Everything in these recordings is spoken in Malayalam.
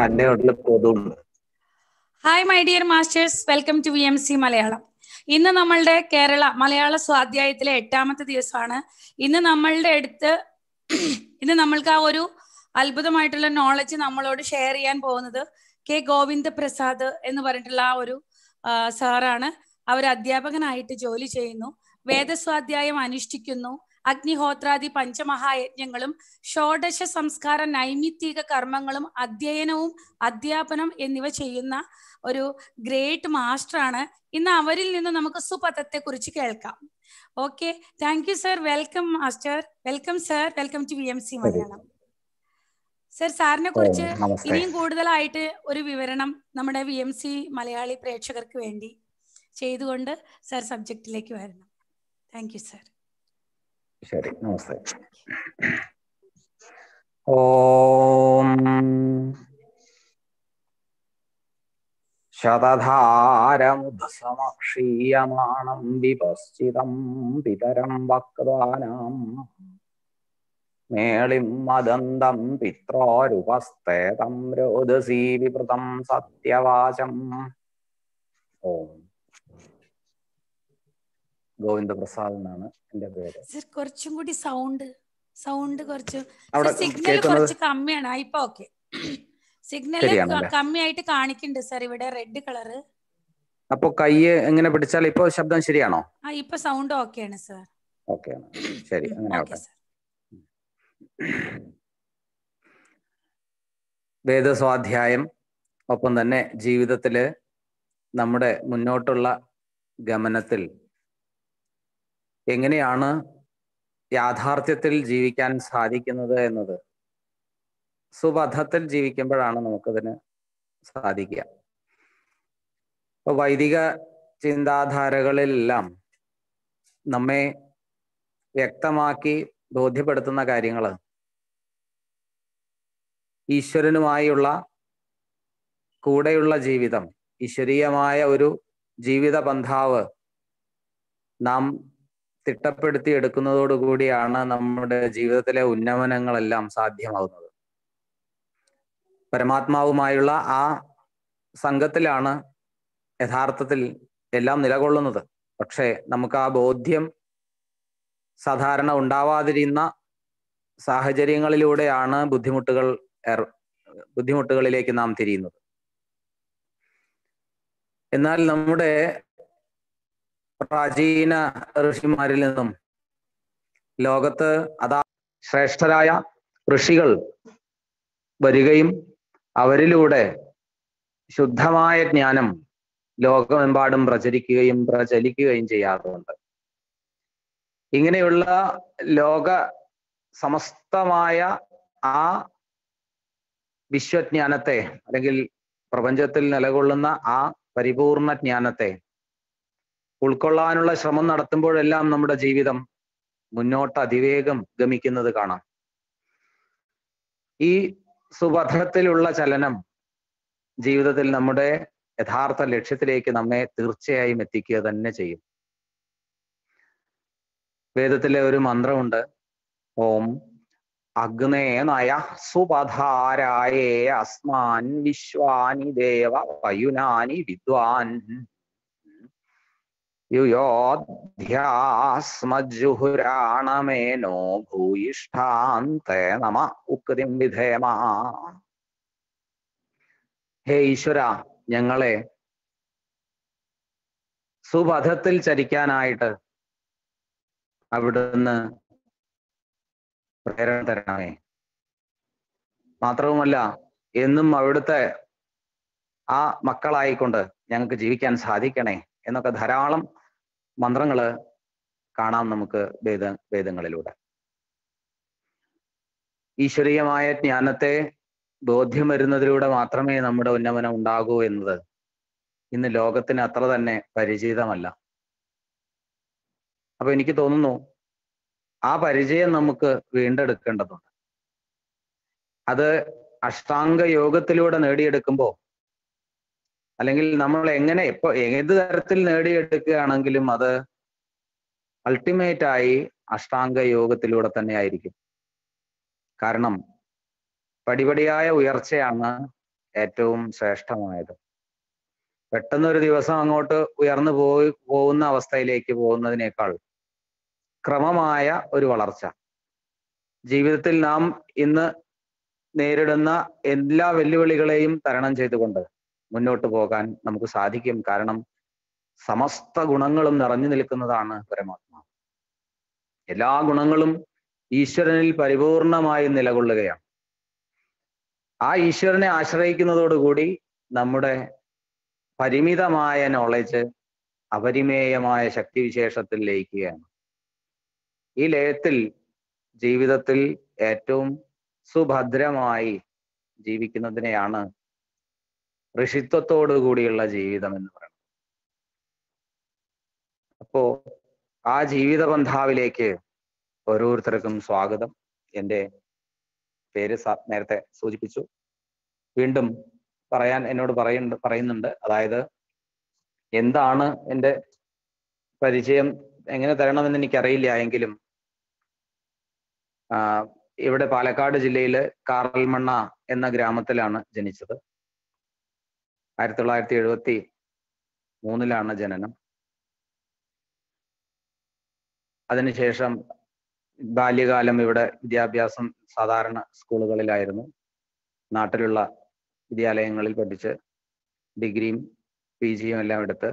എന്റെ വീട്ടില് കൊതുണ്ട് hi my dear masters welcome to V M C Malayalam ഇന്ന് നമ്മളുടെ കേരള മലയാള സ്വാധ്യായത്തിലെ എട്ടാമത്തെ ദിവസമാണ് ഇന്ന് നമ്മളുടെ അടുത്ത് ഇന്ന് നമ്മൾക്ക് ആ ഒരു അത്ഭുതമായിട്ടുള്ള നോളജ് നമ്മളോട് ഷെയർ ചെയ്യാൻ പോകുന്നത് കെ ഗോവിന്ദ പ്രസാദ് എന്ന് പറഞ്ഞിട്ടുള്ള ആ ഒരു ആ, സാറാണ് അവർ അധ്യാപകനായിട്ട് ജോലി ചെയ്യുന്നു വേദസ്വാധ്യായം അനുഷ്ഠിക്കുന്നു അഗ്നിഹോത്രാദി പഞ്ചമഹായജ്ഞങ്ങളും ഷോഡശ സംസ്കാര നൈമിത്തിക കർമ്മങ്ങളും അധ്യയനവും അധ്യാപനം എന്നിവ ചെയ്യുന്ന ഒരു ഗ്രേറ്റ് മാസ്റ്റർ ആണ് ഇന്ന് അവരിൽ നിന്ന് നമുക്ക് സുപഥത്തെ കുറിച്ച് കേൾക്കാം okay thank you sir welcome master welcome sir welcome to V M C Malayalam sir സാറിനെ കുറിച്ച് ഓ, നമസ്തേ. ഇനിയും കൂടുതലായിട്ട് ഒരു വിവരണം നമ്മുടെ വി എം സി മലയാളി പ്രേക്ഷകർക്ക് വേണ്ടി ചെയ്തുകൊണ്ട് സർ സബ്ജക്റ്റിലേക്ക് വരണം താങ്ക് യു സർ ശരി നമസ്തേ ഓം ശതധാരമുദസമക്ഷീയമാണം വിപശ്ചിതം പിതരം വക്താനാം മേളിം മദന്തം പിത്രോരുപസ്തേതം രോദസീ വിപൃതം സത്യവാചം ഓം ഗോവിന്ദപ്രസാദ് എന്നാണ് എന്റെ പേര് സർ കുറച്ചും കൂടി സൗണ്ട് സൗണ്ട് കുറച്ച് അവിടെ സിഗ്നൽ കേൾക്കുന്നത് കുറച്ച് കമ്മിയാണ് ആ, ഇപ്പൊ ഓക്കെ സിഗ്നൽ ശരിയാണല്ലേ? കമ്മിയായിട്ട് കാണിക്കുന്നുണ്ട് സർ ഇവിടെ റെഡ് കളറ് അപ്പൊ കയ്യ് എങ്ങനെ പിടിച്ചാൽ ഇപ്പൊ ശബ്ദം ശരിയാണോ ആ ഇപ്പൊ സൗണ്ട് ഓക്കെയാണ് സർ ഓക്കെ ശരി അങ്ങനെ ഓക്കെ ആവട്ടെ സർ വേദസ്വാധ്യായം ഒപ്പം തന്നെ ജീവിതത്തില് നമ്മുടെ മുന്നോട്ടുള്ള ഗമനത്തിൽ എങ്ങനെയാണ് യാഥാർത്ഥ്യത്തിൽ ജീവിക്കാൻ സാധിക്കുന്നത് എന്നത് സുബദ്ധത്തിൽ ജീവിക്കുമ്പോഴാണ് നമുക്കതിന് സാധിക്കുക ഇപ്പൊ വൈദിക ചിന്താധാരകളിലെല്ലാം നമ്മെ വ്യക്തമാക്കി ബോധ്യപ്പെടുത്തുന്ന കാര്യങ്ങൾ ഈശ്വരനുമായുള്ള കൂടെയുള്ള ജീവിതം ഈശ്വരീയമായ ഒരു ജീവിത പന്ഥാവ് നാം തിട്ടപ്പെടുത്തി എടുക്കുന്നതോടുകൂടിയാണ് നമ്മുടെ ജീവിതത്തിലെ ഉന്നമനങ്ങളെല്ലാം സാധ്യമാവുന്നത് പരമാത്മാവുമായുള്ള ആ സംഘത്തിലാണ് യഥാർത്ഥത്തിൽ എല്ലാം നിലകൊള്ളുന്നത് പക്ഷേ നമുക്ക് ആ ബോധ്യം സാധാരണ ഉണ്ടാവാതിരുന്ന സാഹചര്യങ്ങളിലൂടെയാണ് ബുദ്ധിമുട്ടുകൾ ഏർ ബുദ്ധിമുട്ടുകളിലേക്ക് നാം തിരിയുന്നത് എന്നാൽ നമ്മുടെ പ്രാചീന ഋഷിമാരിൽ നിന്നും ലോകത്ത് അതാ ശ്രേഷ്ഠരായ ഋഷികൾ വരികയും അവരിലൂടെ ശുദ്ധമായ ജ്ഞാനം ലോകമെമ്പാടും പ്രചരിക്കുകയും പ്രചലിക്കുകയും ചെയ്യാറുണ്ട് ഇങ്ങനെയുള്ള ലോക സമസ്തമായ ആ വിശ്വജ്ഞാനത്തെ അല്ലെങ്കിൽ പ്രപഞ്ചത്തിൽ നിലകൊള്ളുന്ന ആ പരിപൂർണ ജ്ഞാനത്തെ ഉൾക്കൊള്ളാനുള്ള ശ്രമം നടത്തുമ്പോഴെല്ലാം നമ്മുടെ ജീവിതം മുന്നോട്ട് അതിവേഗം ഗമിക്കുന്നത് കാണാം ഈ സുബധത്തിലുള്ള ചലനം ജീവിതത്തിൽ നമ്മുടെ യഥാർത്ഥ ലക്ഷ്യത്തിലേക്ക് നമ്മെ തീർച്ചയായും എത്തിക്കുക തന്നെ ചെയ്യും വേദത്തിലെ ഒരു മന്ത്രമുണ്ട് ഓം അഗ്നേ നയ സുപധാരായേ അസ്മാൻ വിശ്വാനി ദേവ പയുനാനി വിദ്വാൻ യുയോധ്യാസ്മജുഹുരാണമേനോ ഭൂയിഷ്ഠാന്തേ നമ ഉക്തിം വിധേമ ഹേ ഈശ്വര ഞങ്ങളെ സുപഥത്തിൽ ചരിക്കാനായിട്ട് അവിടുന്ന് പ്രേരണ തരണമേ മാത്രവുമല്ല എന്നും അവിടുത്തെ ആ മക്കളായിക്കൊണ്ട് ഞങ്ങൾക്ക് ജീവിക്കാൻ സാധിക്കണേ എന്നൊക്കെ ധാരാളം മന്ത്രങ്ങള് കാണാം നമുക്ക് വേദ വേദങ്ങളിലൂടെ ഈശ്വരീയമായ ജ്ഞാനത്തെ ബോധ്യം വരുന്നതിലൂടെ മാത്രമേ നമ്മുടെ ഉന്നമനം ഉണ്ടാകൂ എന്നത് ഇന്ന് ലോകത്തിന് അത്ര തന്നെ പരിചിതമല്ല അപ്പൊ എനിക്ക് തോന്നുന്നു ആ പരിചയം നമുക്ക് വീണ്ടെടുക്കേണ്ടതുണ്ട് അത് അഷ്ടാംഗ യോഗത്തിലൂടെ നേടിയെടുക്കുമ്പോൾ അല്ലെങ്കിൽ നമ്മൾ എങ്ങനെ എപ്പോ ഏത് തരത്തിൽ നേടിയെടുക്കുകയാണെങ്കിലും അത് അൾട്ടിമേറ്റ് ആയി അഷ്ടാംഗ യോഗത്തിലൂടെ തന്നെ ആയിരിക്കും കാരണം പടിപടിയായ ഉയർച്ചയാണ് ഏറ്റവും ശ്രേഷ്ഠമായത് പെട്ടെന്ന് ഒരു ദിവസം അങ്ങോട്ട് ഉയർന്നു പോയി പോകുന്ന അവസ്ഥയിലേക്ക് പോകുന്നതിനേക്കാൾ ക്രമമായ ഒരു വളർച്ച ജീവിതത്തിൽ നാം ഇന്ന് നേരിടുന്ന എല്ലാ വെല്ലുവിളികളെയും തരണം ചെയ്തുകൊണ്ട് മുന്നോട്ട് പോകാൻ നമുക്ക് സാധിക്കും കാരണം സമസ്ത ഗുണങ്ങളും നിറഞ്ഞു നിൽക്കുന്നതാണ് പരമാത്മാവ് എല്ലാ ഗുണങ്ങളും ഈശ്വരനിൽ പരിപൂർണമായി നിലകൊള്ളുകയാണ് ആ ഈശ്വരനെ ആശ്രയിക്കുന്നതോടുകൂടി നമ്മുടെ പരിമിതമായ നോളജ് അപരിമേയമായ ശക്തിവിശേഷത്തിൽ ലയിക്കുകയാണ് ഈ ലയത്തിൽ ജീവിതത്തിൽ ഏറ്റവും സുഭദ്രമായി ജീവിക്കുന്നതിനെയാണ് ഋഷിത്വത്തോടു കൂടിയുള്ള ജീവിതം എന്ന് പറയുന്നത് അപ്പോ ആ ജീവിത പന്ഥാവിലേക്ക് ഓരോരുത്തർക്കും സ്വാഗതം എൻ്റെ പേര് നേരത്തെ സൂചിപ്പിച്ചു വീണ്ടും പറയാൻ എന്നോട് പറയുന്നുണ്ട് പറയുന്നുണ്ട് അതായത് എന്താണ് എൻ്റെ പരിചയം എങ്ങനെ തരണമെന്ന് എനിക്കറിയില്ല എങ്കിലും ഇവിടെ പാലക്കാട് ജില്ലയില് കാറൽമണ്ണ എന്ന ഗ്രാമത്തിലാണ് ജനിച്ചത് ആയിരത്തി തൊള്ളായിരത്തി എഴുപത്തി മൂന്നിലാണ് ജനനം അതിനുശേഷം ബാല്യകാലം ഇവിടെ വിദ്യാഭ്യാസം സാധാരണ സ്കൂളുകളിലായിരുന്നു നാട്ടിലുള്ള വിദ്യാലയങ്ങളിൽ പഠിച്ച് ഡിഗ്രിയും പി ജിയും എല്ലാം എടുത്ത്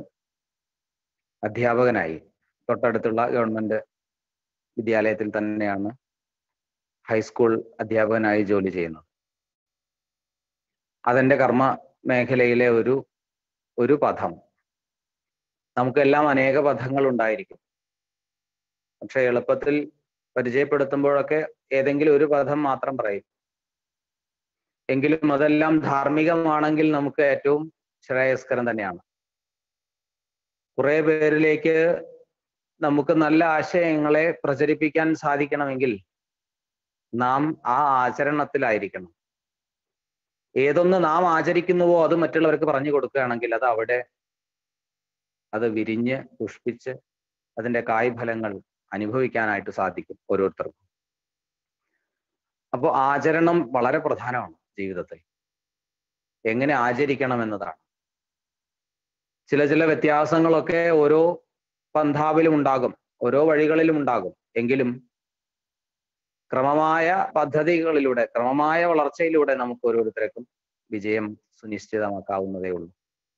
അധ്യാപകനായി തൊട്ടടുത്തുള്ള ഗവൺമെന്റ് വിദ്യാലയത്തിൽ തന്നെയാണ് ഹൈസ്കൂൾ അധ്യാപകനായി ജോലി ചെയ്യുന്നത് അതെന്റെ കർമ്മ മേഖലയിലെ ഒരു ഒരു പദം നമുക്കെല്ലാം അനേക പദങ്ങൾ ഉണ്ടായിരിക്കും പക്ഷെ എളുപ്പത്തിൽ പരിചയപ്പെടുത്തുമ്പോഴൊക്കെ ഏതെങ്കിലും ഒരു പദം മാത്രം പറയും എങ്കിലും അതെല്ലാം ധാർമ്മികമാണെങ്കിൽ നമുക്ക് ഏറ്റവും ശ്രേയസ്കരം തന്നെയാണ് കുറെ പേരിലേക്ക് നമുക്ക് നല്ല ആശയങ്ങളെ പ്രചരിപ്പിക്കാൻ സാധിക്കണമെങ്കിൽ നാം ആ ആചരണത്തിലായിരിക്കണം ഏതൊന്ന് നാം ആചരിക്കുന്നുവോ അത് മറ്റുള്ളവർക്ക് പറഞ്ഞു കൊടുക്കുകയാണെങ്കിൽ അത് അവിടെ അത് വിരിഞ്ഞ് പുഷ്പിച്ച് അതിന്റെ കായ്ഫലങ്ങൾ അനുഭവിക്കാനായിട്ട് സാധിക്കും ഓരോരുത്തർക്കും അപ്പോൾ ആചരണം വളരെ പ്രധാനമാണ് ജീവിതത്തിൽ എങ്ങനെ ആചരിക്കണം എന്നതാണ് ചില ചില വ്യത്യാസങ്ങളൊക്കെ ഓരോ പന്ഥാവിലും ഉണ്ടാകും ഓരോ വഴികളിലും ഉണ്ടാകും എങ്കിലും ക്രമമായ പദ്ധതികളിലൂടെ ക്രമമായ വളർച്ചയിലൂടെ നമുക്ക് ഓരോരുത്തർക്കും വിജയം സുനിശ്ചിതമാക്കാവുന്നതേ ഉള്ളൂ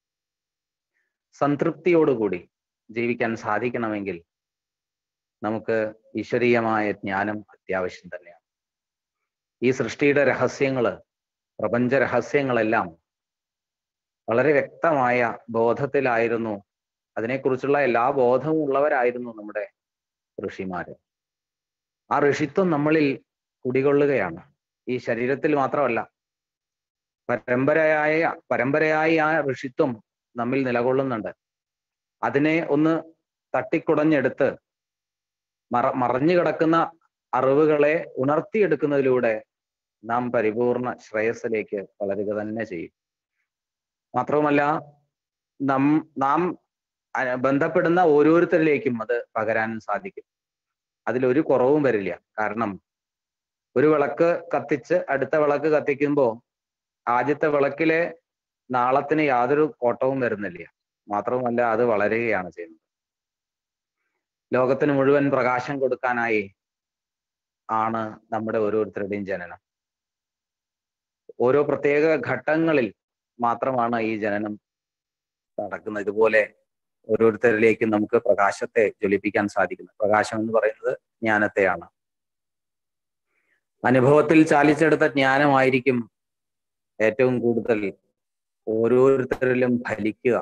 സംതൃപ്തിയോടുകൂടി ജീവിക്കാൻ സാധിക്കണമെങ്കിൽ നമുക്ക് ഈശ്വരീയമായ ജ്ഞാനം അത്യാവശ്യം തന്നെയാണ് ഈ സൃഷ്ടിയുടെ രഹസ്യങ്ങള് പ്രപഞ്ച രഹസ്യങ്ങളെല്ലാം വളരെ വ്യക്തമായ ബോധത്തിലായിരുന്നു അതിനെക്കുറിച്ചുള്ള എല്ലാ ബോധവും ഉള്ളവരായിരുന്നു നമ്മുടെ ഋഷിമാര് ആ ഋഷിത്വം നമ്മളിൽ കുടികൊള്ളുകയാണ് ഈ ശരീരത്തിൽ മാത്രമല്ല പരമ്പരയായ പരമ്പരയായി ആ ഋഷിത്വം നമ്മിൽ നിലകൊള്ളുന്നുണ്ട് അതിനെ ഒന്ന് തട്ടിക്കുടഞ്ഞെടുത്ത് മറ മറഞ്ഞു കിടക്കുന്ന അറിവുകളെ ഉണർത്തിയെടുക്കുന്നതിലൂടെ നാം പരിപൂർണ ശ്രേയസ്സിലേക്ക് വളരുക തന്നെ ചെയ്യും മാത്രവുമല്ല നം നാം ബന്ധപ്പെടുന്ന ഓരോരുത്തരിലേക്കും അത് പകരാൻ സാധിക്കും അതിലൊരു കുറവും വരില്ല കാരണം ഒരു വിളക്ക് കത്തിച്ച് അടുത്ത വിളക്ക് കത്തിക്കുമ്പോൾ ആദ്യത്തെ വിളക്കിലെ നാളത്തിന് യാതൊരു കോട്ടവും വരുന്നില്ല മാത്രവുമല്ല അത് വളരുകയാണ് ചെയ്യുന്നത് ലോകത്തിന് മുഴുവൻ പ്രകാശം കൊടുക്കാനായി ആണ് നമ്മുടെ ഓരോരുത്തരുടെയും ജനനം ഓരോ പ്രത്യേക ഘട്ടങ്ങളിൽ മാത്രമാണ് ഈ ജനനം നടക്കുന്നത് ഇതുപോലെ ഓരോരുത്തരിലേക്കും നമുക്ക് പ്രകാശത്തെ ജ്വലിപ്പിക്കാൻ സാധിക്കുന്നത് പ്രകാശം എന്ന് പറയുന്നത് ജ്ഞാനത്തെയാണ് അനുഭവത്തിൽ ചാലിച്ചെടുത്ത ജ്ഞാനമായിരിക്കും ഏറ്റവും കൂടുതൽ ഓരോരുത്തരിലും ഫലിക്കുക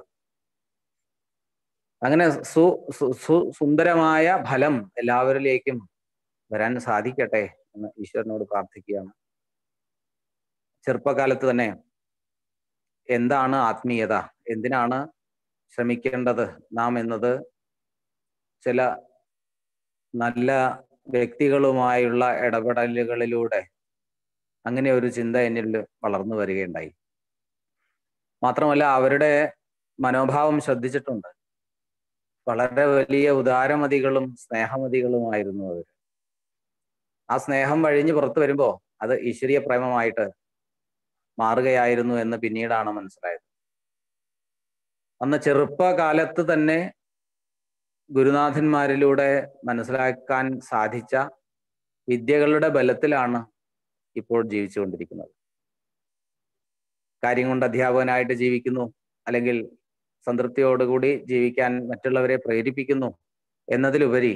അങ്ങനെ സു സു സുന്ദരമായ ഫലം എല്ലാവരിലേക്കും വരാൻ സാധിക്കട്ടെ എന്ന് ഈശ്വരനോട് പ്രാർത്ഥിക്കുകയാണ് ചെറുപ്പകാലത്ത് തന്നെ എന്താണ് ആത്മീയത എന്തിനാണ് ശ്രമിക്കേണ്ടത് നാം എന്നത് ചില നല്ല വ്യക്തികളുമായുള്ള ഇടപെടലുകളിലൂടെ അങ്ങനെ ഒരു ചിന്ത എന്നിൽ വളർന്നു വരികയുണ്ടായി മാത്രമല്ല അവരുടെ മനോഭാവം ശ്രദ്ധിച്ചിട്ടുണ്ട് വളരെ വലിയ ഉദാരമതികളും സ്നേഹമതികളുമായിരുന്നു അവർ ആ സ്നേഹം വഴിഞ്ഞ് പുറത്തു വരുമ്പോൾ അത് ഈശ്വരീയ പ്രേമമായിട്ട് മാറുകയായിരുന്നു എന്ന് പിന്നീടാണ് മനസ്സിലായത് അന്ന് ചെറുപ്പകാലത്ത് തന്നെ ഗുരുനാഥന്മാരിലൂടെ മനസ്സിലാക്കാൻ സാധിച്ച വിദ്യകളുടെ ബലത്തിലാണ് ഇപ്പോൾ ജീവിച്ചുകൊണ്ടിരിക്കുന്നത് കാര്യം കൊണ്ട് അധ്യാപകനായിട്ട് ജീവിക്കുന്നു അല്ലെങ്കിൽ സംതൃപ്തിയോടുകൂടി ജീവിക്കാൻ മറ്റുള്ളവരെ പ്രേരിപ്പിക്കുന്നു എന്നതിലുപരി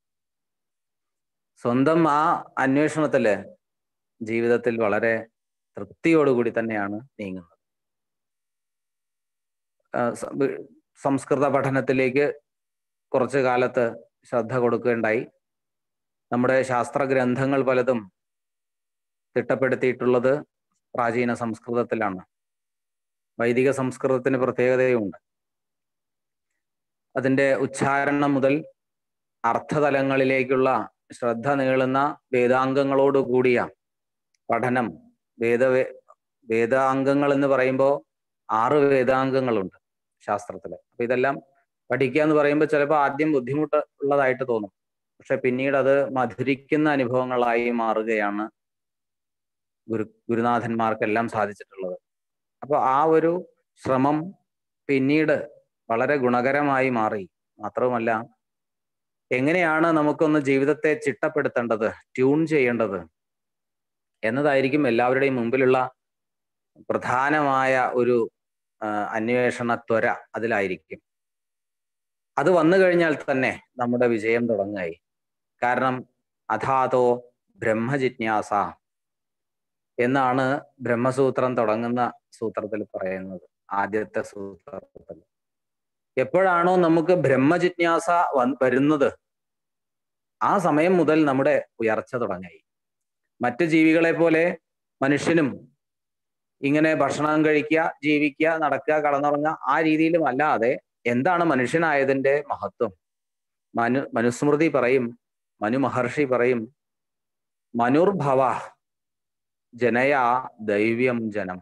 സ്വന്തം ആ അന്വേഷണത്തില് ജീവിതത്തിൽ വളരെ തൃപ്തിയോടുകൂടി തന്നെയാണ് നീങ്ങുന്നത് സംസ്കൃത പഠനത്തിലേക്ക് കുറച്ചു കാലത്ത് ശ്രദ്ധ കൊടുക്കുകയുണ്ടായി നമ്മുടെ ശാസ്ത്ര ഗ്രന്ഥങ്ങൾ പലതും തിട്ടപ്പെടുത്തിയിട്ടുള്ളത് പ്രാചീന സംസ്കൃതത്തിലാണ് വൈദിക സംസ്കൃതത്തിന് പ്രത്യേകതയുണ്ട് അതിൻ്റെ ഉച്ചാരണം മുതൽ അർത്ഥതലങ്ങളിലേക്കുള്ള ശ്രദ്ധ നീളുന്ന വേദാംഗങ്ങളോട് കൂടിയ പഠനം വേദ വേദാംഗങ്ങൾ എന്ന് പറയുമ്പോൾ ആറ് വേദാംഗങ്ങളുണ്ട് ശാസ്ത്രത്തിൽ അപ്പൊ ഇതെല്ലാം പഠിക്കുക എന്ന് പറയുമ്പോൾ ചിലപ്പോൾ ആദ്യം ബുദ്ധിമുട്ട് ഉള്ളതായിട്ട് തോന്നും പക്ഷെ പിന്നീട് അത് മധുരിക്കുന്ന അനുഭവങ്ങളായി മാറുകയാണ് ഗുരു ഗുരുനാഥന്മാർക്കെല്ലാം സാധിച്ചിട്ടുള്ളത് അപ്പോൾ ആ ഒരു ശ്രമം പിന്നീട് വളരെ ഗുണകരമായി മാറി മാത്രവുമല്ല എങ്ങനെയാണ് നമുക്കൊന്ന് ജീവിതത്തെ ചിട്ടപ്പെടുത്തേണ്ടത് ട്യൂൺ ചെയ്യേണ്ടത് എന്നതായിരിക്കും എല്ലാവരുടെയും മുമ്പിലുള്ള പ്രധാനമായ ഒരു അന്വേഷണ ത്വര അതിലായിരിക്കും അത് വന്നു കഴിഞ്ഞാൽ തന്നെ നമ്മുടെ വിജയം തുടങ്ങായി കാരണം അഥാതോ ബ്രഹ്മജിജ്ഞാസ എന്നാണ് ബ്രഹ്മസൂത്രം തുടങ്ങുന്ന സൂത്രത്തിൽ പറയുന്നത് ആദ്യത്തെ സൂത്രത്തിൽ എപ്പോഴാണോ നമുക്ക് ബ്രഹ്മജിജ്ഞാസ വരുന്നത് ആ സമയം മുതൽ നമ്മുടെ ഉയർച്ച തുടങ്ങി മറ്റു ജീവികളെ പോലെ മനുഷ്യനും ഇങ്ങനെ ഭക്ഷണം കഴിക്കുക ജീവിക്കുക നടക്കുക കടന്നുറങ്ങുക ആ രീതിയിലും അല്ലാതെ എന്താണ് മനുഷ്യനായതിന്റെ മഹത്വം മനു മനുസ്മൃതി പറയും മനു മഹർഷി പറയും മനുർഭവ ജനയാ ദൈവ്യം ജനം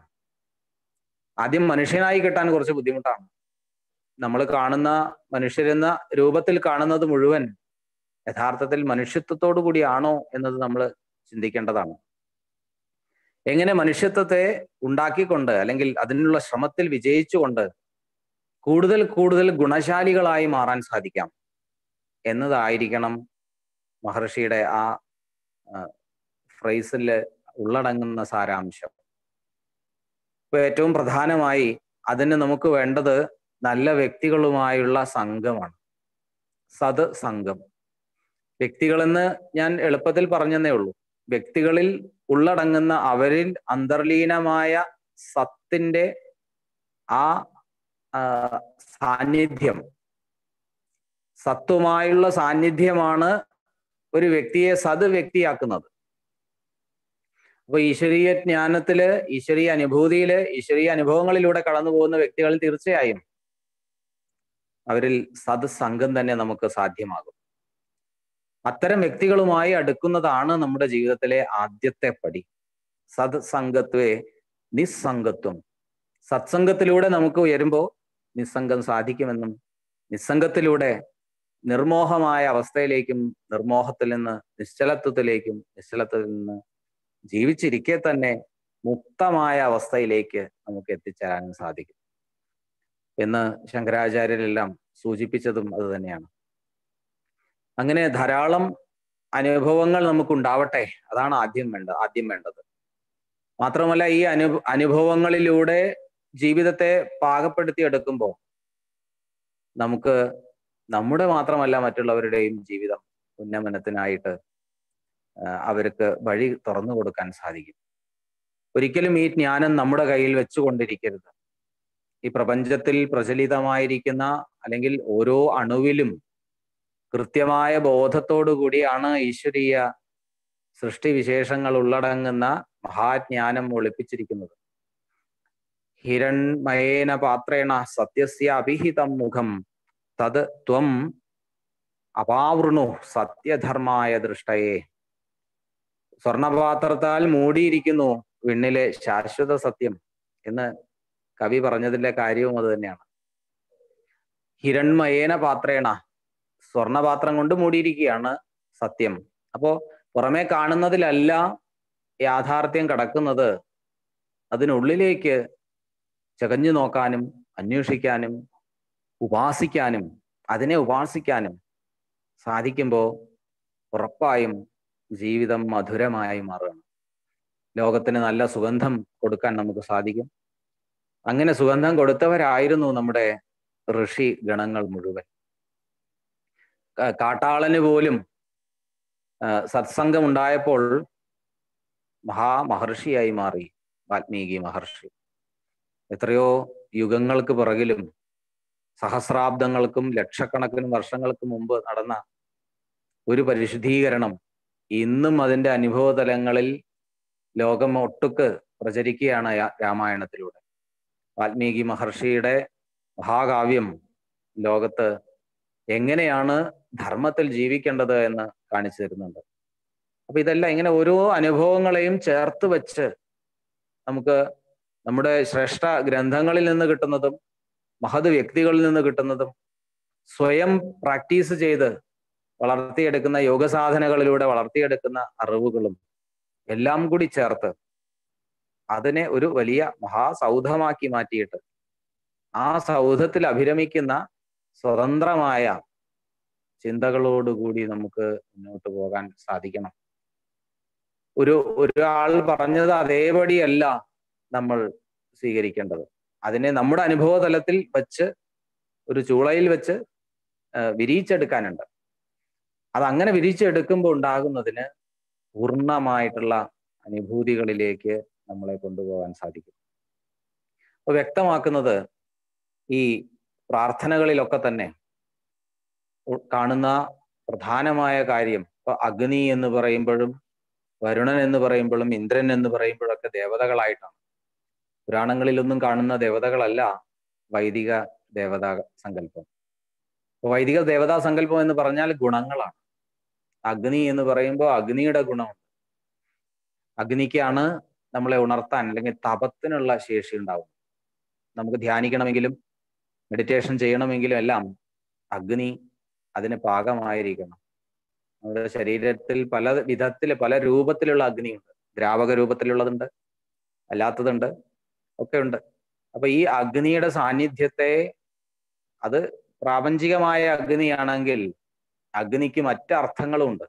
ആദ്യം മനുഷ്യനായി കിട്ടാൻ കുറച്ച് ബുദ്ധിമുട്ടാണ് നമ്മൾ കാണുന്ന മനുഷ്യരെന്ന രൂപത്തിൽ കാണുന്നത് മുഴുവൻ യഥാർത്ഥത്തിൽ മനുഷ്യത്വത്തോടു കൂടിയാണോ എന്നത് നമ്മൾ ചിന്തിക്കേണ്ടതാണ് എങ്ങനെ മനുഷ്യത്വത്തെ ഉണ്ടാക്കിക്കൊണ്ട് അല്ലെങ്കിൽ അതിനുള്ള ശ്രമത്തിൽ വിജയിച്ചുകൊണ്ട് കൂടുതൽ കൂടുതൽ ഗുണശാലികളായി മാറാൻ സാധിക്കാം എന്നതായിരിക്കണം മഹർഷിയുടെ ആ ഫ്രൈസിൽ ഉള്ളടങ്ങുന്ന സാരാംശം ഇപ്പൊ ഏറ്റവും പ്രധാനമായി അതിന് നമുക്ക് വേണ്ടത് നല്ല വ്യക്തികളുമായുള്ള സംഘമാണ് സത് സംഘം വ്യക്തികളെന്ന് ഞാൻ എളുപ്പത്തിൽ പറഞ്ഞെന്നേ ഉള്ളൂ വ്യക്തികളിൽ ഉള്ളടങ്ങുന്ന അവരിൽ അന്തർലീനമായ സത്തിന്റെ ആ സാന്നിധ്യം സത്വമായുള്ള സാന്നിധ്യമാണ് ഒരു വ്യക്തിയെ സത് വ്യക്തിയാക്കുന്നത് അപ്പൊ ഈശ്വരീയ ജ്ഞാനത്തില് ഈശ്വരീയ അനുഭൂതിയില് ഈശ്വരീയ അനുഭവങ്ങളിലൂടെ കടന്നു പോകുന്ന വ്യക്തികളിൽ തീർച്ചയായും അവരിൽ സത് സംഘം തന്നെ നമുക്ക് സാധ്യമാകും അത്തരം വ്യക്തികളുമായി അടുക്കുന്നതാണ് നമ്മുടെ ജീവിതത്തിലെ ആദ്യത്തെ പടി സത് സംഘത്വേ നിസ്സംഗത്വം സത്സംഗത്തിലൂടെ നമുക്ക് ഉയരുമ്പോൾ നിസ്സംഗം സാധിക്കുമെന്നും നിസ്സംഗത്തിലൂടെ നിർമോഹമായ അവസ്ഥയിലേക്കും നിർമോഹത്തിൽ നിന്ന് നിശ്ചലത്വത്തിലേക്കും നിശ്ചലത്തിൽ നിന്ന് ജീവിച്ചിരിക്കെ തന്നെ മുക്തമായ അവസ്ഥയിലേക്ക് നമുക്ക് എത്തിച്ചേരാനും സാധിക്കും എന്ന് ശങ്കരാചാര്യരെല്ലാം സൂചിപ്പിച്ചതും അത് തന്നെയാണ് അങ്ങനെ ധാരാളം അനുഭവങ്ങൾ നമുക്കുണ്ടാവട്ടെ അതാണ് ആദ്യം വേണ്ടത് ആദ്യം വേണ്ടത് മാത്രമല്ല ഈ അനു അനുഭവങ്ങളിലൂടെ ജീവിതത്തെ പാകപ്പെടുത്തിയെടുക്കുമ്പോൾ നമുക്ക് നമ്മുടെ മാത്രമല്ല മറ്റുള്ളവരുടെയും ജീവിതം ഉന്നമനത്തിനായിട്ട് അവർക്ക് വഴി തുറന്നു കൊടുക്കാൻ സാധിക്കും ഒരിക്കലും ഈ ജ്ഞാനം നമ്മുടെ കയ്യിൽ വെച്ചുകൊണ്ടിരിക്കരുത് ഈ പ്രപഞ്ചത്തിൽ പ്രചലിതമായിരിക്കുന്ന അല്ലെങ്കിൽ ഓരോ അണുവിലും കൃത്യമായ ബോധത്തോടു കൂടിയാണ് ഈശ്വരീയ സൃഷ്ടിവിശേഷങ്ങൾ ഉള്ളടങ്ങുന്ന മഹാജ്ഞാനം ഒളിപ്പിച്ചിരിക്കുന്നത് ഹിരൺമയേന പാത്രേണ സത്യസ്യ അഭിഹിതം മുഖം തത് ത്വം അപാവൃണു സത്യധർമായ ദൃഷ്ടയെ സ്വർണപാത്രത്താൽ മൂടിയിരിക്കുന്നു വിണ്ണിലെ ശാശ്വത സത്യം എന്ന് കവി പറഞ്ഞതിന്റെ കാര്യവും അത് തന്നെയാണ് ഹിരൺമയേന പാത്രേണ സ്വർണപാത്രം കൊണ്ട് മൂടിയിരിക്കുകയാണ് സത്യം അപ്പോ പുറമേ കാണുന്നതിലല്ല യാഥാർത്ഥ്യം കിടക്കുന്നത് അതിനുള്ളിലേക്ക് ചകഞ്ഞു നോക്കാനും അന്വേഷിക്കാനും ഉപാസിക്കാനും അതിനെ ഉപാസിക്കാനും സാധിക്കുമ്പോൾ ഉറപ്പായും ജീവിതം മധുരമായി മാറുകയാണ് ലോകത്തിന് നല്ല സുഗന്ധം കൊടുക്കാൻ നമുക്ക് സാധിക്കും അങ്ങനെ സുഗന്ധം കൊടുത്തവരായിരുന്നു നമ്മുടെ ഋഷി ഗണങ്ങൾ മുഴുവൻ കാട്ടാളന് പോലും സത്സംഗം ഉണ്ടായപ്പോൾ മഹാമഹർഷിയായി മാറി വാൽമീകി മഹർഷി എത്രയോ യുഗങ്ങൾക്ക് പിറകിലും സഹസ്രാബ്ദങ്ങൾക്കും ലക്ഷക്കണക്കിന് വർഷങ്ങൾക്ക് മുമ്പ് നടന്ന ഒരു പരിശുദ്ധീകരണം ഇന്നും അതിന്റെ അനുഭവതലങ്ങളിൽ ലോകം ഒട്ടുക്ക് പ്രചരിക്കുകയാണ് രാമായണത്തിലൂടെ വാൽമീകി മഹർഷിയുടെ മഹാകാവ്യം ലോകത്ത് എങ്ങനെയാണ് ധർമ്മത്തിൽ ജീവിക്കേണ്ടത് എന്ന് കാണിച്ചു തരുന്നുണ്ട് അപ്പൊ ഇതെല്ലാം ഇങ്ങനെ ഓരോ അനുഭവങ്ങളെയും ചേർത്ത് വെച്ച് നമുക്ക് നമ്മുടെ ശ്രേഷ്ഠ ഗ്രന്ഥങ്ങളിൽ നിന്ന് കിട്ടുന്നതും മഹത് വ്യക്തികളിൽ നിന്ന് കിട്ടുന്നതും സ്വയം പ്രാക്ടീസ് ചെയ്ത് വളർത്തിയെടുക്കുന്ന യോഗസാധനകളിലൂടെ വളർത്തിയെടുക്കുന്ന അറിവുകളും എല്ലാം കൂടി ചേർത്ത് അതിനെ ഒരു വലിയ മഹാസൗധമാക്കി മാറ്റിയിട്ട് ആ സൗധത്തിൽ അഭിരമിക്കുന്ന സ്വതന്ത്രമായ ചിന്തകളോടുകൂടി നമുക്ക് മുന്നോട്ട് പോകാൻ സാധിക്കണം ഒരു ഒരാൾ പറഞ്ഞത് അതേപടിയല്ല നമ്മൾ സ്വീകരിക്കേണ്ടത് അതിനെ നമ്മുടെ അനുഭവ തലത്തിൽ വെച്ച് ഒരു ചൂളയിൽ വെച്ച് വിരിയിച്ചെടുക്കാനുണ്ട് അത് അങ്ങനെ വിരിച്ചെടുക്കുമ്പോൾ ഉണ്ടാകുന്നതിന് പൂർണ്ണമായിട്ടുള്ള അനുഭൂതികളിലേക്ക് നമ്മളെ കൊണ്ടുപോകാൻ സാധിക്കും അപ്പൊ വ്യക്തമാക്കുന്നത് ഈ പ്രാർത്ഥനകളിലൊക്കെ തന്നെ കാണുന്ന പ്രധാനമായ കാര്യം ഇപ്പൊ അഗ്നി എന്ന് പറയുമ്പോഴും വരുണൻ എന്ന് പറയുമ്പോഴും ഇന്ദ്രൻ എന്ന് പറയുമ്പോഴൊക്കെ ദേവതകളായിട്ടാണ് പുരാണങ്ങളിലൊന്നും കാണുന്ന ദേവതകളല്ല വൈദിക ദേവതാ സങ്കല്പം അപ്പൊ വൈദിക ദേവതാ സങ്കല്പം എന്ന് പറഞ്ഞാൽ ഗുണങ്ങളാണ് അഗ്നി എന്ന് പറയുമ്പോൾ അഗ്നിയുടെ ഗുണമുണ്ട് അഗ്നിക്കാണ് നമ്മളെ ഉണർത്താൻ അല്ലെങ്കിൽ തപത്തിനുള്ള ശേഷി ഉണ്ടാവും നമുക്ക് ധ്യാനിക്കണമെങ്കിലും മെഡിറ്റേഷൻ ചെയ്യണമെങ്കിലും എല്ലാം അഗ്നി അതിന് പാകമായിരിക്കണം നമ്മുടെ ശരീരത്തിൽ പല വിധത്തിൽ പല രൂപത്തിലുള്ള അഗ്നിയുണ്ട് ദ്രാവക രൂപത്തിലുള്ളതുണ്ട് അല്ലാത്തതുണ്ട് ഒക്കെ ഉണ്ട് അപ്പൊ ഈ അഗ്നിയുടെ സാന്നിധ്യത്തെ അത് പ്രാപഞ്ചികമായ അഗ്നിയാണെങ്കിൽ അഗ്നിക്ക് മറ്റ് അർത്ഥങ്ങളുമുണ്ട്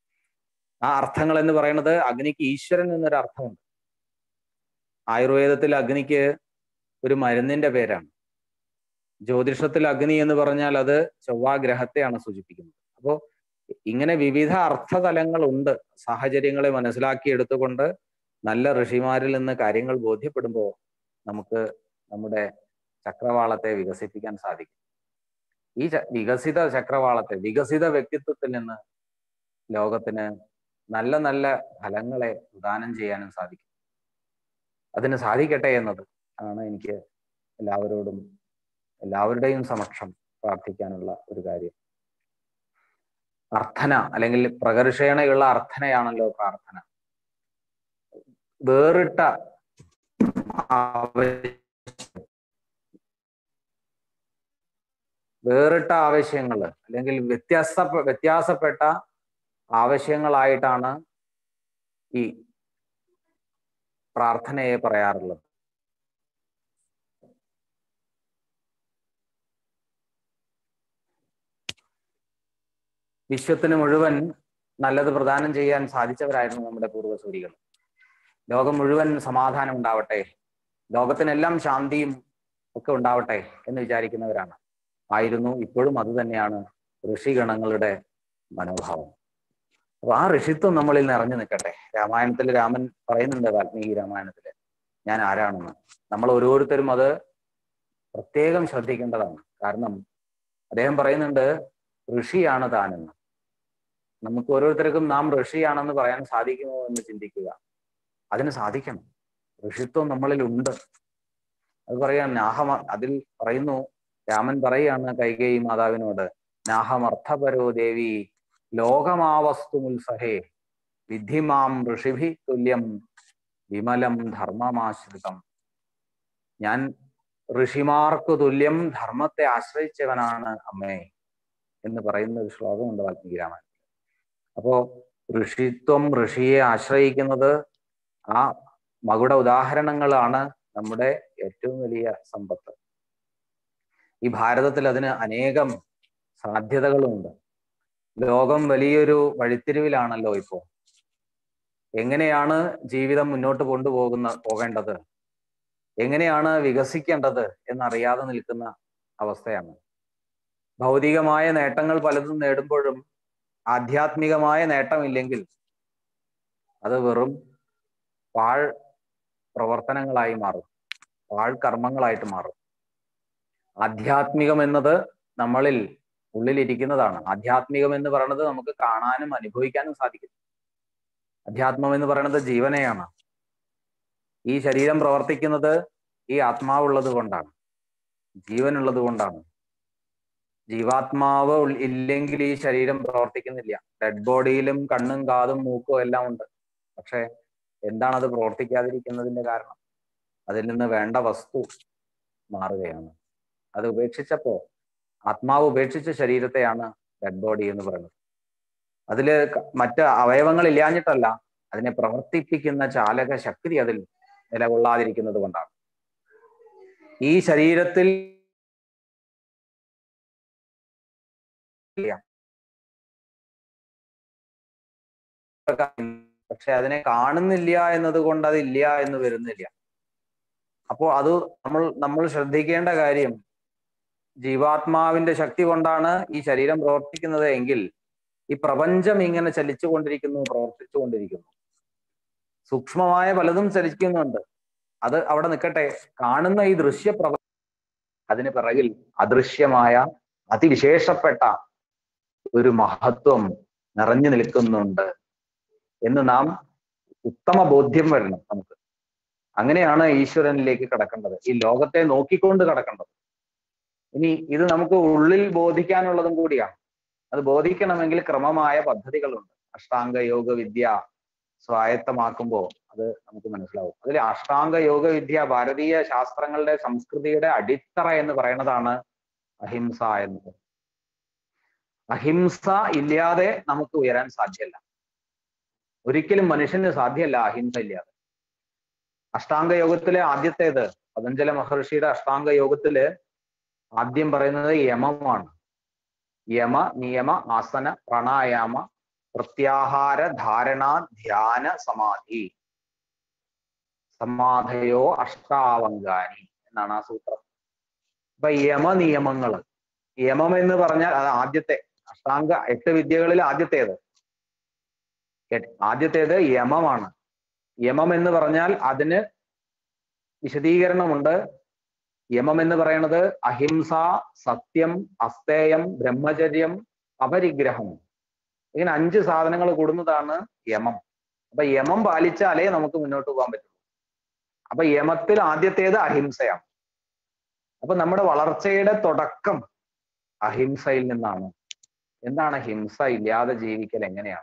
ആ അർത്ഥങ്ങൾ എന്ന് പറയുന്നത് അഗ്നിക്ക് ഈശ്വരൻ എന്നൊരു അർത്ഥമുണ്ട് ആയുർവേദത്തിൽ അഗ്നിക്ക് ഒരു മരുന്നിന്റെ പേരാണ് ജ്യോതിഷത്തിൽ അഗ്നി എന്ന് പറഞ്ഞാൽ അത് ചൊവ്വാഗ്രഹത്തെയാണ് സൂചിപ്പിക്കുന്നത് അപ്പോൾ ഇങ്ങനെ വിവിധ അർത്ഥതലങ്ങളുണ്ട് സാഹചര്യങ്ങളെ മനസ്സിലാക്കി എടുത്തുകൊണ്ട് നല്ല ഋഷിമാരിൽ നിന്ന് കാര്യങ്ങൾ ബോധ്യപ്പെടുമ്പോൾ നമുക്ക് നമ്മുടെ ചക്രവാളത്തെ വികസിപ്പിക്കാൻ സാധിക്കും ഈ വികസിത ചക്രവാളത്തെ വികസിത വ്യക്തിത്വത്തിൽ നിന്ന് ലോകത്തിന് നല്ല നല്ല ഫലങ്ങളെ പ്രദാനം ചെയ്യാനും സാധിക്കും അതിന് സാധിക്കട്ടെ എന്നത് ആണ് എനിക്ക് എല്ലാവരോടും എല്ലാവരുടെയും സമക്ഷം പ്രാർത്ഥിക്കാനുള്ള ഒരു കാര്യം അർത്ഥന അല്ലെങ്കിൽ പ്രകർഷേണയുള്ള അർത്ഥനയാണല്ലോ പ്രാർത്ഥന വേറിട്ട വേറിട്ട ആവശ്യങ്ങൾ അല്ലെങ്കിൽ വ്യത്യാസ വ്യത്യാസപ്പെട്ട ആവശ്യങ്ങളായിട്ടാണ് ഈ പ്രാർത്ഥനയെ പറയാറുള്ളത് വിശ്വത്തിന് മുഴുവൻ നല്ലത് പ്രദാനം ചെയ്യാൻ സാധിച്ചവരായിരുന്നു നമ്മുടെ പൂർവ്വസൂരികൾ ലോകം മുഴുവൻ സമാധാനം ഉണ്ടാവട്ടെ ലോകത്തിനെല്ലാം ശാന്തിയും ഒക്കെ ഉണ്ടാവട്ടെ എന്ന് വിചാരിക്കുന്നവരാണ് ആയിരുന്നു ഇപ്പോഴും അത് തന്നെയാണ് ഋഷിഗണങ്ങളുടെ മനോഭാവം അപ്പൊ ആ ഋഷിത്വം നമ്മളിൽ നിറഞ്ഞു നിൽക്കട്ടെ രാമായണത്തിൽ രാമൻ പറയുന്നുണ്ട് വാൽമീകി രാമായണത്തില് ഞാൻ ആരാണെന്ന് നമ്മൾ ഓരോരുത്തരും അത് പ്രത്യേകം ശ്രദ്ധിക്കേണ്ടതാണ് കാരണം അദ്ദേഹം പറയുന്നുണ്ട് ഋഷിയാണ് താനെന്ന് നമുക്ക് ഓരോരുത്തർക്കും നാം ഋഷിയാണെന്ന് പറയാൻ സാധിക്കുമോ എന്ന് ചിന്തിക്കുക അതിന് സാധിക്കണം ഋഷിത്വം നമ്മളിൽ ഉണ്ട് അത് പറയാൻ നാഹമ അതിൽ പറയുന്നു രാമൻ പറയാണ് കൈകേയി മാതാവിനോട് നാഹമർത്ഥപരോ ദേവി ലോകമാവസ്തുമുത്സഹേ വിദ്ധിമാം ഋഷിഭി തുല്യം വിമലം ധർമ്മമാശ്രിതം ഞാൻ ഋഷിമാർക്കു തുല്യം ധർമ്മത്തെ ആശ്രയിച്ചവനാണ് അമ്മേ എന്ന് പറയുന്ന ഒരു ശ്ലോകമുണ്ട് വാൽമീകി രാമായണത്തിൽ അപ്പോ ഋഷിത്വം ഋഷിയെ ആശ്രയിക്കുന്നത് ആ മകുട ഉദാഹരണങ്ങളാണ് നമ്മുടെ ഏറ്റവും വലിയ സമ്പത്ത് ഈ ഭാരതത്തിൽ അതിന് അനേകം സാധ്യതകളുമുണ്ട് ലോകം വലിയൊരു വഴിത്തിരിവിലാണല്ലോ ഇപ്പോ എങ്ങനെയാണ് ജീവിതം മുന്നോട്ട് കൊണ്ടുപോകുന്ന പോകേണ്ടത് എങ്ങനെയാണ് വികസിക്കേണ്ടത് എന്നറിയാതെ നിൽക്കുന്ന അവസ്ഥയാണ് ഭൗതികമായ നേട്ടങ്ങൾ പലതും നേടുമ്പോഴും ആധ്യാത്മികമായ നേട്ടമില്ലെങ്കിൽ അത് വെറും പാഴ് പ്രവർത്തനങ്ങളായി മാറും പാഴ് കർമ്മങ്ങളായിട്ട് മാറും ആധ്യാത്മികം എന്നത് നമ്മളിൽ ഉള്ളിലിരിക്കുന്നതാണ് ആധ്യാത്മികം എന്ന് പറയുന്നത് നമുക്ക് കാണാനും അനുഭവിക്കാനും സാധിക്കും അധ്യാത്മം എന്ന് പറയുന്നത് ജീവനെയാണ് ഈ ശരീരം പ്രവർത്തിക്കുന്നത് ഈ ആത്മാവുള്ളത് കൊണ്ടാണ് ജീവനുള്ളത് കൊണ്ടാണ് ജീവാത്മാവ് ഇല്ലെങ്കിൽ ഈ ശരീരം പ്രവർത്തിക്കുന്നില്ല ഡെഡ് ബോഡിയിലും കണ്ണും കാതും മൂക്കും എല്ലാം ഉണ്ട് പക്ഷെ എന്താണ് അത് പ്രവർത്തിക്കാതിരിക്കുന്നതിന്റെ കാരണം അതിൽ നിന്ന് വേണ്ട വസ്തു മാറുകയാണ് അത് ഉപേക്ഷിച്ചപ്പോ ആത്മാവ് ഉപേക്ഷിച്ച ശരീരത്തെയാണ് ഡെഡ് ബോഡി എന്ന് പറയുന്നത് അതില് മറ്റ് അവയവങ്ങൾ ഇല്ലാഞ്ഞിട്ടല്ല അതിനെ പ്രവർത്തിപ്പിക്കുന്ന ചാലക ശക്തി അതിൽ നിലകൊള്ളാതിരിക്കുന്നത് കൊണ്ടാണ് ഈ ശരീരത്തിൽ പക്ഷെ അതിനെ കാണുന്നില്ല എന്നത് കൊണ്ട് അതില്ല എന്ന് വരുന്നില്ല അപ്പോ അത് നമ്മൾ നമ്മൾ ശ്രദ്ധിക്കേണ്ട കാര്യം ജീവാത്മാവിന്റെ ശക്തി കൊണ്ടാണ് ഈ ശരീരം പ്രവർത്തിക്കുന്നത് എങ്കിൽ ഈ പ്രപഞ്ചം ഇങ്ങനെ ചലിച്ചുകൊണ്ടിരിക്കുന്നു പ്രവർത്തിച്ചുകൊണ്ടിരിക്കുന്നു സൂക്ഷ്മമായ പലതും ചലിക്കുന്നുണ്ട് അത് അവിടെ നിൽക്കട്ടെ കാണുന്ന ഈ ദൃശ്യപ്രപ അതിന് പിറകിൽ അദൃശ്യമായ അതിവിശേഷപ്പെട്ട ഒരു മഹത്വം നിറഞ്ഞു നിൽക്കുന്നുണ്ട് എന്ന് നാം ഉത്തമ ബോധ്യം വരണം നമുക്ക് അങ്ങനെയാണ് ഈശ്വരനിലേക്ക് കടക്കേണ്ടത് ഈ ലോകത്തെ നോക്കിക്കൊണ്ട് കടക്കേണ്ടത് ഇനി ഇത് നമുക്ക് ഉള്ളിൽ ബോധിക്കാനുള്ളതും കൂടിയാണ് അത് ബോധിക്കണമെങ്കിൽ ക്രമമായ പദ്ധതികളുണ്ട് അഷ്ടാംഗ യോഗ വിദ്യ സ്വായത്തമാക്കുമ്പോൾ അത് നമുക്ക് മനസ്സിലാവും അതിൽ അഷ്ടാംഗ യോഗ വിദ്യ ഭാരതീയ ശാസ്ത്രങ്ങളുടെ സംസ്കൃതിയുടെ അടിത്തറ എന്ന് പറയുന്നതാണ് അഹിംസ എന്നത് അഹിംസ ഇല്ലാതെ നമുക്ക് ഉയരാൻ സാധ്യമല്ല ഒരിക്കലും മനുഷ്യന് സാധ്യമല്ല അഹിംസ ഇല്ലാതെ അഷ്ടാംഗ യോഗത്തിലെ ആദ്യത്തേത് പതഞ്ജല മഹർഷിയുടെ അഷ്ടാംഗ യോഗത്തില് ആദ്യം പറയുന്നത് യമമാണ് യമ നിയമ ആസന പ്രണായാമ പ്രത്യാഹാര ധാരണ ധ്യാന സമാധി സമാധയോ അഷ്ടാവങ്കാനി എന്നാണ് ആ സൂത്രം ഇപ്പൊ യമ നിയമങ്ങള് യമം എന്ന് പറഞ്ഞാൽ അത് ആദ്യത്തെ അഷ്ടാംഗ എട്ട് വിദ്യകളിൽ ആദ്യത്തേത് ആദ്യത്തേത് യമമാണ് യമം എന്ന് പറഞ്ഞാൽ അതിന് വിശദീകരണമുണ്ട് യമം എന്ന് പറയുന്നത് അഹിംസ സത്യം അസ്തേയം ബ്രഹ്മചര്യം അപരിഗ്രഹം ഇങ്ങനെ അഞ്ച് സാധനങ്ങൾ കൂടുന്നതാണ് യമം അപ്പൊ യമം പാലിച്ചാലേ നമുക്ക് മുന്നോട്ട് പോകാൻ പറ്റുള്ളൂ അപ്പൊ യമത്തിൽ ആദ്യത്തേത് അഹിംസയാണ് അപ്പൊ നമ്മുടെ വളർച്ചയുടെ തുടക്കം അഹിംസയിൽ നിന്നാണ് എന്താണ് ഹിംസ ഇല്ലാതെ ജീവിക്കൽ എങ്ങനെയാണ്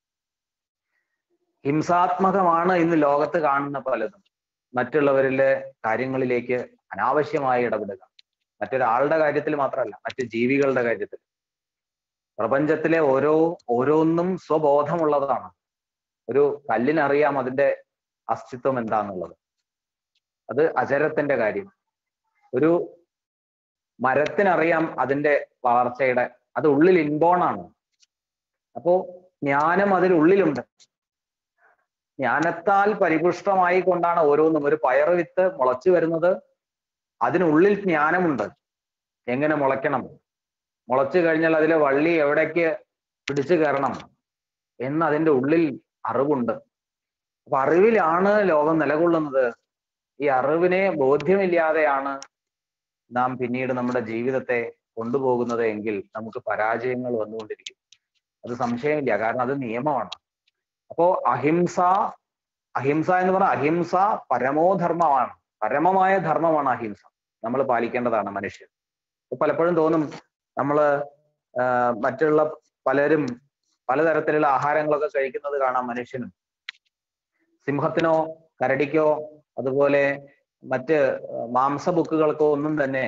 ഹിംസാത്മകമാണ് ഇന്ന് ലോകത്ത് കാണുന്ന പലതും മറ്റുള്ളവരിലെ കാര്യങ്ങളിലേക്ക് അനാവശ്യമായി ഇടപെടുക മറ്റൊരാളുടെ കാര്യത്തിൽ മാത്രമല്ല മറ്റു ജീവികളുടെ കാര്യത്തിൽ പ്രപഞ്ചത്തിലെ ഓരോ ഓരോന്നും സ്വബോധമുള്ളതാണ് ഒരു കല്ലിനറിയാം അതിന്റെ അസ്തിത്വം എന്താന്നുള്ളത് അത് അചരത്തിന്റെ കാര്യം ഒരു മരത്തിനറിയാം അതിന്റെ വളർച്ചയുടെ അത് ഉള്ളിൽ ഇൻബോൺ ആണ് അപ്പോ ജ്ഞാനം അതിനുള്ളിലുണ്ട് ജ്ഞാനത്താൽ പരിപുഷ്ടമായി കൊണ്ടാണ് ഓരോന്നും ഒരു പയറ് വിത്ത് മുളച്ചു വരുന്നത് അതിനുള്ളിൽ ജ്ഞാനമുണ്ട് എങ്ങനെ മുളയ്ക്കണം മുളച്ചു കഴിഞ്ഞാൽ അതിലെ വള്ളി എവിടേക്ക് പിടിച്ചു കയറണം എന്ന് അതിൻ്റെ ഉള്ളിൽ അറിവുണ്ട് അപ്പൊ അറിവിലാണ് ലോകം നിലകൊള്ളുന്നത് ഈ അറിവിനെ ബോധ്യമില്ലാതെയാണ് നാം പിന്നീട് നമ്മുടെ ജീവിതത്തെ കൊണ്ടുപോകുന്നത് എങ്കിൽ നമുക്ക് പരാജയങ്ങൾ വന്നുകൊണ്ടിരിക്കും അത് സംശയമില്ല കാരണം അത് നിയമമാണ് അപ്പോ അഹിംസ അഹിംസ എന്ന് പറഞ്ഞാൽ അഹിംസ പരമോധർമ്മമാണ് പരമമായ ധർമ്മമാണ് അഹിംസ നമ്മൾ പാലിക്കേണ്ടതാണ് മനുഷ്യൻ പലപ്പോഴും തോന്നും നമ്മള് മറ്റുള്ള പലരും പലതരത്തിലുള്ള ആഹാരങ്ങളൊക്കെ കഴിക്കുന്നത് കാണാം മനുഷ്യനും സിംഹത്തിനോ കരടിക്കോ അതുപോലെ മറ്റ് മാംസബുക്കുകൾക്കോ ഒന്നും തന്നെ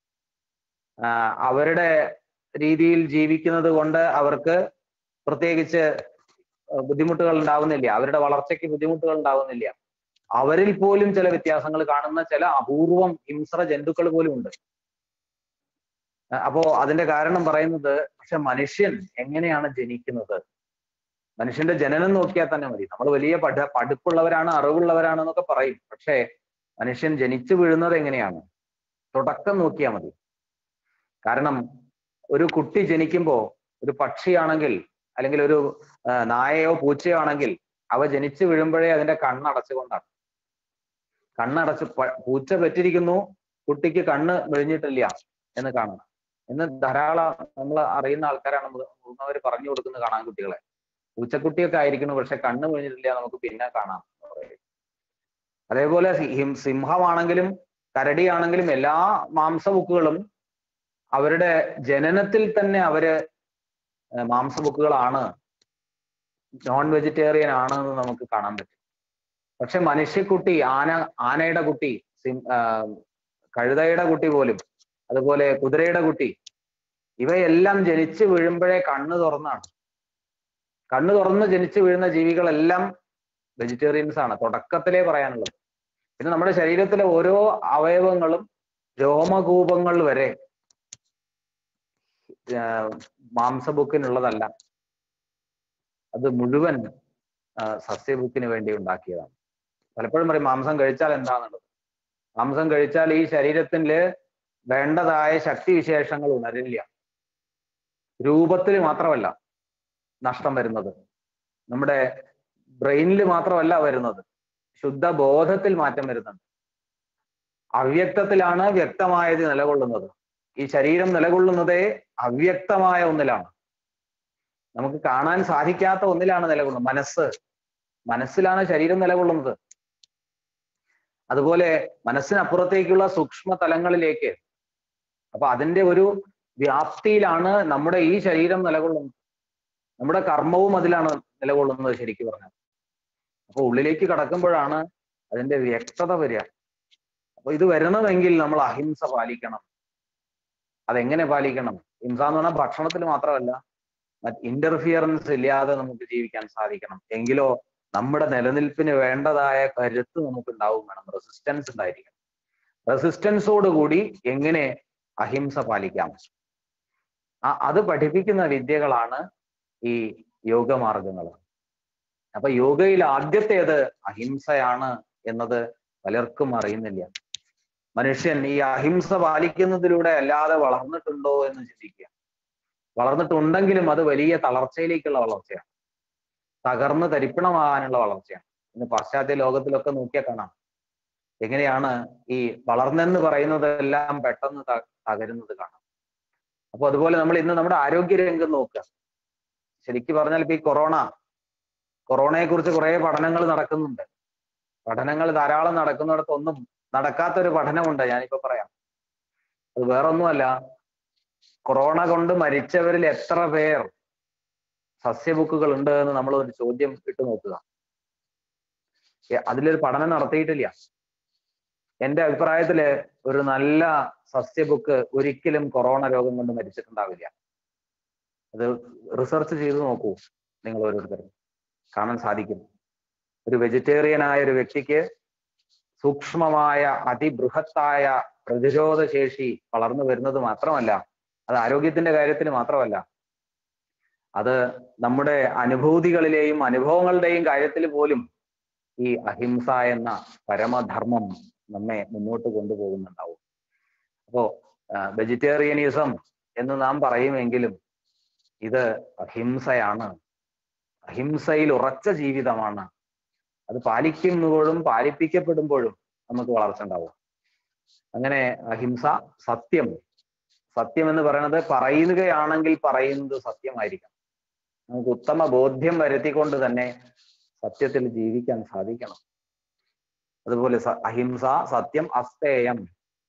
അവരുടെ രീതിയിൽ ജീവിക്കുന്നത് കൊണ്ട് അവർക്ക് പ്രത്യേകിച്ച് ബുദ്ധിമുട്ടുകൾ ഉണ്ടാവുന്നില്ല അവരുടെ വളർച്ചയ്ക്ക് ബുദ്ധിമുട്ടുകൾ ഉണ്ടാവുന്നില്ല അവരിൽ പോലും ചില വ്യത്യാസങ്ങൾ കാണുന്ന ചില അപൂർവം ഹിംസ്ര ജന്തുക്കൾ പോലും ഉണ്ട് അഹ് അപ്പോ അതിന്റെ കാരണം പറയുന്നത് പക്ഷെ മനുഷ്യൻ എങ്ങനെയാണ് ജനിക്കുന്നത് മനുഷ്യന്റെ ജനനം നോക്കിയാൽ തന്നെ മതി നമ്മൾ വലിയ പഠ പഠിപ്പുള്ളവരാണ് അറിവുള്ളവരാണെന്നൊക്കെ പറയും പക്ഷേ മനുഷ്യൻ ജനിച്ചു വീഴുന്നത് എങ്ങനെയാണ് തുടക്കം നോക്കിയാൽ മതി കാരണം ഒരു കുട്ടി ജനിക്കുമ്പോ ഒരു പക്ഷിയാണെങ്കിൽ അല്ലെങ്കിൽ ഒരു ആ, നായയോ പൂച്ചയോ ആണെങ്കിൽ അവ ജനിച്ചു വീഴുമ്പോഴേ അതിന്റെ കണ്ണടച്ചുകൊണ്ടാണ് കണ്ണടച്ച് പ- പൂച്ച പെറ്റിരിക്കുന്നു കുട്ടിക്ക് കണ്ണ് മെഴിഞ്ഞിട്ടില്ല എന്ന് കാണണം എന്ന് ധാരാളം നമ്മൾ അറിയുന്ന ആൾക്കാരാണ് മുതിർന്നവർ പറഞ്ഞു കൊടുക്കുന്നത് കാണാൻ കുട്ടികളെ പൂച്ചക്കുട്ടിയൊക്കെ ആയിരിക്കുന്നു പക്ഷെ കണ്ണ് മെഴിഞ്ഞിട്ടില്ല നമുക്ക് പിന്നെ കാണാം എന്ന് പറയും. അതേപോലെ സി- ഹിം- സിംഹമാണെങ്കിലും കരടിയാണെങ്കിലും എല്ലാ മാംസബുക്കുകളും അവരുടെ ജനനത്തിൽ തന്നെ അവര് ഏർ മാംസബുക്കുകളാണ് നോൺ വെജിറ്റേറിയൻ ആണ് എന്ന് നമുക്ക് കാണാൻ പറ്റും പക്ഷെ മനുഷ്യക്കുട്ടി ആന ആനയുടെ കുട്ടി സിം ആ, കഴുതയുടെ കുട്ടി പോലും അതുപോലെ കുതിരയുടെ കുട്ടി ഇവയെല്ലാം ജനിച്ചു വീഴുമ്പോഴേ കണ്ണ് തുറന്നാണ് കണ്ണ് തുറന്ന് ജനിച്ചു വീഴുന്ന ജീവികളെല്ലാം വെജിറ്റേറിയൻസ് ആണ് തുടക്കത്തിലേ പറയാനുള്ളത് പിന്നെ നമ്മുടെ ശരീരത്തിലെ ഓരോ അവയവങ്ങളും രോമകൂപങ്ങൾ വരെ ആഹ് മാംസബുക്കിനുള്ളതല്ല അത് മുഴുവൻ ആഹ് സസ്യബുക്കിന് വേണ്ടി ഉണ്ടാക്കിയതാണ് പലപ്പോഴും പറയും മാംസം കഴിച്ചാൽ എന്താണെന്നുള്ളത് മാംസം കഴിച്ചാൽ ഈ ശരീരത്തില് വേണ്ടതായ ശക്തിവിശേഷങ്ങൾ ഉണരില്ല രൂപത്തിൽ മാത്രമല്ല നഷ്ടം വരുന്നത് നമ്മുടെ ബ്രെയിനിൽ മാത്രമല്ല വരുന്നത് ശുദ്ധ ബോധത്തിൽ മാറ്റം വരുന്നുണ്ട് അവ്യക്തത്തിലാണ് വ്യക്തമായത് നിലകൊള്ളുന്നത് ഈ ശരീരം നിലകൊള്ളുന്നതേ അവ്യക്തമായ ഒന്നിലാണ് നമുക്ക് കാണാൻ സാധിക്കാത്ത ഒന്നിലാണ് നിലകൊള്ളുന്നത് മനസ്സ് മനസ്സിലാണ് ശരീരം നിലകൊള്ളുന്നത് അതുപോലെ മനസ്സിനപ്പുറത്തേക്കുള്ള സൂക്ഷ്മ തലങ്ങളിലേക്ക് അപ്പൊ അതിന്റെ ഒരു വ്യാപ്തിയിലാണ് നമ്മുടെ ഈ ശരീരം നിലകൊള്ളുന്നത് നമ്മുടെ കർമ്മവും അതിലാണ് നിലകൊള്ളുന്നത് ശരിക്കും പറഞ്ഞാൽ അപ്പൊ ഉള്ളിലേക്ക് കടക്കുമ്പോഴാണ് അതിന്റെ വ്യക്തത വരിക അപ്പൊ ഇത് വരണമെങ്കിൽ നമ്മൾ അഹിംസ പാലിക്കണം അതെങ്ങനെ പാലിക്കണം ഹിംസ എന്ന് പറഞ്ഞാൽ ഭക്ഷണത്തിൽ മാത്രമല്ല ഇന്റർഫിയറൻസ് ഇല്ലാതെ നമുക്ക് ജീവിക്കാൻ സാധിക്കണം എങ്കിലോ നമ്മുടെ നിലനിൽപ്പിന് വേണ്ടതായ കരുത്ത് നമുക്ക് ഉണ്ടാവും വേണം റെസിസ്റ്റൻസ് ഉണ്ടായിരിക്കണം റെസിസ്റ്റൻസോട് കൂടി എങ്ങനെ അഹിംസ പാലിക്കാം ആ- അത് പഠിപ്പിക്കുന്ന വിദ്യകളാണ് ഈ യോഗമാർഗങ്ങൾ അപ്പൊ യോഗയിൽ ആദ്യത്തേത് അഹിംസയാണ് എന്നത് പലർക്കും അറിയുന്നില്ല മനുഷ്യൻ ഈ അഹിംസ പാലിക്കുന്നതിലൂടെ അല്ലാതെ വളർന്നിട്ടുണ്ടോ എന്ന് ചിന്തിക്കുക വളർന്നിട്ടുണ്ടെങ്കിലും അത് വലിയ തളർച്ചയിലേക്കുള്ള വളർച്ചയാണ് തകർന്ന് തരിപ്പണമാകാനുള്ള വളർച്ചയാണ് ഇന്ന് പാശ്ചാത്യ ലോകത്തിലൊക്കെ നോക്കിയാൽ കാണാം എങ്ങനെയാണ് ഈ വളർന്നെന്ന് പറയുന്നതെല്ലാം പെട്ടെന്ന് ത- തകരുന്നത് കാണാം അപ്പൊ അതുപോലെ നമ്മൾ ഇന്ന് നമ്മുടെ ആരോഗ്യ രംഗം നോക്കുക ശരിക്കും പറഞ്ഞാൽ ഇപ്പൊ ഈ കൊറോണ കൊറോണയെ കുറിച്ച് കുറെ പഠനങ്ങൾ നടക്കുന്നുണ്ട് പഠനങ്ങൾ ധാരാളം നടക്കുന്നിടത്തൊന്നും നടക്കാത്തൊരു പഠനമുണ്ട് ഞാനിപ്പോ പറയാം അത് വേറൊന്നുമല്ല കൊറോണ കൊണ്ട് മരിച്ചവരിൽ എത്ര പേർ സസ്യബുക്കുകൾ ഉണ്ട് എന്ന് നമ്മൾ ഒരു ചോദ്യം ഇട്ട് നോക്കുക എ- അതിലൊരു പഠനം നടത്തിയിട്ടില്ല എന്റെ അഭിപ്രായത്തില് ഒരു നല്ല സസ്യബുക്ക് ഒരിക്കലും കൊറോണ രോഗം കൊണ്ട് മരിച്ചിട്ടുണ്ടാവില്ല അത് റിസർച്ച് ചെയ്ത് നോക്കൂ നിങ്ങൾ ഓരോരുത്തരും കാണാൻ സാധിക്കും ഒരു വെജിറ്റേറിയൻ ആയ ഒരു വ്യക്തിക്ക് സൂക്ഷ്മമായ അതിബൃഹത്തായ പ്രതിരോധ ശേഷി വളർന്നു വരുന്നത് മാത്രമല്ല അത് ആരോഗ്യത്തിന്റെ കാര്യത്തിൽ മാത്രമല്ല അത് നമ്മുടെ അനുഭൂതികളിലെയും അനുഭവങ്ങളുടെയും കാര്യത്തിൽ പോലും ഈ അഹിംസ എന്ന പരമധർമ്മം നമ്മെ മുന്നോട്ട് കൊണ്ടുപോകുന്നുണ്ടാവും അപ്പോ വെജിറ്റേറിയനിസം എന്ന് നാം പറയുമെങ്കിലും ഇത് അഹിംസയാണ് അഹിംസയിൽ ഉറച്ച ജീവിതമാണ് അത് പാലിക്കുമ്പോഴും പാലിപ്പിക്കപ്പെടുമ്പോഴും നമുക്ക് വളർച്ച ഉണ്ടാവും അങ്ങനെ അഹിംസ സത്യം സത്യം എന്ന് പറയുന്നത് പറയുകയാണെങ്കിൽ പറയുന്നത് സത്യമായിരിക്കണം നമുക്ക് ഉത്തമ ബോധ്യം വരുത്തിക്കൊണ്ട് തന്നെ സത്യത്തിൽ ജീവിക്കാൻ സാധിക്കണം അതുപോലെ സ- അഹിംസ സത്യം അസ്തേയം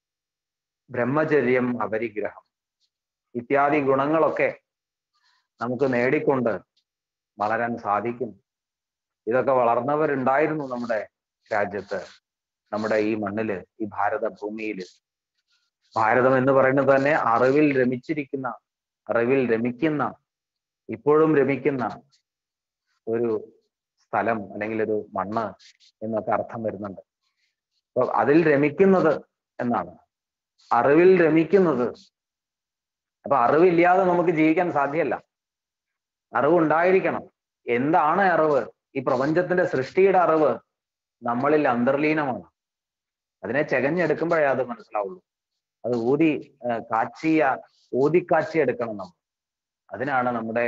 ബ്രഹ്മചര്യം അപരിഗ്രഹം ഇത്യാദി ഗുണങ്ങളൊക്കെ നമുക്ക് നേടിക്കൊണ്ട് വളരാൻ സാധിക്കും ഇതൊക്കെ വളർന്നവരുണ്ടായിരുന്നു നമ്മുടെ രാജ്യത്ത് നമ്മുടെ ഈ മണ്ണില് ഈ ഭാരത ഭൂമിയില് ഭാരതം എന്ന് പറയുന്നത് തന്നെ അറിവിൽ രമിച്ചിരിക്കുന്ന അറിവിൽ രമിക്കുന്ന ഇപ്പോഴും രമിക്കുന്ന ഒരു സ്ഥലം അല്ലെങ്കിൽ ഒരു മണ്ണ് എന്നൊക്കെ അർത്ഥം വരുന്നുണ്ട് അപ്പൊ അതിൽ രമിക്കുന്നത് എന്നാണ് അറിവിൽ രമിക്കുന്നത് അപ്പൊ അറിവില്ലാതെ നമുക്ക് ജീവിക്കാൻ സാധ്യമല്ല അറിവുണ്ടായിരിക്കണം എന്താണ് അറിവ് ഈ പ്രപഞ്ചത്തിന്റെ സൃഷ്ടിയുടെ അറിവ് നമ്മളിൽ അന്തർലീനമാണ് അതിനെ ചെകഞ്ഞെടുക്കുമ്പോഴേ അത് മനസ്സിലാവുള്ളൂ അത് ഊതി കാച്ചിയ ഊതിക്കാച്ചി എടുക്കണം നമ്മൾ അതിനാണ് നമ്മുടെ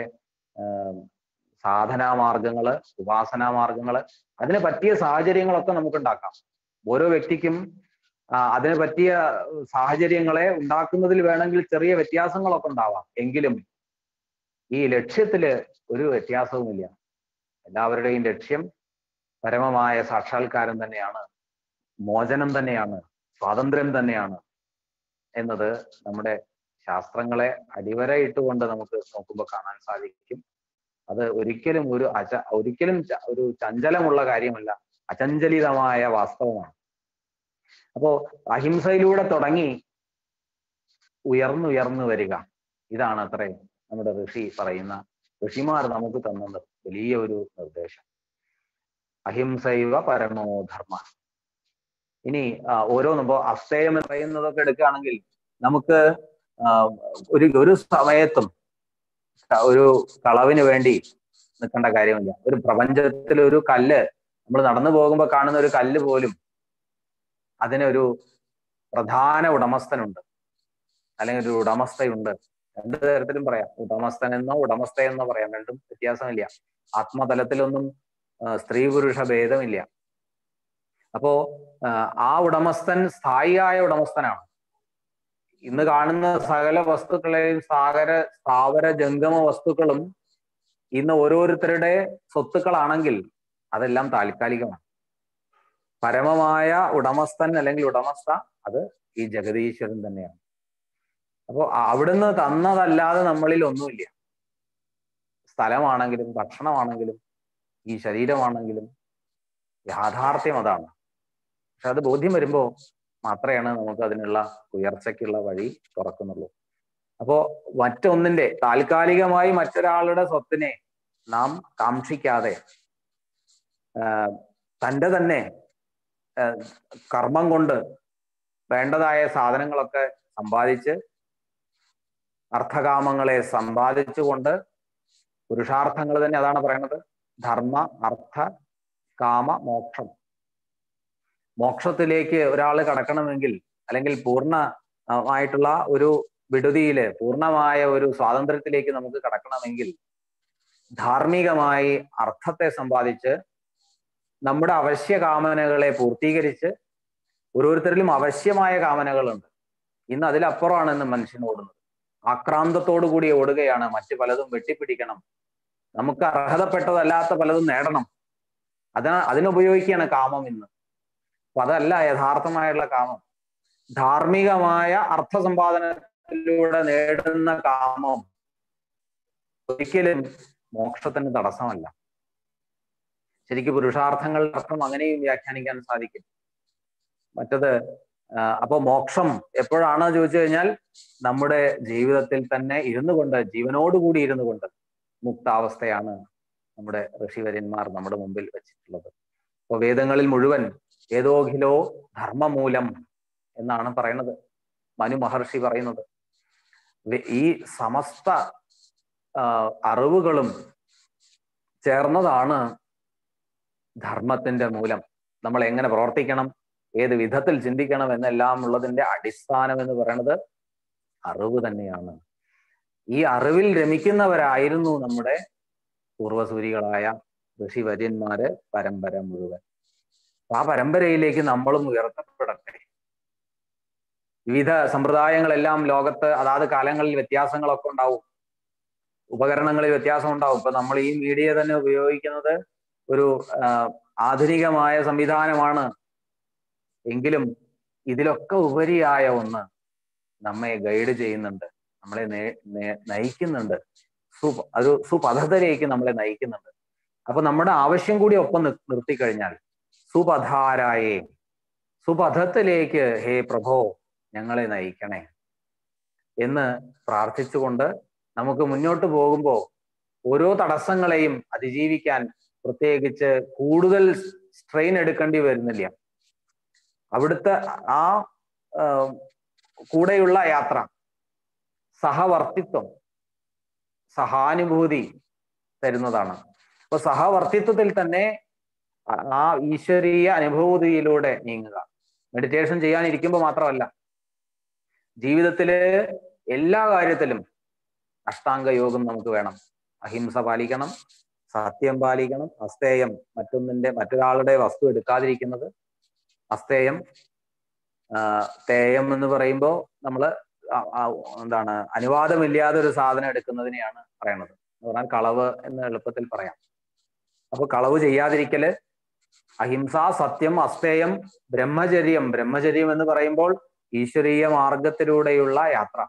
സാധനാ മാർഗങ്ങള് ഉപാസനാ മാർഗങ്ങള് അതിന് പറ്റിയ സാഹചര്യങ്ങളൊക്കെ നമുക്ക് ഉണ്ടാക്കാം ഓരോ വ്യക്തിക്കും അതിന് പറ്റിയ സാഹചര്യങ്ങളെ ഉണ്ടാക്കുന്നതിൽ വേണമെങ്കിൽ ചെറിയ വ്യത്യാസങ്ങളൊക്കെ ഉണ്ടാവാം എങ്കിലും ഈ ലക്ഷ്യത്തില് ഒരു വ്യത്യാസവുമില്ല എല്ലാവരുടെയും ലക്ഷ്യം പരമമായ സാക്ഷാത്കാരം തന്നെയാണ് മോചനം തന്നെയാണ് സ്വാതന്ത്ര്യം തന്നെയാണ് എന്നത് നമ്മുടെ ശാസ്ത്രങ്ങളെ അടിവരയിട്ടുകൊണ്ട് നമുക്ക് നോക്കുമ്പോൾ കാണാൻ സാധിക്കും അത് ഒരിക്കലും ഒരു അച ഒരിക്കലും ഒരു ചഞ്ചലമുള്ള കാര്യമല്ല അചഞ്ചലിതമായ വാസ്തവമാണ് അപ്പോ അഹിംസയിലൂടെ തുടങ്ങി ഉയർന്നുയർന്നു വരിക ഇതാണ് അത്രേ നമ്മുടെ ഋഷി പറയുന്ന ഋഷിമാർ നമുക്ക് തന്നത് വലിയ ഒരു നിർദ്ദേശം അഹിംസൈവ പരമോധർമ്മ ഇനി ഓരോന്നും ഇപ്പോ അസ്തേയം എന്ന് പറയുന്നതൊക്കെ എടുക്കുകയാണെങ്കിൽ നമുക്ക് ഒരു ഒരു സമയത്തും ഒരു കളവിന് വേണ്ടി നിൽക്കേണ്ട കാര്യമില്ല ഒരു പ്രപഞ്ചത്തിൽ ഒരു കല്ല് നമ്മൾ നടന്നു പോകുമ്പോൾ കാണുന്ന ഒരു കല്ല് പോലും അതിനൊരു പ്രധാന ഉടമസ്ഥനുണ്ട് അല്ലെങ്കിൽ ഒരു ഉടമസ്ഥയുണ്ട് രണ്ടു തരത്തിലും പറയാം ഉടമസ്ഥൻ എന്നോ ഉടമസ്ഥ എന്നോ പറയാം രണ്ടും വ്യത്യാസമില്ല ആത്മതലത്തിലൊന്നും സ്ത്രീ പുരുഷ ഭേദമില്ല അപ്പോ ആ ഉടമസ്ഥൻ സ്ഥായിയായ ഉടമസ്ഥനാണ് ഇന്ന് കാണുന്ന സകല വസ്തുക്കളെയും സാഗര സ്ഥാവര ജംഗമ വസ്തുക്കളും ഇന്ന് ഓരോരുത്തരുടെ സ്വത്തുക്കളാണെങ്കിൽ അതെല്ലാം താൽക്കാലികമാണ് പരമമായ ഉടമസ്ഥൻ അല്ലെങ്കിൽ ഉടമസ്ഥ അത് ഈ ജഗതീശ്വരൻ തന്നെയാണ് അപ്പോൾ അവിടുന്ന് തന്നതല്ലാതെ നമ്മളിൽ ഒന്നുമില്ല സ്ഥലമാണെങ്കിലും ഭക്ഷണമാണെങ്കിലും ഈ ശരീരമാണെങ്കിലും യാഥാർത്ഥ്യം അതാണ് പക്ഷെ അത് ബോധ്യം വരുമ്പോൾ മാത്രമാണ് നമുക്ക് അതിനുള്ള ഉയർച്ചയ്ക്കുള്ള വഴി തുറക്കുന്നുള്ളൂ അപ്പോ മറ്റൊന്നിന്റെ താൽക്കാലികമായി മറ്റൊരാളുടെ സ്വത്തിനെ നാം കാക്ഷിക്കാതെ തൻ്റെ തന്നെ കർമ്മം കൊണ്ട് വേണ്ടതായ സാധനങ്ങളൊക്കെ സമ്പാദിച്ച് അർത്ഥകാമങ്ങളെ സമ്പാദിച്ചുകൊണ്ട് പുരുഷാർത്ഥങ്ങൾ തന്നെ അതാണ് പറയുന്നത് ധർമ്മ അർത്ഥ കാമ മോക്ഷം മോക്ഷത്തിലേക്ക് ഒരാൾ കടക്കണമെങ്കിൽ അല്ലെങ്കിൽ പൂർണ്ണമായിട്ടുള്ള ഒരു വിടുതിയില് പൂർണ്ണമായ ഒരു സ്വാതന്ത്ര്യത്തിലേക്ക് നമുക്ക് കടക്കണമെങ്കിൽ ധാർമ്മികമായി അർത്ഥത്തെ സമ്പാദിച്ച് നമ്മുടെ അവശ്യ കാമനകളെ പൂർത്തീകരിച്ച് ഓരോരുത്തരിലും അവശ്യമായ കാമനകളുണ്ട് ഇന്ന് അതിലപ്പുറമാണ് ഇന്ന് മനുഷ്യൻ ഓടുന്നത് ആക്രാന്തത്തോടു കൂടി ഓടുകയാണ് മറ്റു പലതും വെട്ടിപ്പിടിക്കണം നമുക്ക് അർഹതപ്പെട്ടതല്ലാത്ത പലതും നേടണം അതിന് അതിനുപയോഗിക്കുകയാണ് കാമം ഇന്ന് അപ്പൊ അതല്ല യഥാർത്ഥമായുള്ള കാമം ധാർമ്മികമായ അർത്ഥസമ്പാദനത്തിലൂടെ നേടുന്ന കാമം ഒരിക്കലും മോക്ഷത്തിന് തടസ്സമല്ല ശരിക്കും പുരുഷാർത്ഥങ്ങളുടെ അർത്ഥം അങ്ങനെയും വ്യാഖ്യാനിക്കാൻ സാധിക്കും മറ്റത് അപ്പൊ മോക്ഷം എപ്പോഴാണ് ചോദിച്ചു കഴിഞ്ഞാൽ നമ്മുടെ ജീവിതത്തിൽ തന്നെ ഇരുന്നു കൊണ്ട് ജീവനോടുകൂടി ഇരുന്നു കൊണ്ട് മുക്താവസ്ഥയാണ് നമ്മുടെ ഋഷിവര്യന്മാർ നമ്മുടെ മുമ്പിൽ വെച്ചിട്ടുള്ളത് അപ്പൊ വേദങ്ങളിൽ മുഴുവൻ ഏതോഖിലോ ധർമ്മമൂലം എന്നാണ് പറയുന്നത് മനു മഹർഷി പറയുന്നത് ഈ സമസ്ത അറിവുകളും ചേർന്നതാണ് ധർമ്മത്തിന്റെ മൂലം നമ്മൾ എങ്ങനെ പ്രവർത്തിക്കണം ഏത് വിധത്തിൽ ചിന്തിക്കണം എന്നെല്ലാം ഉള്ളതിന്റെ അടിസ്ഥാനം എന്ന് പറയുന്നത് അറിവ് തന്നെയാണ് ഈ അറിവിൽ രമിക്കുന്നവരായിരുന്നു നമ്മുടെ പൂർവസൂരികളായ ഋഷിവര്യന്മാര് പരമ്പര മുഴുവൻ ആ പരമ്പരയിലേക്ക് നമ്മളും ഉയർത്തപ്പെടട്ടെ വിവിധ സമ്പ്രദായങ്ങളെല്ലാം ലോകത്ത് അതാത് കാലങ്ങളിൽ വ്യത്യാസങ്ങളൊക്കെ ഉണ്ടാവും ഉപകരണങ്ങളിൽ വ്യത്യാസം ഉണ്ടാവും ഇപ്പൊ നമ്മൾ ഈ മീഡിയ തന്നെ ഉപയോഗിക്കുന്നത് ഒരു ആധുനികമായ സംവിധാനമാണ് എങ്കിലും ഇതിലൊക്കെ ഉപരിയായ ഒന്ന് നമ്മെ ഗൈഡ് ചെയ്യുന്നുണ്ട് നമ്മളെ നയിക്കുന്നുണ്ട് സു ഒരു സുപഥത്തിലേക്ക് നമ്മളെ നയിക്കുന്നുണ്ട് അപ്പൊ നമ്മുടെ ആവശ്യം കൂടി ഒപ്പം നിർത്തിക്കഴിഞ്ഞാൽ സുപഥാരായേ സുപഥത്തിലേക്ക് ഹേ പ്രഭോ ഞങ്ങളെ നയിക്കണേ എന്ന് പ്രാർത്ഥിച്ചുകൊണ്ട് നമുക്ക് മുന്നോട്ട് പോകുമ്പോൾ ഓരോ തടസ്സങ്ങളെയും അതിജീവിക്കാൻ പ്രത്യേകിച്ച് കൂടുതൽ സ്ട്രെയിൻ എടുക്കേണ്ടി വരുന്നില്ല അവിടുത്തെ ആ ആ, കൂടെയുള്ള യാത്ര സഹവർത്തിത്വം സഹാനുഭൂതി തരുന്നതാണ് അപ്പൊ സഹവർത്തിത്വത്തിൽ തന്നെ ആ- ആ ഈശ്വരീയ അനുഭൂതിയിലൂടെ നീങ്ങുക മെഡിറ്റേഷൻ ചെയ്യാനിരിക്കുമ്പോൾ മാത്രമല്ല ജീവിതത്തില് എല്ലാ കാര്യത്തിലും അഷ്ടാംഗ യോഗം നമുക്ക് വേണം അഹിംസ പാലിക്കണം സത്യം പാലിക്കണം അസ്തേയം മറ്റൊന്നിന്റെ മറ്റൊരാളുടെ വസ്തു എടുക്കാതിരിക്കുന്നത് അസ്തേയം ആ, തേയം എന്ന് പറയുമ്പോൾ നമ്മൾ എന്താണ് അനുവാദമില്ലാതെ ഒരു സാധനം എടുക്കുന്നതിനെയാണ് പറയണത് എന്ന് പറഞ്ഞാൽ കളവ് എന്ന് എളുപ്പത്തിൽ പറയാം അപ്പൊ കളവ് ചെയ്യാതിരിക്കല് അഹിംസ സത്യം അസ്തേയം ബ്രഹ്മചര്യം ബ്രഹ്മചര്യം എന്ന് പറയുമ്പോൾ ഈശ്വരീയ മാർഗത്തിലൂടെയുള്ള യാത്ര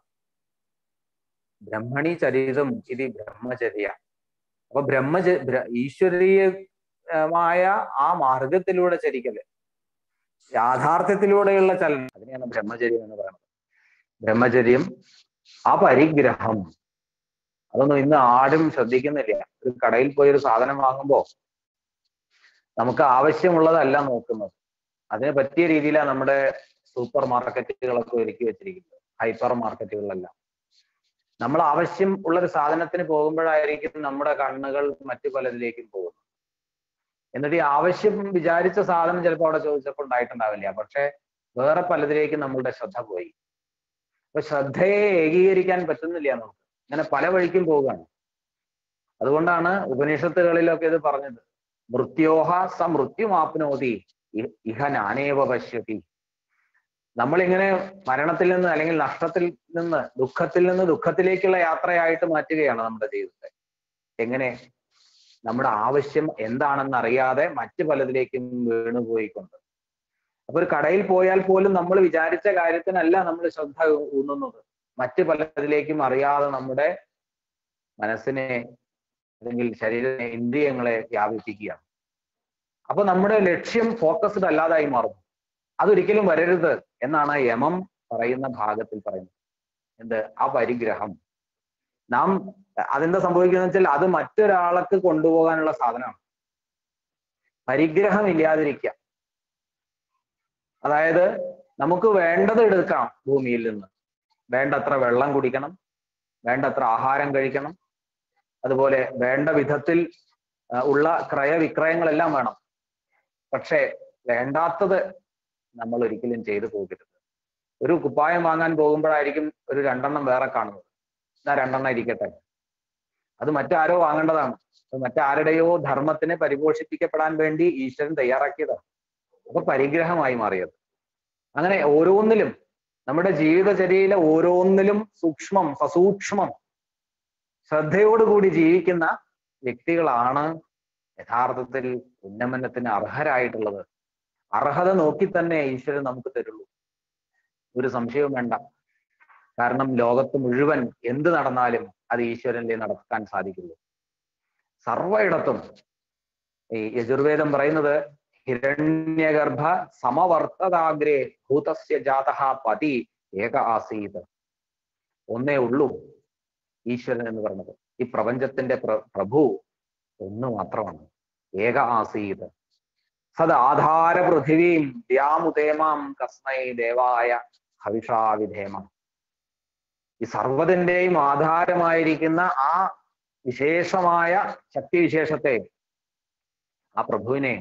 ബ്രഹ്മണി ചരിതം ഇത് ബ്രഹ്മചര്യ അപ്പൊ ബ്രഹ്മച ബ്ര- ഈശ്വരീയമായ ആ മാർഗത്തിലൂടെ ചരിക്കല് യാഥാർത്ഥ്യത്തിലൂടെയുള്ള ചലനം അതിനെയാണ് ബ്രഹ്മചര്യം എന്ന് പറയുന്നത് ബ്രഹ്മചര്യം ആ പരിഗ്രഹം അതൊന്നും ഇന്ന് ആരും ശ്രദ്ധിക്കുന്നില്ല ഒരു കടയിൽ പോയി ഒരു സാധനം വാങ്ങുമ്പോ നമുക്ക് ആവശ്യമുള്ളതല്ല നോക്കുന്നത് അതിന് പറ്റിയ രീതിയിലാണ് നമ്മുടെ സൂപ്പർ മാർക്കറ്റുകളൊക്കെ ഒരുക്കി വെച്ചിരിക്കുന്നത് ഹൈപ്പർ മാർക്കറ്റുകളിലെല്ലാം നമ്മൾ ആവശ്യം ഉള്ള ഒരു സാധനത്തിന് പോകുമ്പോഴായിരിക്കും നമ്മുടെ കണ്ണുകൾ മറ്റു പലതിലേക്കും പോകുന്നത് എന്നിട്ട് ഈ ആവശ്യം വിചാരിച്ച സാധനം ചിലപ്പോൾ അവിടെ ചോദിച്ചപ്പോൾ ഉണ്ടായിട്ടുണ്ടാവില്ല പക്ഷെ വേറെ പലതിലേക്കും നമ്മളുടെ ശ്രദ്ധ പോയി അപ്പൊ ശ്രദ്ധയെ ഏകീകരിക്കാൻ പറ്റുന്നില്ല നമുക്ക് ഇങ്ങനെ പല വഴിക്കും പോവുകയാണ് അതുകൊണ്ടാണ് ഉപനിഷത്തുകളിലൊക്കെ ഇത് പറഞ്ഞത് മൃത്യോഹ സ മൃത്യുമാപ്നോതി ഇ- ഇഹ നാനേവ പശ്യതി നമ്മളിങ്ങനെ മരണത്തിൽ നിന്ന് അല്ലെങ്കിൽ നഷ്ടത്തിൽ നിന്ന് ദുഃഖത്തിൽ നിന്ന് ദുഃഖത്തിലേക്കുള്ള യാത്രയായിട്ട് മാറ്റുകയാണ് നമ്മുടെ ജീവിതത്തെ എങ്ങനെ നമ്മുടെ ആവശ്യം എന്താണെന്ന് അറിയാതെ മറ്റു പലതിലേക്കും വീണുപോയിക്കൊണ്ട് അപ്പൊ ഒരു കടയിൽ പോയാൽ പോലും നമ്മൾ വിചാരിച്ച കാര്യത്തിനല്ല നമ്മൾ ശ്രദ്ധ ഊന്നുന്നത് മറ്റു പലതിലേക്കും അറിയാതെ നമ്മുടെ മനസ്സിനെ അല്ലെങ്കിൽ ശരീരത്തെ ഇന്ദ്രിയങ്ങളെ വ്യാപിപ്പിക്കുകയാണ് അപ്പൊ നമ്മുടെ ലക്ഷ്യം ഫോക്കസ്ഡ് അല്ലാതായി മാറും അതൊരിക്കലും വരരുത് എന്നാണ് യമം പറയുന്ന ഭാഗത്തിൽ പറയുന്നത് എന്ത് ആ പരിഗ്രഹം നാം അതെന്താ സംഭവിക്കുന്നത് വെച്ചാൽ അത് മറ്റൊരാൾക്ക് കൊണ്ടുപോകാനുള്ള സാധനമാണ് പരിഗ്രഹം ഇല്ലാതിരിക്കുക അതായത് നമുക്ക് വേണ്ടത് എടുക്കാം ഭൂമിയിൽ നിന്ന് വേണ്ടത്ര വെള്ളം കുടിക്കണം വേണ്ടത്ര ആഹാരം കഴിക്കണം അതുപോലെ വേണ്ട വിധത്തിൽ ആ, ഉള്ള ക്രയവിക്രയങ്ങളെല്ലാം വേണം പക്ഷേ വേണ്ടാത്തത് നമ്മൾ ഒരിക്കലും ചെയ്തു പോകരുത് ഒരു കുപ്പായം വാങ്ങാൻ പോകുമ്പോഴായിരിക്കും ഒരു രണ്ടെണ്ണം വേറെ കാണുന്നത് എന്നാ രണ്ടെണ്ണം ഇരിക്കട്ടെ അത് മറ്റാരോ വാങ്ങേണ്ടതാണ് അത് മറ്റാരുടെയോ ധർമ്മത്തിനെ പരിപോഷിപ്പിക്കപ്പെടാൻ വേണ്ടി ഈശ്വരൻ തയ്യാറാക്കിയതാണ് അപ്പൊ പരിഗ്രഹമായി മാറിയത് അങ്ങനെ ഓരോന്നിലും നമ്മുടെ ജീവിതചര്യയിലെ ഓരോന്നിലും സൂക്ഷ്മം സസൂക്ഷ്മം ശ്രദ്ധയോടുകൂടി ജീവിക്കുന്ന വ്യക്തികളാണ് യഥാർത്ഥത്തിൽ ഉന്നമനത്തിന് അർഹരായിട്ടുള്ളത് അർഹത നോക്കി തന്നെ ഈശ്വരൻ നമുക്ക് തരുള്ളൂ ഒരു സംശയവും വേണ്ട കാരണം ലോകത്ത് മുഴുവൻ എന്ത് നടന്നാലും അത് ഈശ്വരനിലെ നടക്കാൻ സാധിക്കുള്ളൂ സർവയിടത്തും ഈ യജുർവേദം പറയുന്നത് ഹിരണ്യഗർഭ സമവർത്തതാഗ്രേ ഭൂതസ്യ ജാതഃ പതി ഏക ആസീത് ഒന്നേ ഉള്ളൂ ഈശ്വരൻ എന്ന് പറയുന്നത് ഈ പ്രപഞ്ചത്തിന്റെ പ്ര- പ്രഭു ഒന്ന് മാത്രമാണ് ഏക ആസീത് സത് ആധാര പൃഥിവീം ദ്യാമുദേമാം കസ്മൈ ദേവായ ഹവിഷാവിധേമ ഈ സർവ്വതിന്റെയും ആധാരമായിരിക്കുന്ന ആ വിശേഷമായ ശക്തിവിശേഷത്തെ ആ പ്രഭുവിനെ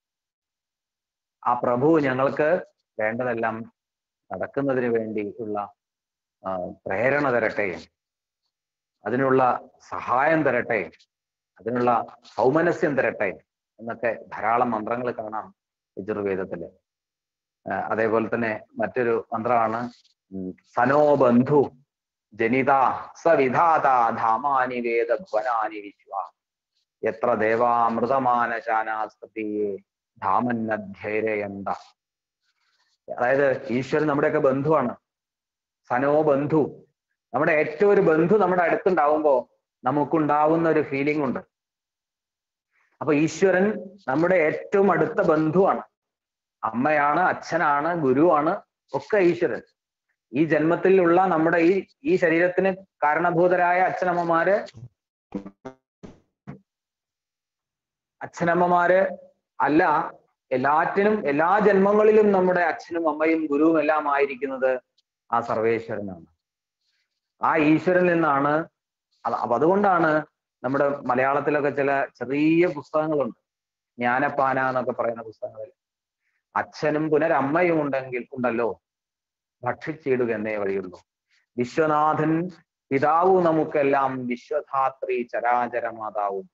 ആ പ്രഭു ഞങ്ങൾക്ക് വേണ്ടതെല്ലാം നടക്കുന്നതിന് വേണ്ടി ഉള്ള ആ, പ്രേരണ തരട്ടെ അതിനുള്ള സഹായം തരട്ടെ അതിനുള്ള സൗമനസ്യം തരട്ടെ എന്നൊക്കെ ധാരാളം മന്ത്രങ്ങൾ കാണാം യജുർവേദത്തില് ആ, അതേപോലെ തന്നെ മറ്റൊരു മന്ത്രമാണ് ഉം, സനോ ബന്ധു ജനിത സവിധാത ധാമാനി വേദ ഭുവനാനി വിശ്വ എത്ര ദേവാമൃതമാനശാനാസ്പതിയെ ധാമന്നധ്യയന്ത അതായത് ഈശ്വരൻ നമ്മുടെയൊക്കെ ബന്ധുവാണ് സനോ ബന്ധു നമ്മുടെ ഏറ്റവും ഒരു ബന്ധു നമ്മുടെ അടുത്തുണ്ടാവുമ്പോ നമുക്കുണ്ടാവുന്ന ഒരു ഫീലിംഗ് ഉണ്ട് അപ്പൊ ഈശ്വരൻ നമ്മുടെ ഏറ്റവും അടുത്ത ബന്ധുവാണ് അമ്മയാണ് അച്ഛനാണ് ഗുരുവാണ് ഒക്കെ ഈശ്വരൻ ഈ ജന്മത്തിലുള്ള നമ്മുടെ ഈ ഈ ശരീരത്തിന് കാരണഭൂതരായ അച്ഛനമ്മമാര് അച്ഛനമ്മമാര് അല്ല എല്ലാറ്റിനും എല്ലാ ജന്മങ്ങളിലും നമ്മുടെ അച്ഛനും അമ്മയും ഗുരുവും എല്ലാം ആയിരിക്കുന്നത് ആ സർവേശ്വരനാണ് ആ ഈശ്വരനിൽ നിന്നാണ് അത് അപ്പൊ അതുകൊണ്ടാണ് നമ്മുടെ മലയാളത്തിലൊക്കെ ചില ചെറിയ പുസ്തകങ്ങളുണ്ട് ജ്ഞാനപ്പാന എന്നൊക്കെ പറയുന്ന പുസ്തകങ്ങളിൽ അച്ഛനും പുനരമ്മയും ഉണ്ടെങ്കിൽ ഉണ്ടല്ലോ ഭക്ഷിച്ചിടുക എന്നേ വഴിയുള്ളൂ വിശ്വനാഥൻ പിതാവു നമുക്കെല്ലാം വിശ്വധാത്രി ചരാചര മാതാവും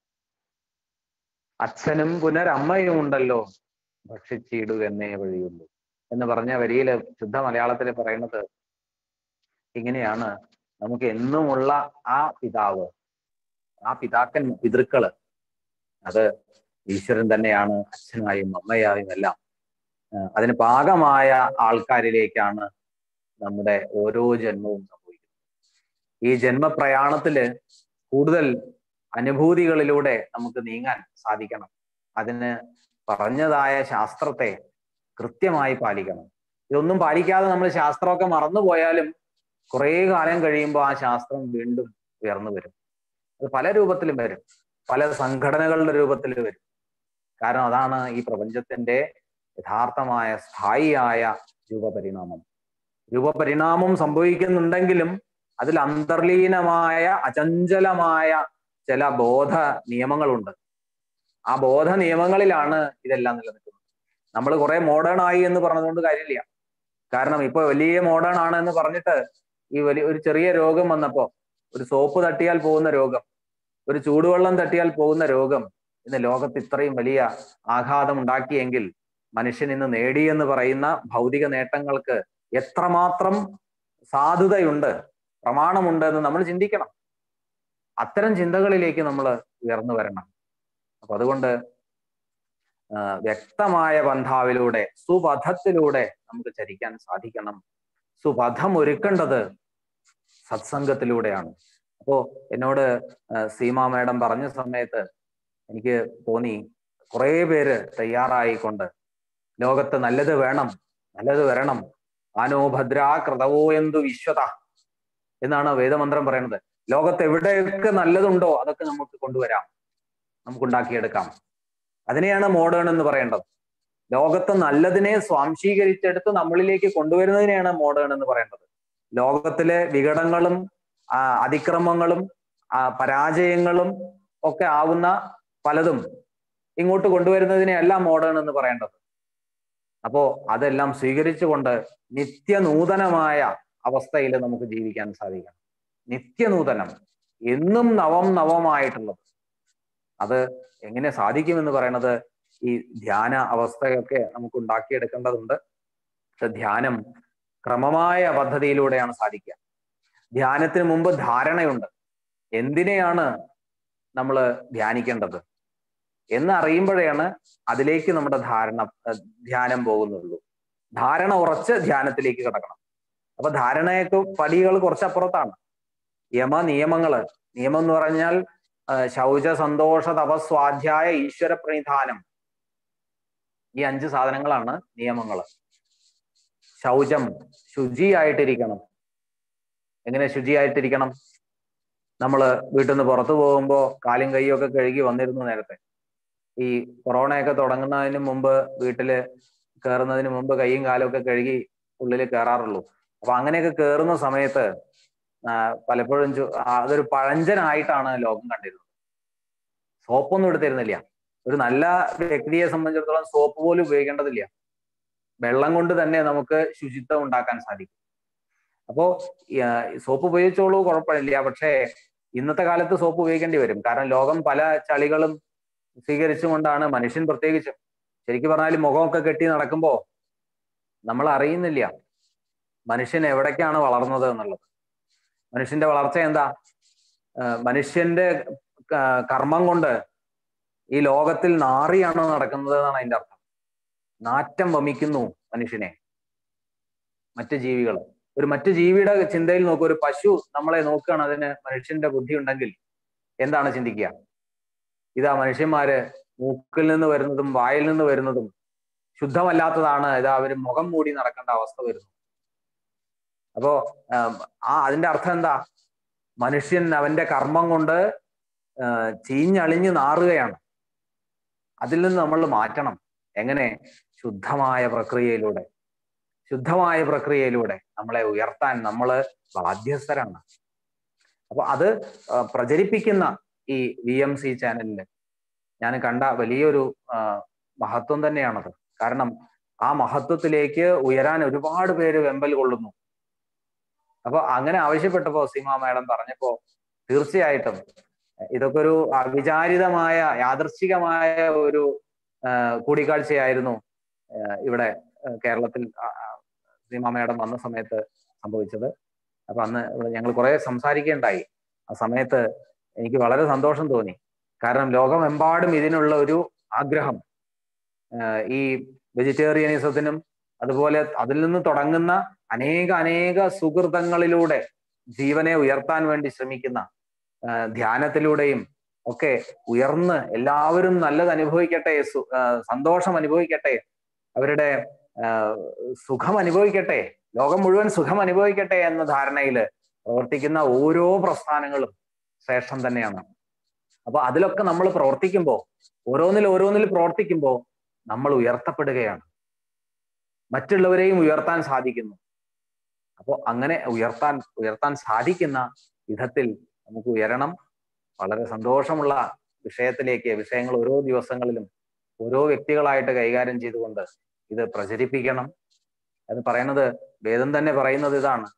അച്ഛനും പുനരമ്മയും ഉണ്ടല്ലോ ഭക്ഷിച്ചിടുക എന്നേ വഴിയുള്ളൂ എന്ന് പറഞ്ഞ വരിയില് ശുദ്ധ മലയാളത്തിൽ പറയുന്നത് ഇങ്ങനെയാണ് നമുക്ക് എന്നുമുള്ള ആ പിതാവ് ആ പിതാക്കൻ പിതൃക്കള് അത് ഈശ്വരൻ തന്നെയാണ് അച്ഛനായും അമ്മയായും എല്ലാം ഏഹ് അതിന് പാകമായ ആൾക്കാരിലേക്കാണ് നമ്മുടെ ഓരോ ജന്മവും സംഭവിക്കുന്നത് ഈ ജന്മപ്രയാണത്തില് കൂടുതൽ അനുഭൂതികളിലൂടെ നമുക്ക് നീങ്ങാൻ സാധിക്കണം അതിന് പറഞ്ഞതായ ശാസ്ത്രത്തെ കൃത്യമായി പാലിക്കണം ഇതൊന്നും പാലിക്കാതെ നമ്മൾ ശാസ്ത്രമൊക്കെ മറന്നുപോയാലും കുറേ കാലം കഴിയുമ്പോൾ ആ ശാസ്ത്രം വീണ്ടും ഉയർന്നു വരും അത് പല രൂപത്തിലും വരും പല സംഘടനകളുടെ രൂപത്തിൽ വരും കാരണം അതാണ് ഈ പ്രപഞ്ചത്തിന്റെ യഥാർത്ഥമായ സ്ഥായിയായ രൂപപരിണാമം രൂപപരിണാമം സംഭവിക്കുന്നുണ്ടെങ്കിലും അതിൽ അന്തർലീനമായ അചഞ്ചലമായ ചില ബോധ നിയമങ്ങളുണ്ട് ആ ബോധ നിയമങ്ങളിലാണ് ഇതെല്ലാം നിലനിൽക്കുന്നത് നമ്മൾ കുറെ മോഡേൺ ആയി എന്ന് പറഞ്ഞതുകൊണ്ട് കാര്യമില്ല കാരണം ഇപ്പൊ വലിയ മോഡേൺ ആണ് എന്ന് പറഞ്ഞിട്ട് ഈ വലിയ ഒരു ചെറിയ രോഗം വന്നപ്പോ ഒരു സോപ്പ് തട്ടിയാൽ പോകുന്ന രോഗം ഒരു ചൂടുവെള്ളം തട്ടിയാൽ പോകുന്ന രോഗം ഇന്ന് ലോകത്ത് ഇത്രയും വലിയ ആഘാതം ഉണ്ടാക്കിയെങ്കിൽ മനുഷ്യൻ ഇന്ന് നേടിയെന്ന് പറയുന്ന ഭൗതിക നേട്ടങ്ങൾക്ക് എത്രമാത്രം സാധുതയുണ്ട് പ്രമാണമുണ്ട് എന്ന് നമ്മൾ ചിന്തിക്കണം അത്തരം ചിന്തകളിലേക്ക് നമ്മൾ ഉയർന്നു വരണം അപ്പൊ അതുകൊണ്ട് വ്യക്തമായ പന്ഥാവിലൂടെ സുപഥത്തിലൂടെ നമുക്ക് ചരിക്കാൻ സാധിക്കണം സുപഥം ഒരുക്കേണ്ടത് സത്സംഗത്തിലൂടെയാണ് അപ്പോ എന്നോട് സീമ മേഡം പറഞ്ഞ സമയത്ത് എനിക്ക് തോന്നി കുറേ പേര് തയ്യാറായിക്കൊണ്ട് ലോകത്ത് നല്ലത് വേണം നല്ലത് വരണം ആനോ ഭദ്രാ കൃതവോ എന്തു വിശ്വത എന്നാണ് വേദമന്ത്രം പറയുന്നത് ലോകത്ത് എവിടെയൊക്കെ നല്ലതുണ്ടോ അതൊക്കെ നമുക്ക് കൊണ്ടുവരാം നമുക്ക് ഉണ്ടാക്കിയെടുക്കാം അതിനെയാണ് മോഡേൺ എന്ന് പറയേണ്ടത് ലോകത്ത് നല്ലതിനെ സ്വാംശീകരിച്ചെടുത്ത് നമ്മളിലേക്ക് കൊണ്ടുവരുന്നതിനെയാണ് മോഡേൺ എന്ന് പറയേണ്ടത് ലോകത്തിലെ വിഘടങ്ങളും അതിക്രമങ്ങളും പരാജയങ്ങളും ഒക്കെ ആവുന്ന പലതും ഇങ്ങോട്ട് കൊണ്ടുവരുന്നതിനെയല്ല മോഡേൺ എന്ന് പറയേണ്ടത് അപ്പോ അതെല്ലാം സ്വീകരിച്ചുകൊണ്ട് നിത്യനൂതനമായ അവസ്ഥയിൽ നമുക്ക് ജീവിക്കാൻ സാധിക്കണം നിത്യനൂതനം എന്നും നവം നവമായിട്ടുള്ളത് അത് എങ്ങനെ സാധിക്കുമെന്ന് പറയണത് ഈ ധ്യാന അവസ്ഥയൊക്കെ നമുക്ക് ഉണ്ടാക്കിയെടുക്കേണ്ടതുണ്ട് പക്ഷെ ധ്യാനം ക്രമമായ പദ്ധതിയിലൂടെയാണ് സാധിക്കുക ധ്യാനത്തിന് മുമ്പ് ധാരണയുണ്ട് എന്തിനെയാണ് നമ്മൾ ധ്യാനിക്കേണ്ടത് എന്ന് അറിയുമ്പോഴാണ് അതിലേക്ക് നമ്മുടെ ധാരണ ധ്യാനം പോകുന്നുള്ളൂ ധാരണ ഉറച്ച് ധ്യാനത്തിലേക്ക് കിടക്കണം അപ്പൊ ധാരണയൊക്കെ പടികൾ കുറച്ചപ്പുറത്താണ് യമ നിയമങ്ങള് നിയമം എന്ന് പറഞ്ഞാൽ ശൗച സന്തോഷ തപസ്വാധ്യായ ഈശ്വര പ്രണിധാനം ഈ അഞ്ച് സാധനങ്ങളാണ് നിയമങ്ങൾ ശൗചം ശുചിയായിട്ടിരിക്കണം എങ്ങനെ ശുചിയായിട്ടിരിക്കണം നമ്മൾ വീട്ടിൽ നിന്ന് പുറത്തു പോകുമ്പോൾ കാലും കൈയും ഒക്കെ കഴുകി വന്നിരുന്നു നേരത്തെ ഈ കൊറോണയൊക്കെ തുടങ്ങുന്നതിന് മുമ്പ് വീട്ടില് കയറുന്നതിന് മുമ്പ് കൈയും കാലും ഒക്കെ കഴുകി ഉള്ളിൽ കയറാറുള്ളൂ അപ്പൊ അങ്ങനെയൊക്കെ കയറുന്ന സമയത്ത് പലപ്പോഴും അതൊരു പഴഞ്ചനായിട്ടാണ് ലോകം കണ്ടിരുന്നത് സോപ്പൊന്നും എടുത്തിരുന്നില്ല ഒരു നല്ല വ്യക്തിയെ സംബന്ധിച്ചിടത്തോളം സോപ്പ് പോലും ഉപയോഗിക്കേണ്ടതില്ല വെള്ളം കൊണ്ട് തന്നെ നമുക്ക് ശുചിത്വം ഉണ്ടാക്കാൻ സാധിക്കും അപ്പോ സോപ്പ് ഉപയോഗിച്ചോളൂ കുഴപ്പമില്ല പക്ഷേ ഇന്നത്തെ കാലത്ത് സോപ്പ് ഉപയോഗിക്കേണ്ടി വരും കാരണം ലോകം പല ചളികളും സ്വീകരിച്ചുകൊണ്ടാണ് മനുഷ്യൻ പ്രത്യേകിച്ചും ശരിക്കും പറഞ്ഞാൽ മുഖമൊക്കെ കെട്ടി നടക്കുമ്പോ നമ്മൾ അറിയുന്നില്ല മനുഷ്യൻ എവിടേക്കാണ് വളർന്നത് എന്നുള്ളത് മനുഷ്യന്റെ വളർച്ച എന്താ മനുഷ്യന്റെ കർമ്മം കൊണ്ട് ഈ ലോകത്തിൽ നാറിയാണ് നടക്കുന്നത് എന്നാണ് അതിന്റെ അർത്ഥം നാറ്റം വമിക്കുന്നു മനുഷ്യനെ മറ്റ് ജീവികൾ ഒരു മറ്റു ജീവിയുടെ ചിന്തയിൽ നോക്കുക ഒരു പശു നമ്മളെ നോക്കുകയാണ് അതിന് മനുഷ്യന്റെ ബുദ്ധി ഉണ്ടെങ്കിൽ എന്താണ് ചിന്തിക്കുക ഇതാ മനുഷ്യന്മാര് മൂക്കിൽ നിന്ന് വരുന്നതും വായിൽ നിന്ന് വരുന്നതും ശുദ്ധമല്ലാത്തതാണ് ഇതാ അവര് മുഖം മൂടി നടക്കേണ്ട അവസ്ഥ വരുന്നു അപ്പോ ആ അതിന്റെ അർത്ഥം എന്താ മനുഷ്യൻ അവന്റെ കർമ്മം കൊണ്ട് ചീഞ്ഞളിഞ്ഞ് നാറുകയാണ് അതിൽ നിന്ന് നമ്മൾ മാറ്റണം എങ്ങനെ ശുദ്ധമായ പ്രക്രിയയിലൂടെ ശുദ്ധമായ പ്രക്രിയയിലൂടെ നമ്മളെ ഉയർത്താൻ നമ്മൾ ബാധ്യസ്ഥരാണ് അപ്പൊ അത് പ്രചരിപ്പിക്കുന്ന ഈ വി എം സി ചാനലിൽ ഞാൻ കണ്ട വലിയൊരു മഹത്വം തന്നെയാണത് കാരണം ആ മഹത്വത്തിലേക്ക് ഉയരാൻ ഒരുപാട് പേര് വെമ്പൽ കൊള്ളുന്നു അപ്പൊ അങ്ങനെ ആവശ്യപ്പെട്ടപ്പോ സീമ മാഡം പറഞ്ഞപ്പോ തീർച്ചയായിട്ടും ഇതൊക്കെ ഒരു അവിചാരിതമായ യാദൃശ്ചികമായ ഒരു കൂടിക്കാഴ്ചയായിരുന്നു ഇവിടെ കേരളത്തിൽ സീമ മാഡം വന്ന സമയത്ത് സംഭവിച്ചത് അപ്പൊ അന്ന് ഞങ്ങൾ കുറെ സംസാരിക്കേണ്ടായി ആ സമയത്ത് എനിക്ക് വളരെ സന്തോഷം തോന്നി കാരണം ലോകമെമ്പാടും ഇതിനുള്ള ഒരു ആഗ്രഹം ഈ വെജിറ്റേറിയനിസത്തിനും അതുപോലെ അതിൽ നിന്ന് തുടങ്ങുന്ന അനേക അനേക സുഹൃതങ്ങളിലൂടെ ജീവനെ ഉയർത്താൻ വേണ്ടി ശ്രമിക്കുന്ന ധ്യാനത്തിലൂടെയും ഒക്കെ ഉയർന്ന് എല്ലാവരും നല്ലത് അനുഭവിക്കട്ടെ സന്തോഷം അനുഭവിക്കട്ടെ അവരുടെ സുഖം അനുഭവിക്കട്ടെ ലോകം മുഴുവൻ സുഖം അനുഭവിക്കട്ടെ എന്ന ധാരണയിൽ പ്രവർത്തിക്കുന്ന ഓരോ പ്രസ്ഥാനങ്ങളും ശ്രേഷ്ഠം തന്നെയാണ് അപ്പൊ അതിലൊക്കെ നമ്മൾ പ്രവർത്തിക്കുമ്പോൾ ഓരോന്നിൽ ഓരോന്നിൽ പ്രവർത്തിക്കുമ്പോൾ നമ്മൾ ഉയർത്തപ്പെടുകയാണ് മറ്റുള്ളവരെയും ഉയർത്താൻ സാധിക്കുന്നു അപ്പോൾ അങ്ങനെ ഉയർത്താൻ ഉയർത്താൻ സാധിക്കുന്ന വിധത്തിൽ നമുക്ക് ഉയരണം വളരെ സന്തോഷമുള്ള വിഷയത്തിലേക്ക് വിഷയങ്ങൾ ഓരോ ദിവസങ്ങളിലും ഓരോ വ്യക്തികളായിട്ട് കൈകാര്യം ചെയ്തുകൊണ്ട് ഇത് പ്രചരിപ്പിക്കണം എന്ന് പറയുന്നത് വേദം തന്നെ പറയുന്നത് ഇതാണ്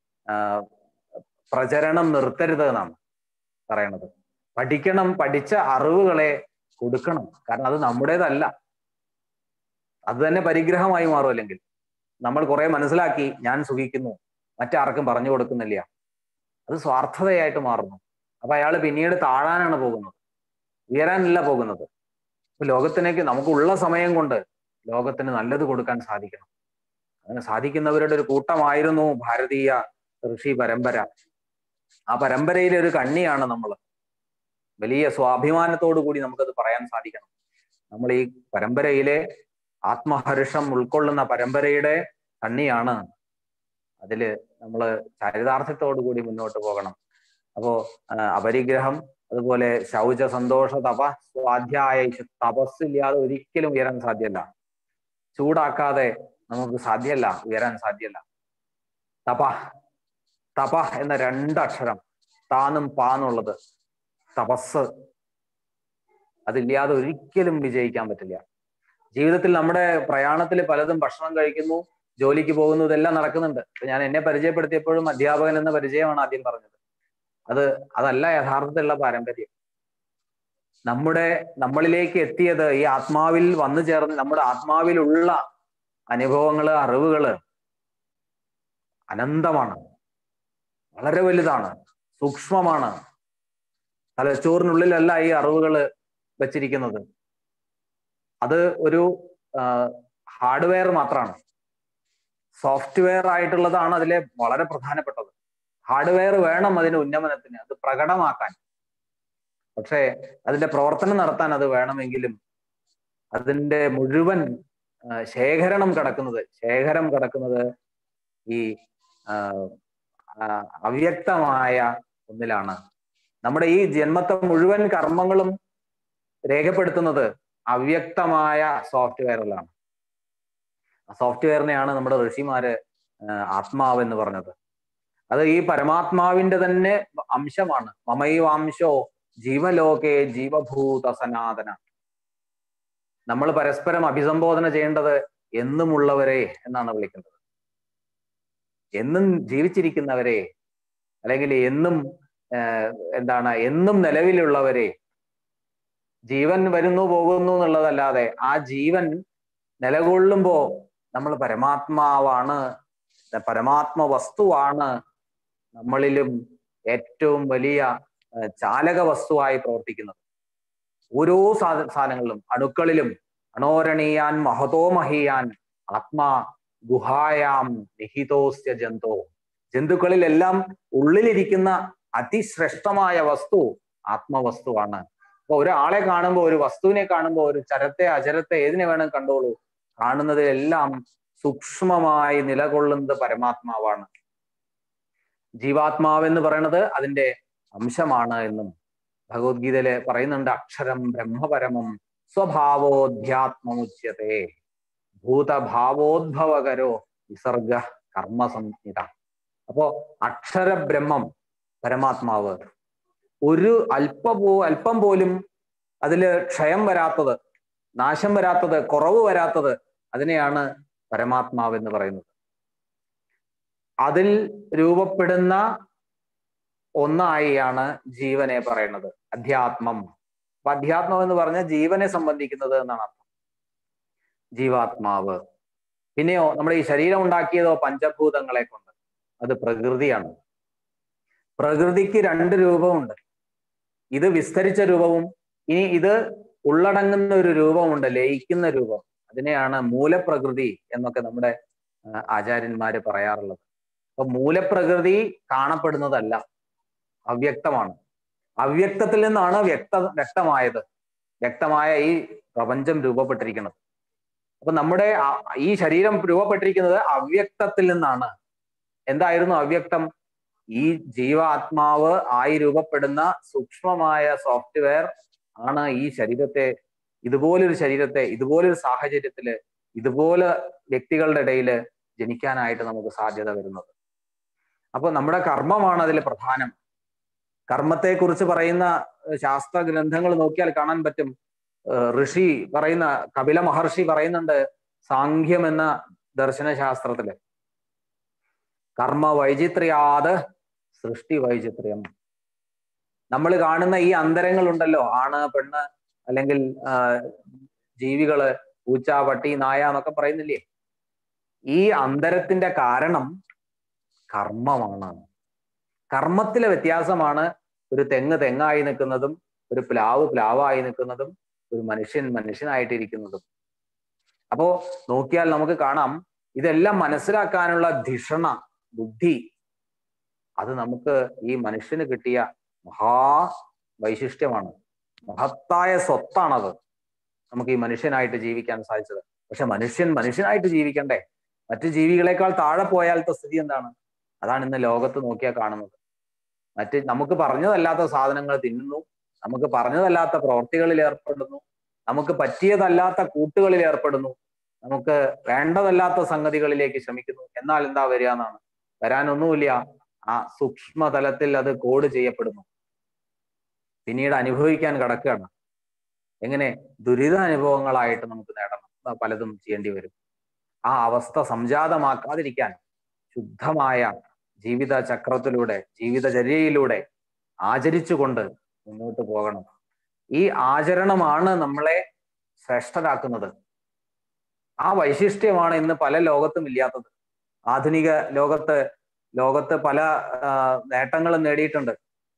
പ്രചരണം നിർത്തരുത് എന്നാണ് പറയണത് പഠിക്കണം പഠിച്ച അറിവുകളെ കൊടുക്കണം കാരണം അത് നമ്മുടേതല്ല അത് തന്നെ പരിഗ്രഹമായി മാറും അല്ലെങ്കിൽ നമ്മൾ കുറെ മനസ്സിലാക്കി ഞാൻ സുഖിക്കുന്നു മറ്റാർക്കും പറഞ്ഞു കൊടുക്കുന്നില്ല അത് സ്വാർത്ഥതയായിട്ട് മാറുന്നു അപ്പൊ അയാൾ പിന്നീട് താഴാനാണ് പോകുന്നത് ഉയരാനല്ല പോകുന്നത് അപ്പൊ ലോകത്തിനേക്ക് നമുക്കുള്ള സമയം കൊണ്ട് ലോകത്തിന് നല്ലത് കൊടുക്കാൻ സാധിക്കണം അങ്ങനെ സാധിക്കുന്നവരുടെ ഒരു കൂട്ടമായിരുന്നു ഭാരതീയ ഋഷി പരമ്പര ആ പരമ്പരയിലെ ഒരു കണ്ണിയാണ് നമ്മൾ വലിയ സ്വാഭിമാനത്തോടു കൂടി നമുക്കത് പറയാൻ സാധിക്കണം നമ്മൾ ഈ പരമ്പരയിലെ ആത്മഹർഷം ഉൾക്കൊള്ളുന്ന പരമ്പരയുടെ കണ്ണിയാണ് അതില് നമ്മൾ ചരിതാർത്ഥത്തോടു കൂടി മുന്നോട്ട് പോകണം അപ്പോ അപരിഗ്രഹം അതുപോലെ ശൗച സന്തോഷ തപ സ്വാധ്യായ തപസ്സില്ലാതെ ഒരിക്കലും ഉയരാൻ സാധ്യമല്ല ചൂടാക്കാതെ നമുക്ക് സാധ്യമല്ല ഉയരാൻ സാധ്യമല്ല തപ തപ എന്ന രണ്ടക്ഷരം താന്നും പാന്നുള്ളത് തപസ് അതില്ലാതെ ഒരിക്കലും വിജയിക്കാൻ പറ്റില്ല ജീവിതത്തിൽ നമ്മുടെ പ്രയാണത്തിൽ പലതും ഭക്ഷണം കഴിക്കുന്നു ജോലിക്ക് പോകുന്നു ഇതെല്ലാം നടക്കുന്നുണ്ട് ഞാൻ എന്നെ പരിചയപ്പെടുത്തിയപ്പോഴും അധ്യാപകൻ എന്ന പരിചയമാണ് ആദ്യം പറഞ്ഞത് അത് അതല്ല യഥാർത്ഥത്തിലുള്ള പാരമ്പര്യം നമ്മുടെ നമ്മളിലേക്ക് എത്തിയത് ഈ ആത്മാവിൽ വന്നു ചേർന്ന് നമ്മുടെ ആത്മാവിലുള്ള അനുഭവങ്ങള് അറിവുകള് അനന്തമാണ് വളരെ വലുതാണ് സൂക്ഷ്മമാണ് തലച്ചോറിനുള്ളിലല്ല ഈ അറിവുകൾ വെച്ചിരിക്കുന്നത് അത് ഒരു ഹാർഡ്വെയർ മാത്രമാണ് സോഫ്റ്റ്വെയർ ആയിട്ടുള്ളതാണ് അതിലെ വളരെ പ്രധാനപ്പെട്ടത് ഹാർഡ്വെയർ വേണം അതിന്റെ ഉന്നമനത്തിന് അത് പ്രകടമാക്കാൻ പക്ഷേ അതിന്റെ പ്രവർത്തനം നടത്താൻ അത് വേണമെങ്കിലും അതിന്റെ മുഴുവൻ ശേഖരണം കിടക്കുന്നത് ശേഖരം കിടക്കുന്നത് ഈ അവ്യക്തമായ ഒന്നിലാണ് നമ്മുടെ ഈ ജന്മത്തെ മുഴുവൻ കർമ്മങ്ങളും രേഖപ്പെടുത്തുന്നത് അവ്യക്തമായ സോഫ്റ്റ്വെയറിലാണ് സോഫ്റ്റ്വെയറിനെയാണ് നമ്മുടെ ഋഷിമാര് ആത്മാവ് എന്ന് പറഞ്ഞത് അത് ഈ പരമാത്മാവിന്റെ തന്നെ അംശമാണ് മമൈവാംശോ ജീവലോകേ ജീവഭൂത സനാതന നമ്മൾ പരസ്പരം അഭിസംബോധന ചെയ്യേണ്ടത് എന്നുമുള്ളവരെ എന്നാണ് വിളിക്കുന്നത് എന്നും ജീവിച്ചിരിക്കുന്നവരെ അല്ലെങ്കിൽ എന്നും എന്താണ് എന്നും നിലവിലുള്ളവരെ ജീവൻ വരുന്നു പോകുന്നു എന്നുള്ളതല്ലാതെ ആ ജീവൻ നിലകൊള്ളുമ്പോ നമ്മൾ പരമാത്മാവാണ് പരമാത്മ വസ്തുവാണ് നമ്മളിലും ഏറ്റവും വലിയ ചാലക വസ്തുവായി പ്രവർത്തിക്കുന്നത് ഓരോ സാധനങ്ങളിലും അണുക്കളിലും അണോരണീയാൻ മഹതോ മഹിയാൻ ആത്മാ ഗുഹായാം നിഹിതോസ്യ ജന്തോ ജന്തുക്കളിലെല്ലാം ഉള്ളിലിരിക്കുന്ന അതിശ്രേഷ്ഠമായ വസ്തു ആത്മവസ്തുവാണ് അപ്പൊ ഒരാളെ കാണുമ്പോൾ ഒരു വസ്തുവിനെ കാണുമ്പോൾ ഒരു ചരത്തെ അചരത്തെ ഏതിനെ വേണം കണ്ടോളൂ കാണുന്നതിലെല്ലാം സൂക്ഷ്മമായി നിലകൊള്ളുന്നത് പരമാത്മാവാണ് ജീവാത്മാവെന്ന് പറയുന്നത് അതിന്റെ അംശമാണ് എന്നും ഭഗവത്ഗീതയില് പറയുന്നുണ്ട് അക്ഷരം ബ്രഹ്മപരമം സ്വഭാവോധ്യാത്മമുച്യത്തെ ഭൂതഭാവോദ്ഭവകരോ വിസർഗ കർമ്മസംഹിത അപ്പോ അക്ഷരബ്രഹ്മം പരമാത്മാവ് ഒരു അല്പ പോ അല്പം പോലും അതില് ക്ഷയം വരാത്തത് നാശം വരാത്തത് കുറവ് വരാത്തത് അതിനെയാണ് പരമാത്മാവ് എന്ന് പറയുന്നത് അതിൽ രൂപപ്പെടുന്ന ഒന്നായിയാണ് ജീവനെ പറയുന്നത് അധ്യാത്മം അപ്പൊ അധ്യാത്മം എന്ന് പറഞ്ഞാൽ ജീവനെ സംബന്ധിക്കുന്നത് എന്നാണ് അർത്ഥം ജീവാത്മാവ് പിന്നെയോ നമ്മുടെ ഈ ശരീരം ഉണ്ടാക്കിയതോ പഞ്ചഭൂതങ്ങളെ കൊണ്ട് അത് പ്രകൃതിയാണ് പ്രകൃതിക്ക് രണ്ട് രൂപമുണ്ട് ഇത് വിസ്തരിച്ച രൂപവും ഇനി ഇത് ഉള്ളടങ്ങുന്ന ഒരു രൂപമുണ്ട് ലയിക്കുന്ന രൂപം അതിനെയാണ് മൂലപ്രകൃതി എന്നൊക്കെ നമ്മുടെ ആചാര്യന്മാര് പറയാറുള്ളത് അപ്പൊ മൂലപ്രകൃതി കാണപ്പെടുന്നതല്ല അവ്യക്തമാണ് അവ്യക്തത്തിൽ നിന്നാണ് വ്യക്ത വ്യക്തമായത് വ്യക്തമായ ഈ പ്രപഞ്ചം രൂപപ്പെട്ടിരിക്കുന്നത് അപ്പൊ നമ്മുടെ ഈ ശരീരം രൂപപ്പെട്ടിരിക്കുന്നത് അവ്യക്തത്തിൽ നിന്നാണ് എന്തായിരുന്നു അവ്യക്തം ഈ ജീവാത്മാവ് ആയി രൂപപ്പെടുന്ന സൂക്ഷ്മമായ സോഫ്റ്റ്വെയർ ആണ് ഈ ശരീരത്തെ ഇതുപോലൊരു ശരീരത്തെ ഇതുപോലൊരു സാഹചര്യത്തില് ഇതുപോലെ വ്യക്തികളുടെ ഇടയിൽ ജനിക്കാനായിട്ട് നമുക്ക് സാധ്യത വരുന്നത് അപ്പൊ നമ്മുടെ കർമ്മമാണ് അതിൽ പ്രധാനം കർമ്മത്തെക്കുറിച്ച് പറയുന്ന ശാസ്ത്ര ഗ്രന്ഥങ്ങൾ നോക്കിയാൽ കാണാൻ പറ്റും ഋഷി പറയുന്ന കപില മഹർഷി പറയുന്നുണ്ട് സാഖ്യം എന്ന ദർശനശാസ്ത്രത്തില് കർമ്മ വൈചിത്ര്യാത് സൃഷ്ടി വൈചിത്ര്യം നമ്മൾ കാണുന്ന ഈ അന്തരങ്ങൾ ഉണ്ടല്ലോ ആണ് പെണ്ണ് അല്ലെങ്കിൽ ജീവികള് പൂച്ച പട്ടി നായ എന്നൊക്കെ പറയുന്നില്ലേ ഈ അന്തരത്തിന്റെ കാരണം കർമ്മമാണ് കർമ്മത്തിലെ വ്യത്യാസമാണ് ഒരു തെങ്ങ് തെങ്ങായി നിൽക്കുന്നതും ഒരു പ്ലാവ് പ്ലാവായി നിൽക്കുന്നതും ഒരു മനുഷ്യൻ മനുഷ്യനായിട്ടിരിക്കുന്നതും അപ്പോ നോക്കിയാൽ നമുക്ക് കാണാം ഇതെല്ലാം മനസ്സിലാക്കാനുള്ള ധിഷണ ബുദ്ധി അത് നമുക്ക് ഈ മനുഷ്യന് കിട്ടിയ മഹാ വൈശിഷ്ട്യമാണ് മഹത്തായ സ്വത്താണത് നമുക്ക് ഈ മനുഷ്യനായിട്ട് ജീവിക്കാൻ സാധിച്ചത് പക്ഷെ മനുഷ്യൻ മനുഷ്യനായിട്ട് ജീവിക്കണ്ടേ മറ്റു ജീവികളെക്കാൾ താഴെ പോയാലത്തെ സ്ഥിതി എന്താണ് അതാണ് ഇന്ന് ലോകത്ത് നോക്കിയാൽ കാണുന്നത് മറ്റ് നമുക്ക് പറഞ്ഞതല്ലാത്ത സാധനങ്ങൾ തിന്നുന്നു നമുക്ക് പറഞ്ഞതല്ലാത്ത പ്രവൃത്തികളിൽ ഏർപ്പെടുന്നു നമുക്ക് പറ്റിയതല്ലാത്ത കൂട്ടുകളിൽ ഏർപ്പെടുന്നു നമുക്ക് വേണ്ടതല്ലാത്ത സംഗതികളിലേക്ക് ശ്രമിക്കുന്നു എന്നാൽ എന്താ വരിക എന്നാണ് വരാനൊന്നുമില്ല ആ സൂക്ഷ്മതലത്തിൽ അത് കോഡ് ചെയ്യപ്പെടുന്നു പിന്നീട് അനുഭവിക്കാൻ കിടക്കുകയാണ് എങ്ങനെ ദുരിത അനുഭവങ്ങളായിട്ട് നമുക്ക് നേടണം പലതും ചെയ്യേണ്ടി വരും ആ അവസ്ഥ സംജാതമാക്കാതിരിക്കാൻ ശുദ്ധമായ ജീവിത ചക്രത്തിലൂടെ ജീവിതചര്യയിലൂടെ ആചരിച്ചുകൊണ്ട് മുന്നോട്ട് പോകണം ഈ ആചരണമാണ് നമ്മളെ ശ്രേഷ്ഠരാക്കുന്നത് ആ വൈശിഷ്ട്യമാണ് ഇന്ന് പല ലോകത്തും ഇല്ലാത്തത് ആധുനിക ലോകത്ത് ലോകത്ത് പല നേട്ടങ്ങളും നേടിയിട്ടുണ്ട്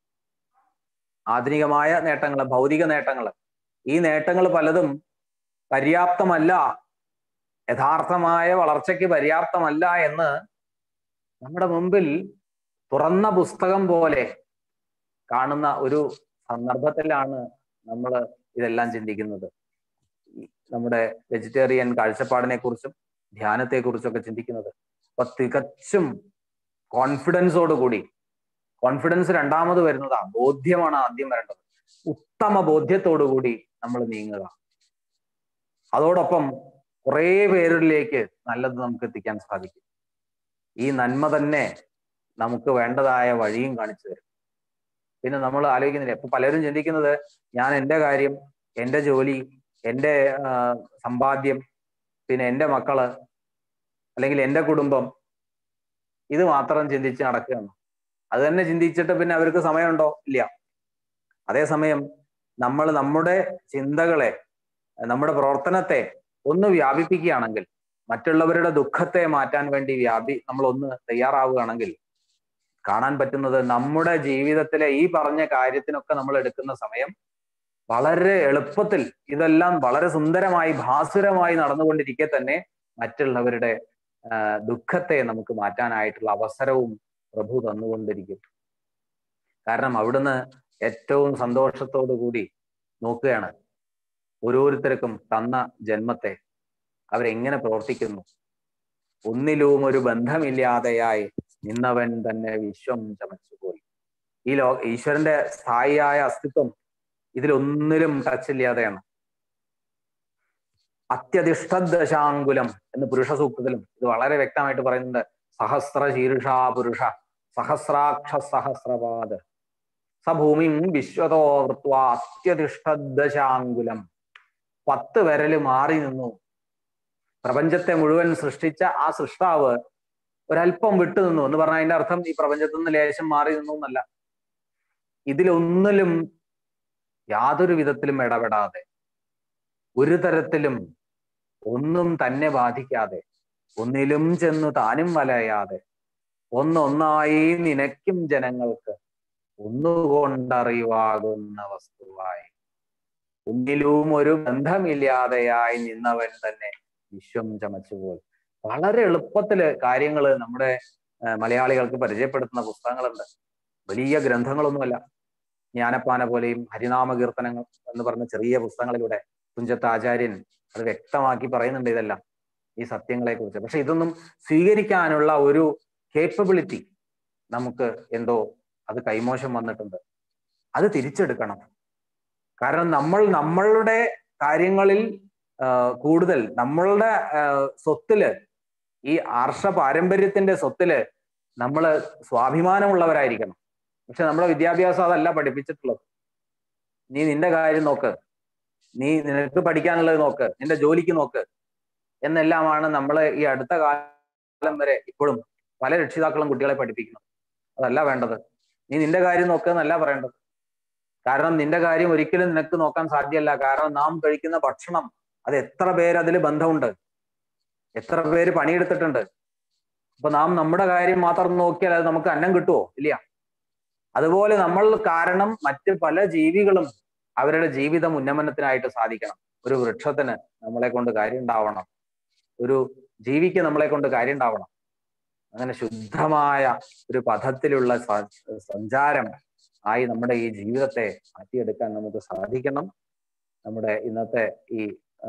ആധുനികമായ നേട്ടങ്ങൾ ഭൗതിക നേട്ടങ്ങൾ ഈ നേട്ടങ്ങൾ പലതും പര്യാപ്തമല്ല യഥാർത്ഥമായ വളർച്ചയ്ക്ക് പര്യാപ്തമല്ല എന്ന് നമ്മുടെ മുമ്പിൽ തുറന്ന പുസ്തകം പോലെ കാണുന്ന ഒരു സന്ദർഭത്തിലാണ് നമ്മൾ ഇതെല്ലാം ചിന്തിക്കുന്നത് നമ്മുടെ വെജിറ്റേറിയൻ കാഴ്ചപ്പാടിനെ കുറിച്ചും ധ്യാനത്തെ കുറിച്ചൊക്കെ ചിന്തിക്കുന്നത് അപ്പൊ തികച്ചും കോൺഫിഡൻസോട് കൂടി കോൺഫിഡൻസ് രണ്ടാമത് വരുന്നതാ ബോധ്യമാണ് ആദ്യം വരേണ്ടത് ഉത്തമ ബോധ്യത്തോടു കൂടി നമ്മൾ നീങ്ങുക അതോടൊപ്പം കുറേ പേരിലേക്ക് നല്ലത് നമുക്ക് എത്തിക്കാൻ സാധിക്കും ഈ നന്മ തന്നെ നമുക്ക് വേണ്ടതായ വഴിയും കാണിച്ചു തരും പിന്നെ നമ്മൾ ആലോചിക്കുന്നില്ല ഇപ്പൊ പലരും ചിന്തിക്കുന്നത് ഞാൻ എൻ്റെ കാര്യം എൻ്റെ ജോലി എൻ്റെ സമ്പാദ്യം പിന്നെ എൻ്റെ മക്കള് അല്ലെങ്കിൽ എൻ്റെ കുടുംബം ഇത് മാത്രം ചിന്തിച്ച് നടക്കുകയാണ് അത് തന്നെ ചിന്തിച്ചിട്ട് പിന്നെ അവർക്ക് സമയമുണ്ടോ ഇല്ല അതേസമയം നമ്മൾ നമ്മുടെ ചിന്തകളെ നമ്മുടെ പ്രവർത്തനത്തെ ഒന്ന് വ്യാപിപ്പിക്കുകയാണെങ്കിൽ മറ്റുള്ളവരുടെ ദുഃഖത്തെ മാറ്റാൻ വേണ്ടി വ്യാപി നമ്മൾ ഒന്ന് തയ്യാറാവുകയാണെങ്കിൽ കാണാൻ പറ്റുന്നത് നമ്മുടെ ജീവിതത്തിലെ ഈ പറഞ്ഞ കാര്യത്തിനൊക്കെ നമ്മൾ എടുക്കുന്ന സമയം വളരെ എളുപ്പത്തിൽ ഇതെല്ലാം വളരെ സുന്ദരമായി ഭാസുരമായി നടന്നുകൊണ്ടിരിക്കെ തന്നെ മറ്റുള്ളവരുടെ ദുഃഖത്തെ നമുക്ക് മാറ്റാനായിട്ടുള്ള അവസരവും പ്രഭു തന്നുകൊണ്ടിരിക്കും കാരണം അവിടുന്ന് ഏറ്റവും സന്തോഷത്തോടു കൂടി നോക്കുകയാണ് ഓരോരുത്തർക്കും തന്ന ജന്മത്തെ അവരെങ്ങനെ പ്രവർത്തിക്കുന്നു ഒന്നിലും ഒരു ബന്ധമില്ലാതെയായി നിന്നവൻ തന്നെ വിശ്വം ചമച്ചുപോയി ഈ ലോ ഈശ്വരന്റെ സ്ഥായിയായ അസ്തിത്വം ഇതിലൊന്നിലും ടച്ച് ഇല്ലാതെയാണ് അത്യധിഷ്ഠദശാങ്കുലം എന്ന് പുരുഷ സൂക്തത്തിലും ഇത് വളരെ വ്യക്തമായിട്ട് പറയുന്നുണ്ട് സഹസ്ര ശീർഷാ പുരുഷ സഹസ്രാക്ഷ സഹസ്രപാദ് സഭൂമിം വിശ്വതോ വൃത്വ അത്യധിഷ്ഠദശാങ്കുലം പത്ത് വിരല് മാറി നിന്നു പ്രപഞ്ചത്തെ മുഴുവൻ സൃഷ്ടിച്ച ആ സൃഷ്ടാവ് ഒരല്പം വിട്ടു നിന്നു എന്ന് പറഞ്ഞാൽ അതിന്റെ അർത്ഥം ഈ പ്രപഞ്ചത്തിൽ നിന്ന് ലേശം മാറി നിന്നു എന്നല്ല ഇതിലൊന്നിലും യാതൊരു വിധത്തിലും ഇടപെടാതെ ഒരു തരത്തിലും ഒന്നും തന്നെ ബാധിക്കാതെ ഒന്നിലും ചെന്ന് താനും വലയാതെ ഒന്നൊന്നായി നിനക്കും ജനങ്ങൾക്ക് ഒന്നുകൊണ്ടറിവാകുന്ന വസ്തുവായി ഒന്നിലും ഒരു ബന്ധമില്ലാതെയായി നിന്നവൻ തന്നെ വിശ്വം ചമച്ചുപോൽ വളരെ എളുപ്പത്തില് കാര്യങ്ങൾ നമ്മുടെ മലയാളികൾക്ക് പരിചയപ്പെടുത്തുന്ന പുസ്തകങ്ങളുണ്ട് വലിയ ഗ്രന്ഥങ്ങളൊന്നുമല്ല ജ്ഞാനപ്പാന പോലെയും ഹരിനാമ കീർത്തനങ്ങൾ എന്ന് പറഞ്ഞ ചെറിയ പുസ്തകങ്ങളിലൂടെ തുഞ്ചത്ത് ആചാര്യൻ അത് വ്യക്തമാക്കി പറയുന്നുണ്ട് ഇതെല്ലാം ഈ സത്യങ്ങളെ കുറിച്ച് പക്ഷെ ഇതൊന്നും സ്വീകരിക്കാനുള്ള ഒരു കേപ്പബിലിറ്റി നമുക്ക് എന്തോ അത് കൈമോശം വന്നിട്ടുണ്ട് അത് തിരിച്ചെടുക്കണം കാരണം നമ്മൾ നമ്മളുടെ കാര്യങ്ങളിൽ കൂടുതൽ നമ്മളുടെ സ്വത്തില് ഈ ആർഷ പാരമ്പര്യത്തിന്റെ സ്വത്തില് നമ്മൾ സ്വാഭിമാനമുള്ളവരായിരിക്കണം പക്ഷെ നമ്മുടെ വിദ്യാഭ്യാസം അതല്ല പഠിപ്പിച്ചിട്ടുള്ളത് നീ നിന്റെ കാര്യം നോക്ക് നീ നിനക്ക് പഠിക്കാനുള്ളത് നോക്ക് നിന്റെ ജോലിക്ക് നോക്ക് എന്നെല്ലാമാണ് നമ്മൾ ഈ അടുത്ത കാലം വരെ ഇപ്പോഴും പല രക്ഷിതാക്കളും കുട്ടികളെ പഠിപ്പിക്കുന്നത് അതല്ല വേണ്ടത് നീ നിന്റെ കാര്യം നോക്കുക എന്നല്ല പറയേണ്ടത് കാരണം നിന്റെ കാര്യം ഒരിക്കലും നിനക്ക് നോക്കാൻ സാധ്യമല്ല കാരണം നാം കഴിക്കുന്ന ഭക്ഷണം അത് എത്ര പേര് അതിൽ ബന്ധമുണ്ട് എത്ര പേര് പണിയെടുത്തിട്ടുണ്ട് അപ്പൊ നാം നമ്മുടെ കാര്യം മാത്രം നോക്കിയാൽ അത് നമുക്ക് അന്നം കിട്ടുമോ ഇല്ല അതുപോലെ നമ്മൾ കാരണം മറ്റ് പല ജീവികളും അവരുടെ ജീവിതം ഉന്നമനത്തിനായിട്ട് സാധിക്കണം ഒരു വൃക്ഷത്തിന് നമ്മളെ കൊണ്ട് കാര്യം ഉണ്ടാവണം ഒരു ജീവിക്ക് നമ്മളെ കൊണ്ട് കാര്യം ഉണ്ടാവണം അങ്ങനെ ശുദ്ധമായ ഒരു പഥത്തിലുള്ള സഞ്ചാരം ആയി നമ്മുടെ ഈ ജീവിതത്തെ മാറ്റിയെടുക്കാൻ നമുക്ക് സാധിക്കണം നമ്മുടെ ഇന്നത്തെ ഈ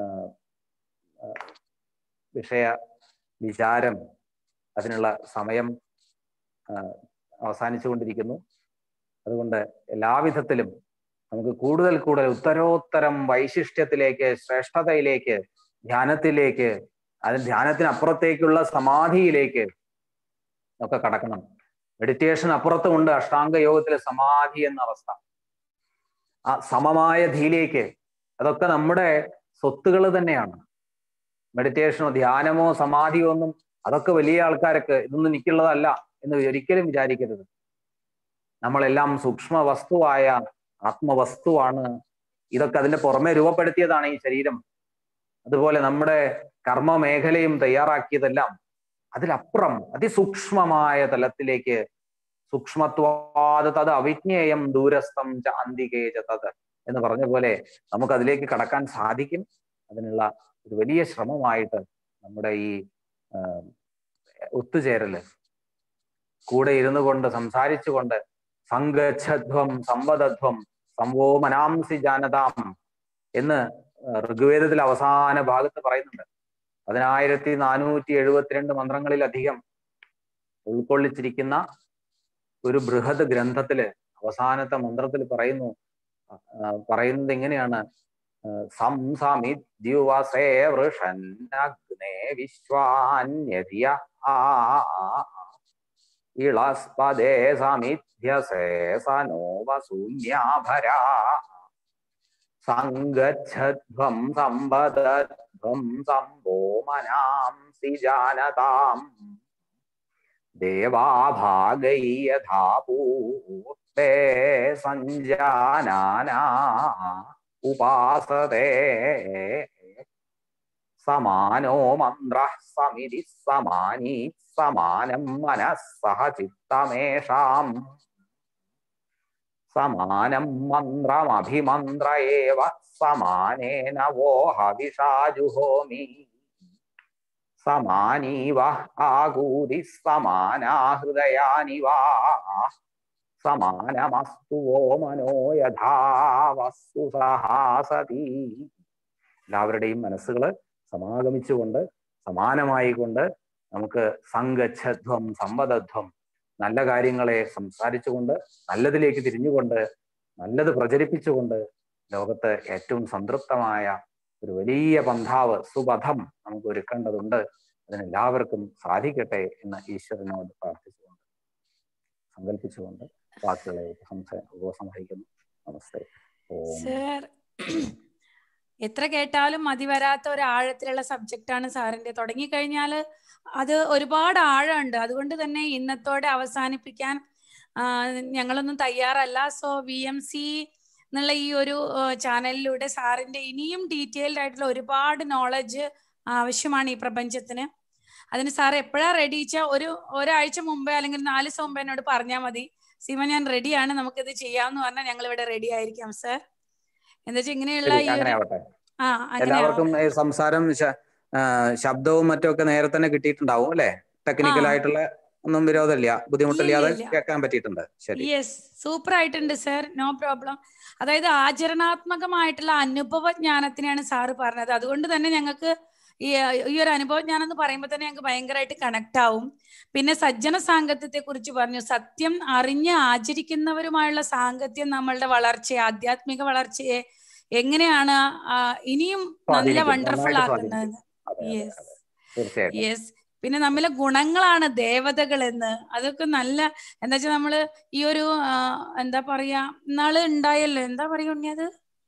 വിഷയ വിചാരം അതിനുള്ള സമയം അവസാനിച്ചുകൊണ്ടിരിക്കുന്നു അതുകൊണ്ട് എല്ലാവിധത്തിലും നമുക്ക് കൂടുതൽ കൂടുതൽ ഉത്തരോത്തരം വൈശിഷ്ട്യത്തിലേക്ക് ശ്രേഷ്ഠതയിലേക്ക് ധ്യാനത്തിലേക്ക് അത് ധ്യാനത്തിനപ്പുറത്തേക്കുള്ള സമാധിയിലേക്ക് ഒക്കെ കടക്കണം മെഡിറ്റേഷൻ അപ്പുറത്തുമുണ്ട് അഷ്ടാംഗ യോഗത്തിലെ സമാധി എന്ന അവസ്ഥ ആ സമമായ ധീലേക്ക് അതൊക്കെ നമ്മുടെ സ്വത്തുകൾ തന്നെയാണ് മെഡിറ്റേഷനോ ധ്യാനമോ സമാധിയോ ഒന്നും അതൊക്കെ വലിയ ആൾക്കാർക്ക് ഇതൊന്നും എനിക്കുള്ളതല്ല എന്ന് ഒരിക്കലും വിചാരിക്കരുത് നമ്മളെല്ലാം സൂക്ഷ്മ വസ്തുവായ ആത്മവസ്തുവാണ് ഇതൊക്കെ അതിന്റെ പുറമെ രൂപപ്പെടുത്തിയതാണ് ഈ ശരീരം അതുപോലെ നമ്മുടെ കർമ്മ മേഖലയും തയ്യാറാക്കിയതെല്ലാം അതിലപ്പുറം അതിസൂക്ഷ്മമായ തലത്തിലേക്ക് സൂക്ഷ്മത്വാത് തത് അവിജ്ഞേയം ദൂരസ്ഥം ച അന്തികേച തത് എന്ന് പറഞ്ഞ പോലെ നമുക്ക് അതിലേക്ക് കടക്കാൻ സാധിക്കും അതിനുള്ള ഒരു വലിയ ശ്രമമായിട്ട് നമ്മുടെ ഈ ഒത്തുചേരല് കൂടെ ഇരുന്നു കൊണ്ട് സംസാരിച്ചുകൊണ്ട് സംഗച്ഛധ്വം സംവദധ്വം സംവോ മനാംസി ജാനതാം എന്ന് ഋഗ്വേദത്തിൽ അവസാന ഭാഗത്ത് പറയുന്നുണ്ട് പതിനായിരത്തി നാനൂറ്റി എഴുപത്തിരണ്ട് മന്ത്രങ്ങളിലധികം ഉൾക്കൊള്ളിച്ചിരിക്കുന്ന ഒരു ബൃഹത് ഗ്രന്ഥത്തില് അവസാനത്തെ മന്ത്രത്തിൽ പറയുന്നു പറയുന്നത് എങ്ങനെയാണ് സംസമിദ്യുവസേ വൃഷന്നഗ്നേ വിശ്വാന്യതിയ ആ ഇളസ്പദേ സമിധ്യസേ സനോവശൂന്യാഭരാ സങ്കച്ഛധ്വം സമ്പദധ്വം സംഭോ മനാംസി ജാനതാം ദേവാഭാഗൈ യഥാ പൂർത്തേ സഞ്ജാനാനാ ഉപാസതേ സമാനോ മന്ത്ര സമിതി സമാനീ സമാനം മനസ്സഹ ചിത്തമേഷാം സമാനം മന്ത്രമഭിമന്ത്ര ഏവ സമാനേന വോ ഹവിഷാജുഹോമി സമാനീവ ആകൂതി സമാനാ ഹൃദയാനി വാ സമാനമസ്തു വോ മനോ യഥാ വസ്തു സഹാസതി എല്ലാവരുടെയും മനസ്സുകള് സമാഗമിച്ചുകൊണ്ട് സമാനമായി കൊണ്ട് നമുക്ക് സംഗച്ഛധ്വം സമ്പദധ്വം നല്ല കാര്യങ്ങളെ സംസാരിച്ചുകൊണ്ട് നല്ലതിലേക്ക് തിരിഞ്ഞുകൊണ്ട് നല്ലത് പ്രചരിപ്പിച്ചുകൊണ്ട് ലോകത്ത് ഏറ്റവും സംതൃപ്തമായ ഒരു വലിയ പന്ഥാവ് സുപഥം നമുക്ക് ഒരുക്കേണ്ടതുണ്ട് അതിനെല്ലാവർക്കും സാധിക്കട്ടെ എന്ന് ഈശ്വരനോട് പ്രാർത്ഥിച്ചുകൊണ്ട് സങ്കല്പിച്ചുകൊണ്ട് വാക്കുകളെ ഉപസംസ ഉപസംഹരിക്കുന്നു നമസ്തേ ഓം സർ എത്ര കേട്ടാലും മതി വരാത്ത ഒരു ആഴത്തിലുള്ള സബ്ജക്റ്റാണ് സാറിന്റെ തുടങ്ങിക്കഴിഞ്ഞാൽ അത് ഒരുപാട് ആഴമുണ്ട് അതുകൊണ്ട് തന്നെ ഇന്നത്തോടെ അവസാനിപ്പിക്കാൻ ആ, ഞങ്ങളൊന്നും തയ്യാറല്ല സോ വി എം സി എന്നുള്ള ഈ ഒരു ചാനലിലൂടെ സാറിന്റെ ഇനിയും ഡീറ്റെയിൽഡ് ആയിട്ടുള്ള ഒരുപാട് നോളജ് ആവശ്യമാണ് ഈ പ്രപഞ്ചത്തിന് അതിന് സാർ എപ്പോഴാ റെഡി വെച്ചാൽ ഒരു ഒരാഴ്ച മുമ്പേ അല്ലെങ്കിൽ നാല് ദിവസം മുമ്പേ എന്നോട് പറഞ്ഞാൽ മതി സീമ ഞാൻ റെഡിയാണ് നമുക്കിത് ചെയ്യാമെന്ന് പറഞ്ഞാൽ ഞങ്ങൾ ഇവിടെ റെഡി ആയിരിക്കാം സർ എന്താ വെച്ചാൽ ഇങ്ങനെയുള്ള ശരി ഈ അങ്ങനെ ഒരു ആവട്ടെ ആ അങ്ങനെ എല്ലാവർക്കും ഈ സംസാരം ശ- ആ, ശബ്ദവും മറ്റുമൊക്കെ നേരെ തന്നെ കിട്ടിയിട്ടുണ്ടാവും അല്ലെ ടെക്നിക്കൽ ആ. ആയിട്ടുള്ള ഒന്നും വിരോധമില്ല ബുദ്ധിമുട്ടില്ലാതെ ഇല്ല. കേൾക്കാൻ പറ്റിയിട്ടുണ്ട് ശരി യെസ് സൂപ്പർ ആയിട്ടുണ്ട് സർ നോ പ്രോബ്ലം അതായത് ആചരണാത്മകമായിട്ടുള്ള അനുഭവ ജ്ഞാനത്തിനെയാണ് സാറ് പറഞ്ഞത് അതുകൊണ്ട് തന്നെ ഞങ്ങൾക്ക് ഈ ഈ ഒരു അനുഭവ ജ്ഞാനം എന്ന് പറയുമ്പോൾ തന്നെ ഞങ്ങൾക്ക് ഭയങ്കരമായിട്ട് കണക്ട് ആവും പിന്നെ സജ്ജന സാങ്കത്യത്തെ കുറിച്ച് പറഞ്ഞു സത്യം അറിഞ്ഞ് ആചരിക്കുന്നവരുമായുള്ള സാങ്കത്യം നമ്മളുടെ വളർച്ചയെ ആധ്യാത്മിക വളർച്ചയെ എങ്ങനെയാണ് ആ, ഇനിയും നല്ല സ്വാധീനിക്കും, വണ്ടർഫുൾ നന്നായിട്ട് ആക്കുന്നത് അതെ, അതെ, യെസ് അതെ. തീർച്ചയായിട്ടും യെസ് പിന്നെ നമ്മിലെ ഗുണങ്ങളാണ് ദേവതകൾ എന്ന് അതൊക്കെ നല്ല എന്താ വെച്ചാൽ നമ്മള് ഈ ഒരു ആ, എന്താ പറയാ ഇന്നാള് ഉണ്ടായല്ലോ എന്താ പറയാ ഉണ്ണിയത്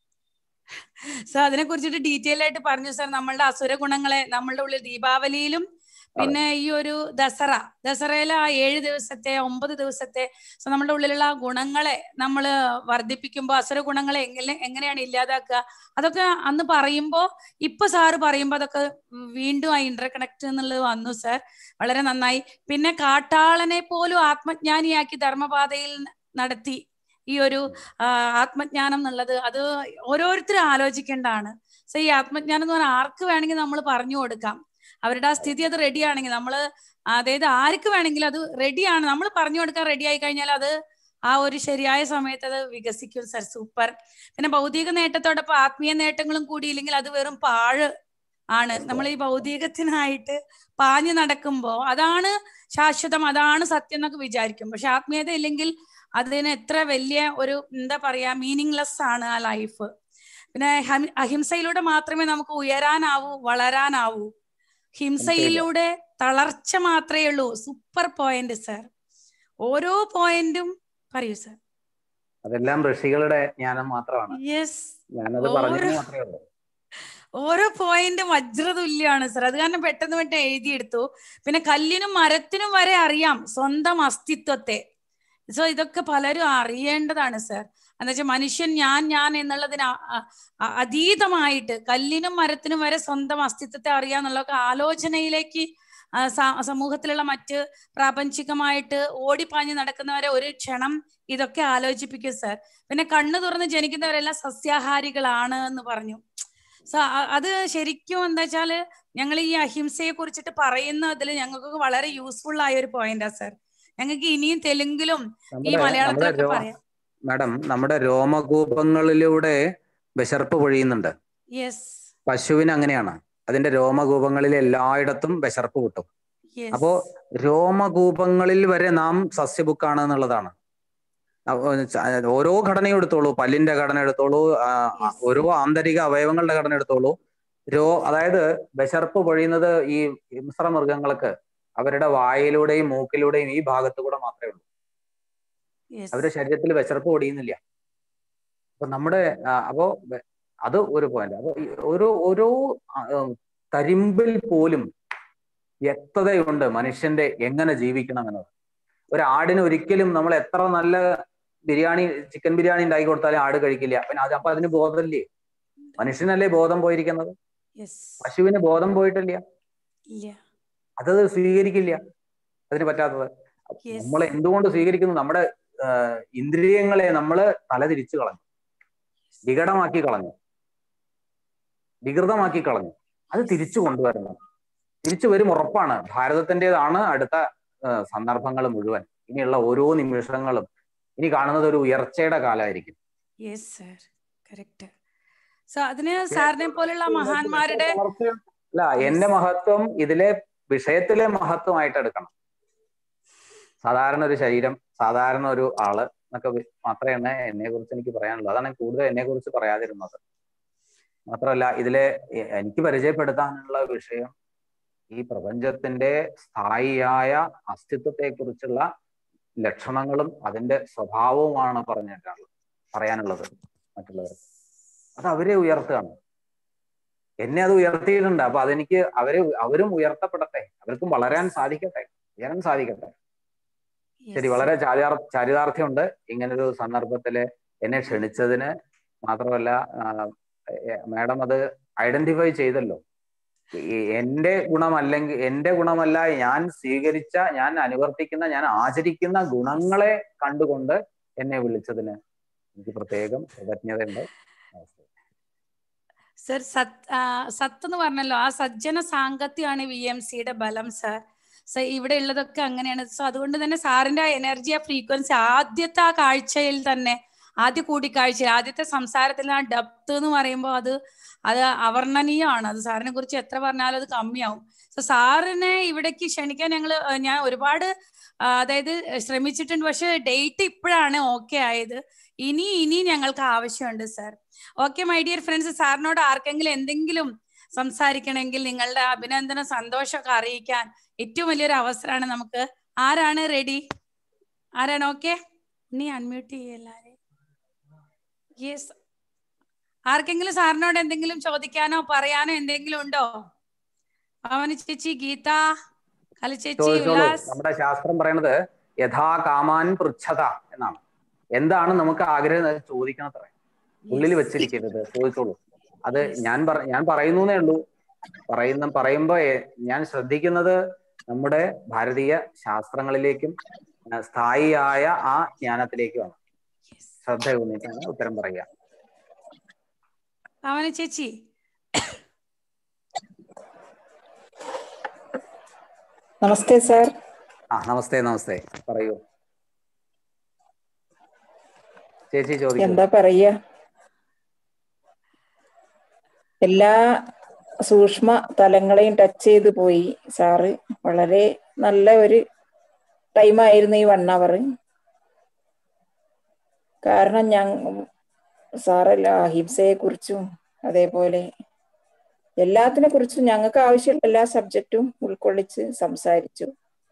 സോ അതിനെ കുറിച്ചിട്ട് ഡീറ്റെയിൽ ആയിട്ട് പറഞ്ഞു സാർ നമ്മളുടെ അസുര ഗുണങ്ങളെ നമ്മളുടെ ഉള്ളിൽ ദീപാവലിയിലും പിന്നെ ഈ ഒരു ദസറ ദസറയിലെ ആ ഏഴ് ദിവസത്തെ ഒമ്പത് ദിവസത്തെ സോ നമ്മുടെ ഉള്ളിലുള്ള ആ ഗുണങ്ങളെ നമ്മൾ വർദ്ധിപ്പിക്കുമ്പോൾ അസുര ഗുണങ്ങളെ എങ്ങനെ എങ്ങനെയാണ് ഇല്ലാതാക്കുക അതൊക്കെ അന്ന് പറയുമ്പോൾ ഇപ്പൊ സാറ് പറയുമ്പോൾ അതൊക്കെ വീണ്ടും ആ ഇന്റർ കണക്ട് എന്നുള്ളത് വന്നു സാർ വളരെ നന്നായി പിന്നെ കാട്ടാളനെ പോലും ആത്മജ്ഞാനിയാക്കി ധർമ്മപാതയിൽ നടത്തി ഈ ഒരു ആ, ആത്മജ്ഞാനം എന്നുള്ളത് അത് ഓരോരുത്തരും ആലോചിക്കേണ്ടതാണ് സോ ഈ ആത്മജ്ഞാനം എന്ന് പറഞ്ഞാൽ ആർക്ക് വേണമെങ്കിൽ നമ്മൾ പറഞ്ഞു കൊടുക്കാം അവരുടെ ആ സ്ഥിതി അത് റെഡി ആണെങ്കിൽ നമ്മൾ അതായത് ആർക്ക് വേണമെങ്കിലും അത് റെഡിയാണ് നമ്മൾ പറഞ്ഞു കൊടുക്കാൻ റെഡി ആയി കഴിഞ്ഞാൽ അത് ആ ഒരു ശരിയായ സമയത്ത് അത് വികസിക്കും സർ സൂപ്പർ പിന്നെ ഭൗതിക നേട്ടത്തോടൊപ്പം ആത്മീയ നേട്ടങ്ങളും കൂടിയില്ലെങ്കിൽ അത് വെറും പാഴ് ആണ് നമ്മൾ ഈ ഭൗതികത്തിനായിട്ട് പാഞ്ഞു നടക്കുമ്പോൾ അതാണ് ശാശ്വതം അതാണ് സത്യം എന്നൊക്കെ വിചാരിക്കും പക്ഷെ ആത്മീയത ഇല്ലെങ്കിൽ അതിന് എത്ര വലിയ ഒരു എന്താ പറയാ മീനിങ്ലെസ് ആണ് ആ ലൈഫ് പിന്നെ ഹം- അഹിംസയിലൂടെ മാത്രമേ നമുക്ക് ഉയരാനാവൂ വളരാനാവൂ ഹിംസയിലൂടെ തളർച്ച മാത്രമേ ഉള്ളൂ സൂപ്പർ പോയിന്റ് സർ ഓരോ പോയിന്റും പറയൂ സർ അതെല്ലാം ഋഷികളുടെ ജ്ഞാനം മാത്രമാണ് യെസ് ഞാനത് പറഞ്ഞു ഓരോ- മാത്രമേ ഉള്ളൂ ഓരോ പോയിന്റും വജ്രതുല്യാണ് സർ അത് കാരണം പെട്ടെന്ന് പെട്ടെന്ന് എഴുതിയെടുത്തു പിന്നെ കല്ലിനും മരത്തിനും വരെ അറിയാം സ്വന്തം അസ്തിത്വത്തെ സോ ഇതൊക്കെ പലരും അറിയേണ്ടതാണ് സർ എന്ന് വെച്ചാൽ മനുഷ്യൻ ഞാൻ ഞാൻ എന്നുള്ളതിന് അ- അ- അ- അതീതമായിട്ട് കല്ലിനും മരത്തിനും വരെ സ്വന്തം അസ്തിത്വത്തെ അറിയാന്നുള്ളതൊക്കെ ആലോചനയിലേക്ക് ആ, സ- സമൂഹത്തിലുള്ള മറ്റ് പ്രാപഞ്ചികമായിട്ട് ഓടിപ്പാഞ്ഞ് നടക്കുന്നവരെ ഒരു ക്ഷണം ഇതൊക്കെ ആലോചിപ്പിക്കും സർ പിന്നെ കണ്ണു തുറന്ന് ജനിക്കുന്നവരെല്ലാം സസ്യാഹാരികളാണ് എന്ന് പറഞ്ഞു സോ അത് ശരിക്കും എന്താ വെച്ചാല് ഞങ്ങൾ ഈ അഹിംസയെ കുറിച്ചിട്ട് പറയുന്നതിൽ ഞങ്ങൾക്ക് വളരെ യൂസ്ഫുൾ ആയ ഒരു പോയിന്റാ സർ ഞങ്ങൾക്ക് ഇനിയും തെലുങ്കിലും ഈ നമ്മുടെ നമ്മുടെ മലയാളത്തിലൊക്കെ രോ- പറയാം മാഡം നമ്മുടെ രോമകൂപങ്ങളിലൂടെ വിശർപ്പ് പൊഴിയുന്നുണ്ട് യെസ് പശുവിന് അങ്ങനെയാണ് അതിന്റെ രോമകൂപങ്ങളിൽ എല്ലായിടത്തും വിശർപ്പ് കിട്ടും യെസ് അപ്പോ രോമകൂപങ്ങളിൽ വരെ നാം സസ്യബുക്കാണ് എന്നുള്ളതാണ് അപ്പൊ ച- ഓരോ ഘടനയും എടുത്തോളൂ പല്ലിന്റെ ഘടന എടുത്തോളൂ ആ, ആ, Yes. ഓരോ ആന്തരിക അവയവങ്ങളുടെ ഘടന എടുത്തോളൂ രോ അതായത് വിശർപ്പ് പൊഴിയുന്നത് ഈ ഹിംസ്ര മൃഗങ്ങൾക്ക് അവരുടെ വായിലൂടെയും മൂക്കിലൂടെയും ഈ ഭാഗത്തു കൂടെ മാത്രമേ ഉള്ളൂ അവരുടെ ശരീരത്തിൽ വിശർപ്പ് പൊടിയുന്നില്ല അപ്പൊ നമ്മുടെ ആ, അപ്പോ വെ- അത് ഒരു പോയിന്റ് അപ്പൊ ഈ ഓരോ ഓരോ ആ, ഉം, തരിമ്പിൽ പോലും വ്യക്തതയുണ്ട് മനുഷ്യന്റെ എങ്ങനെ ജീവിക്കണം എന്നത് ഒരു ആടിന് ഒരിക്കലും നമ്മൾ എത്ര നല്ല ബിരിയാണി ചിക്കൻ ബിരിയാണി ഉണ്ടാക്കി കൊടുത്താലും ആട് കഴിക്കില്ല പിന്നെ അത് അപ്പൊ അതിന് ബോധമില്ലേ മനുഷ്യനല്ലേ ബോധം പോയിരിക്കുന്നത് യെസ് പശുവിന് ബോധം പോയിട്ടില്ല ഇല്ല അതത് സ്വീകരിക്കില്ല അതിന് പറ്റാത്തത് Yes. നമ്മൾ എന്തുകൊണ്ട് സ്വീകരിക്കുന്നു നമ്മുടെ ആ, ഇന്ദ്രിയങ്ങളെ നമ്മൾ തലതിരിച്ചു കളഞ്ഞു വികടമാക്കി കളഞ്ഞു വികൃതമാക്കി കളഞ്ഞു അത് തിരിച്ചു കൊണ്ടുവരണം തിരിച്ചു വരും ഉറപ്പാണ് ഭാരതത്തിൻ്റെതാണ് അടുത്ത സന്ദർഭങ്ങൾ മുഴുവൻ ഇനിയുള്ള ഓരോ നിമിഷങ്ങളും ഇനി കാണുന്നത് ഒരു ഉയർച്ചയുടെ കാലമായിരിക്കും യെസ് സർ കറക്റ്റ് സോ അതിന് സാറിനെ പോലുള്ള മഹാന്മാരുടെ അല്ല എന്റെ മഹത്വം ഇതിലെ വിഷയത്തിലെ മഹത്വമായിട്ട് എടുക്കണം സാധാരണ ഒരു ശരീരം സാധാരണ ഒരു ആള് എന്നൊക്കെ വി- മാത്രമേ എന്നെ എന്നെ കുറിച്ച് എനിക്ക് പറയാനുള്ളൂ അതാണ് കൂടുതൽ എന്നെ കുറിച്ച് പറയാതിരുന്നത് മാത്രമല്ല ഇതിലെ എ- എനിക്ക് പരിചയപ്പെടുത്താനുള്ള വിഷയം ഈ പ്രപഞ്ചത്തിന്റെ സ്ഥായിയായ അസ്തിത്വത്തെക്കുറിച്ചുള്ള ലക്ഷണങ്ങളും അതിന്റെ സ്വഭാവവുമാണ് പറഞ്ഞിട്ടുള്ളത് പറയാനുള്ളത് മറ്റുള്ളവർക്ക് അത് അവരെ ഉയർത്തുകയാണ് എന്നെ അത് ഉയർത്തിയിട്ടുണ്ട് അപ്പൊ അതെനിക്ക് അവരെ അവരും ഉയർത്തപ്പെടട്ടെ അവർക്കും വളരാൻ സാധിക്കട്ടെ ഉയരാൻ സാധിക്കട്ടെ ശരി വളരെ ചാരിതാർ ചാരിതാർത്ഥ്യമുണ്ട് ഇങ്ങനൊരു സന്ദർഭത്തില് എന്നെ ക്ഷണിച്ചതിന് മാത്രമല്ല മാഡം അത് ഐഡന്റിഫൈ ചെയ്തല്ലോ ഈ- എന്റെ ഗുണമല്ലെങ്കിൽ എന്റെ ഗുണമല്ല ഞാൻ സ്വീകരിച്ച ഞാൻ അനുവർത്തിക്കുന്ന ഞാൻ ആചരിക്കുന്ന ഗുണങ്ങളെ കണ്ടുകൊണ്ട് എന്നെ വിളിച്ചതിന് എനിക്ക് പ്രത്യേകം കൃതജ്ഞതയുണ്ട് നമസ്തേ സർ സത് ആ, സത്ത് എന്ന് പറഞ്ഞല്ലോ ആ സജ്ജന സാങ്കത്യമാണ് വി എം സിയുടെ ബലം സർ സർ ഇവിടെ ഉള്ളതൊക്കെ അങ്ങനെയാണ് സോ അതുകൊണ്ട് തന്നെ സാറിന്റെ ആ എനർജി ആ ഫ്രീക്വൻസി ആദ്യത്തെ ആ കാഴ്ചയിൽ തന്നെ ആദ്യ കൂടിക്കാഴ്ചയിൽ ആദ്യത്തെ സംസാരത്തിൽ ആ ഡെപ്ത് എന്ന് പറയുമ്പോൾ അത് അത് അവർണ്ണനീയമാണ് അത് സാറിനെ കുറിച്ച് എത്ര പറഞ്ഞാലും അത് കമ്മിയാവും സോ സാറിനെ ഇവിടേക്ക് ക്ഷണിക്കാൻ ഞങ്ങൾ ഞാൻ ഒരുപാട് ആ, അതായത് ശ്രമിച്ചിട്ടുണ്ട് പക്ഷെ ഡേറ്റ് ഇപ്പോഴാണ് ഓക്കെ ആയത് ഇനി ഇനി ഞങ്ങൾക്ക് ആവശ്യമുണ്ട് sir okay my dear friends സാറിനോട് ആർക്കെങ്കിലും എന്തെങ്കിലും സംസാരിക്കണമെങ്കിൽ നിങ്ങളുടെ അഭിനന്ദനം സന്തോഷമൊക്കെ അറിയിക്കാൻ ഏറ്റവും വലിയൊരു അവസരമാണ് നമുക്ക് ആരാണ് റെഡി ആരാണ് ഓക്കെ നീ അൺമ്യൂട്ട് ചെയ്യല്ലാരെ യെസ് ആർക്കെങ്കിലും സാറിനോട് എന്തെങ്കിലും ചോദിക്കാനോ പറയാനോ എന്തെങ്കിലും ഉണ്ടോ പവന ചേച്ചി ഗീത കല ചേച്ചി ചോദിച്ചോളൂ ഉല്ലാസ് നമ്മുടെ ശാസ്ത്രം പറയണത് യഥാ കാമാൻ പൃച്ഛത എന്നാണ് എന്താണ് നമുക്ക് ആഗ്രഹം എന്ന് ചോദിക്കണത്രേ ഉള്ളിൽ വെച്ചിരിക്കരുത് ചോദിച്ചോളൂ അത് ഞാൻ പറ ഞാൻ പറയുന്നേ ഉള്ളൂ പറയുന്ന പറയുമ്പോ എ- ഞാൻ ശ്രദ്ധിക്കുന്നത് നമ്മുടെ ഭാരതീയ ശാസ്ത്രങ്ങളിലേക്കും ആ, സ്ഥായിയായ ആ ജ്ഞാനത്തിലേക്കുമാണ് ശ്രദ്ധ ഊന്നിട്ടാണ് ഉത്തരം പറയുക പവന ചേച്ചി നമസ്തേ സാർ ആ നമസ്തേ നമസ്തേ പറയൂ ചേച്ചി ചോദിക്കൂ എന്താ പറയ എല്ലാ സൂക്ഷ്മ തലങ്ങളെയും ടച്ച് ചെയ്ത് പോയി സാറ് വളരെ നല്ല ഒരു ടൈമായിരുന്നു ഈ വൺ അവർ കാരണം ഞങ്ങ സാറല്ല അഹിംസയെ കുറിച്ചും അതേപോലെ എല്ലാത്തിനെ കുറിച്ചും ഞങ്ങൾക്ക് ആവശ്യമുള്ള എല്ലാ സബ്ജക്റ്റും ഉൾക്കൊള്ളിച്ച് സംസാരിച്ചു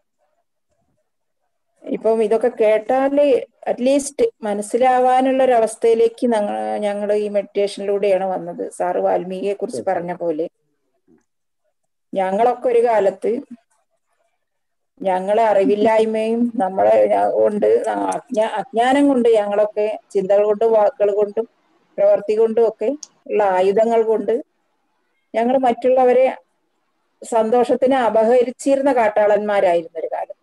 ഇപ്പം ഇതൊക്കെ കേട്ടാല് അറ്റ്ലീസ്റ്റ് മനസ്സിലാവാനുള്ള ഒരു അവസ്ഥയിലേക്ക് ഞങ്ങൾ ഈ മെഡിറ്റേഷനിലൂടെയാണ് വന്നത് സാറ് വാൽമീകിയെ കുറിച്ച് പറഞ്ഞ പോലെ ഞങ്ങളൊക്കെ ഒരു കാലത്ത് ഞങ്ങളെ അറിവില്ലായ്മയും നമ്മളെ ഞ- കൊണ്ട് അജ്ഞാ അജ്ഞാനം കൊണ്ട് ഞങ്ങളൊക്കെ ചിന്തകൾ കൊണ്ടും വാക്കുകൾ കൊണ്ടും പ്രവർത്തി കൊണ്ടും ഒക്കെ ഉള്ള ആയുധങ്ങൾ കൊണ്ട് ഞങ്ങൾ മറ്റുള്ളവരെ സന്തോഷത്തിന് അപഹരിച്ചിരുന്ന കാട്ടാളന്മാരായിരുന്നു ഒരു കാലത്ത്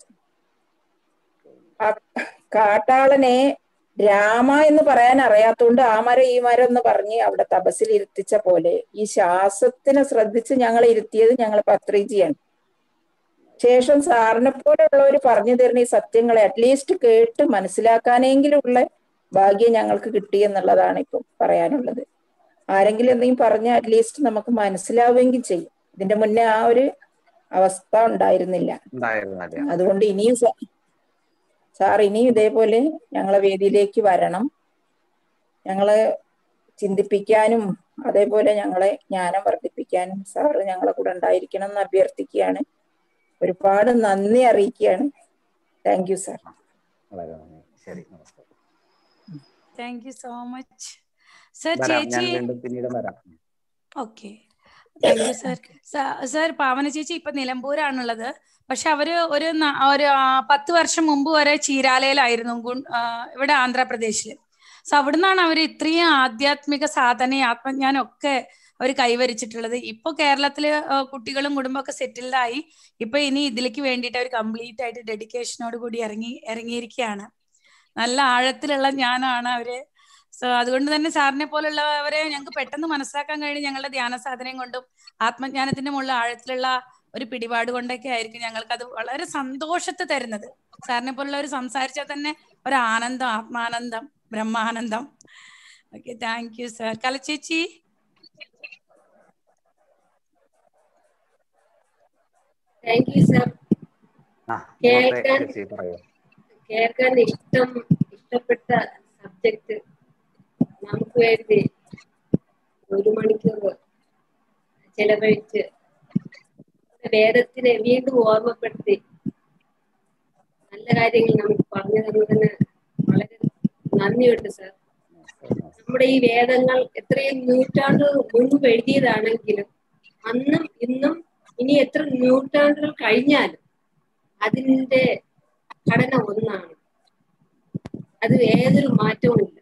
ആ കാട്ടാളനെ രാമ എന്ന് പറയാൻ അറിയാത്തോണ്ട് ആ മരം ഈ മരം എന്ന് പറഞ്ഞ് അവിടെ തപസ്സിൽ ഇരുത്തിച്ച പോലെ ഈ ശ്വാസത്തിനെ ശ്രദ്ധിച്ച് ഞങ്ങളെ ഇരുത്തിയത് ഞങ്ങൾ പത്രിജിയാണ് ശേഷം സാറിനെ പോലെയുള്ളവർ പറഞ്ഞു തരുന്ന ഈ സത്യങ്ങളെ അറ്റ്ലീസ്റ്റ് കേട്ട് മനസ്സിലാക്കാനെങ്കിലും ഉള്ള ഭാഗ്യം ഞങ്ങൾക്ക് കിട്ടി എന്നുള്ളതാണ് ഇപ്പം പറയാനുള്ളത് ആരെങ്കിലും എന്തെങ്കിലും പറഞ്ഞ അറ്റ്ലീസ്റ്റ് നമുക്ക് മനസ്സിലാവുമെങ്കിൽ ചെയ്യും ഇതിന്റെ മുന്നേ ആ ഒരു അവസ്ഥ ഉണ്ടായിരുന്നില്ല ഉണ്ടായിരുന്നല്ലേ അതുകൊണ്ട് ഇനിയും സ- സാർ ഇനിയും ഇതേപോലെ ഞങ്ങളെ വേദിയിലേക്ക് വരണം ഞങ്ങളെ ചിന്തിപ്പിക്കാനും അതേപോലെ ഞങ്ങളെ ജ്ഞാനം വർദ്ധിപ്പിക്കാനും സാറ് ഞങ്ങളെ കൂടെ ഉണ്ടായിരിക്കണം എന്ന് അഭ്യർത്ഥിക്കുകയാണ് ഒരുപാട് നന്ദി അറിയിക്കുകയാണ് താങ്ക് യു സാർ വളരെ നന്ദി ശരി നമസ്തേ thank you so much sir വരാം ഞാൻ ചേച്ചി വീണ്ടും പിന്നീട് വരാം okay thank you sir sir Pavana ചേച്ചി ഇപ്പൊ നിലമ്പൂരാണുള്ളത് പക്ഷെ അവര് ഒരു ന- ഒരു ആ, പത്ത് വർഷം മുമ്പ് വരെ ചീരാലയിലായിരുന്നു ഗുൺ- ആ, ഇവിടെ ആന്ധ്രാപ്രദേശില് സോ അവിടുന്നാണ് അവർ ഇത്രയും ആധ്യാത്മിക സാധനയും ആത്മജ്ഞാനം ഒക്കെ അവർ കൈവരിച്ചിട്ടുള്ളത് ഇപ്പൊ കേരളത്തില് ആ, കുട്ടികളും കുടുംബമൊക്കെ സെറ്റിൽഡ് ആയി ഇപ്പൊ ഇനി ഇതിലേക്ക് വേണ്ടിയിട്ട് അവർ കംപ്ലീറ്റ് ആയിട്ട് ഡെഡിക്കേഷനോട് കൂടി ഇറങ്ങി ഇറങ്ങിയിരിക്കുകയാണ് നല്ല ആഴത്തിലുള്ള ജ്ഞാനമാണ് അവര് സോ അതുകൊണ്ട് തന്നെ സാറിനെ പോലുള്ളവരെ ഞങ്ങൾക്ക് പെട്ടെന്ന് മനസ്സിലാക്കാൻ കഴിഞ്ഞു ഞങ്ങളുടെ ധ്യാന സാധനയും കൊണ്ടും ആത്മജ്ഞാനത്തിന്റെ മുകളിൽ ആഴത്തിലുള്ള ഒരു പിടിപാട് കൊണ്ടൊക്കെ ആയിരിക്കും ഞങ്ങൾക്ക് അത് വളരെ സന്തോഷത്തെ തരുന്നത് സാറിനെ പോലുള്ളവർ സംസാരിച്ചാൽ തന്നെ ഒരു ആനന്ദം ആത്മാനന്ദം ബ്രഹ്മാനന്ദം ഓക്കെ താങ്ക് യു സാർ കലച്ചേച്ചി താങ്ക് യു സർ ആ നമസ്തേ കേൾക്കാൻ ചേച്ചി പറയൂ കേൾക്കാൻ ഇഷ്ടം ഇഷ്ടപ്പെട്ട സബ്ജക്ട് നമുക്ക് വേണ്ടി ഒരു മണിക്കൂർ ചെലവഴിച്ച് വേദത്തിനെ വീണ്ടും ഓർമ്മപ്പെടുത്തി നല്ല കാര്യങ്ങൾ നമുക്ക് പറഞ്ഞു തന്നതിന് വളരെ നന്ദിയുണ്ട് സർ നമ്മുടെ ഈ വേദങ്ങൾ എത്രയും നൂറ്റാണ്ട് മുൻപ് എഴുതിയതാണെങ്കിലും അന്നും ഇന്നും ഇനി എത്ര നൂറ്റാണ്ടുകൾ കഴിഞ്ഞാലും അതിന്റെ ഘടന ഒന്നാണ് അത് ഏതൊരു മാറ്റവും ഇല്ല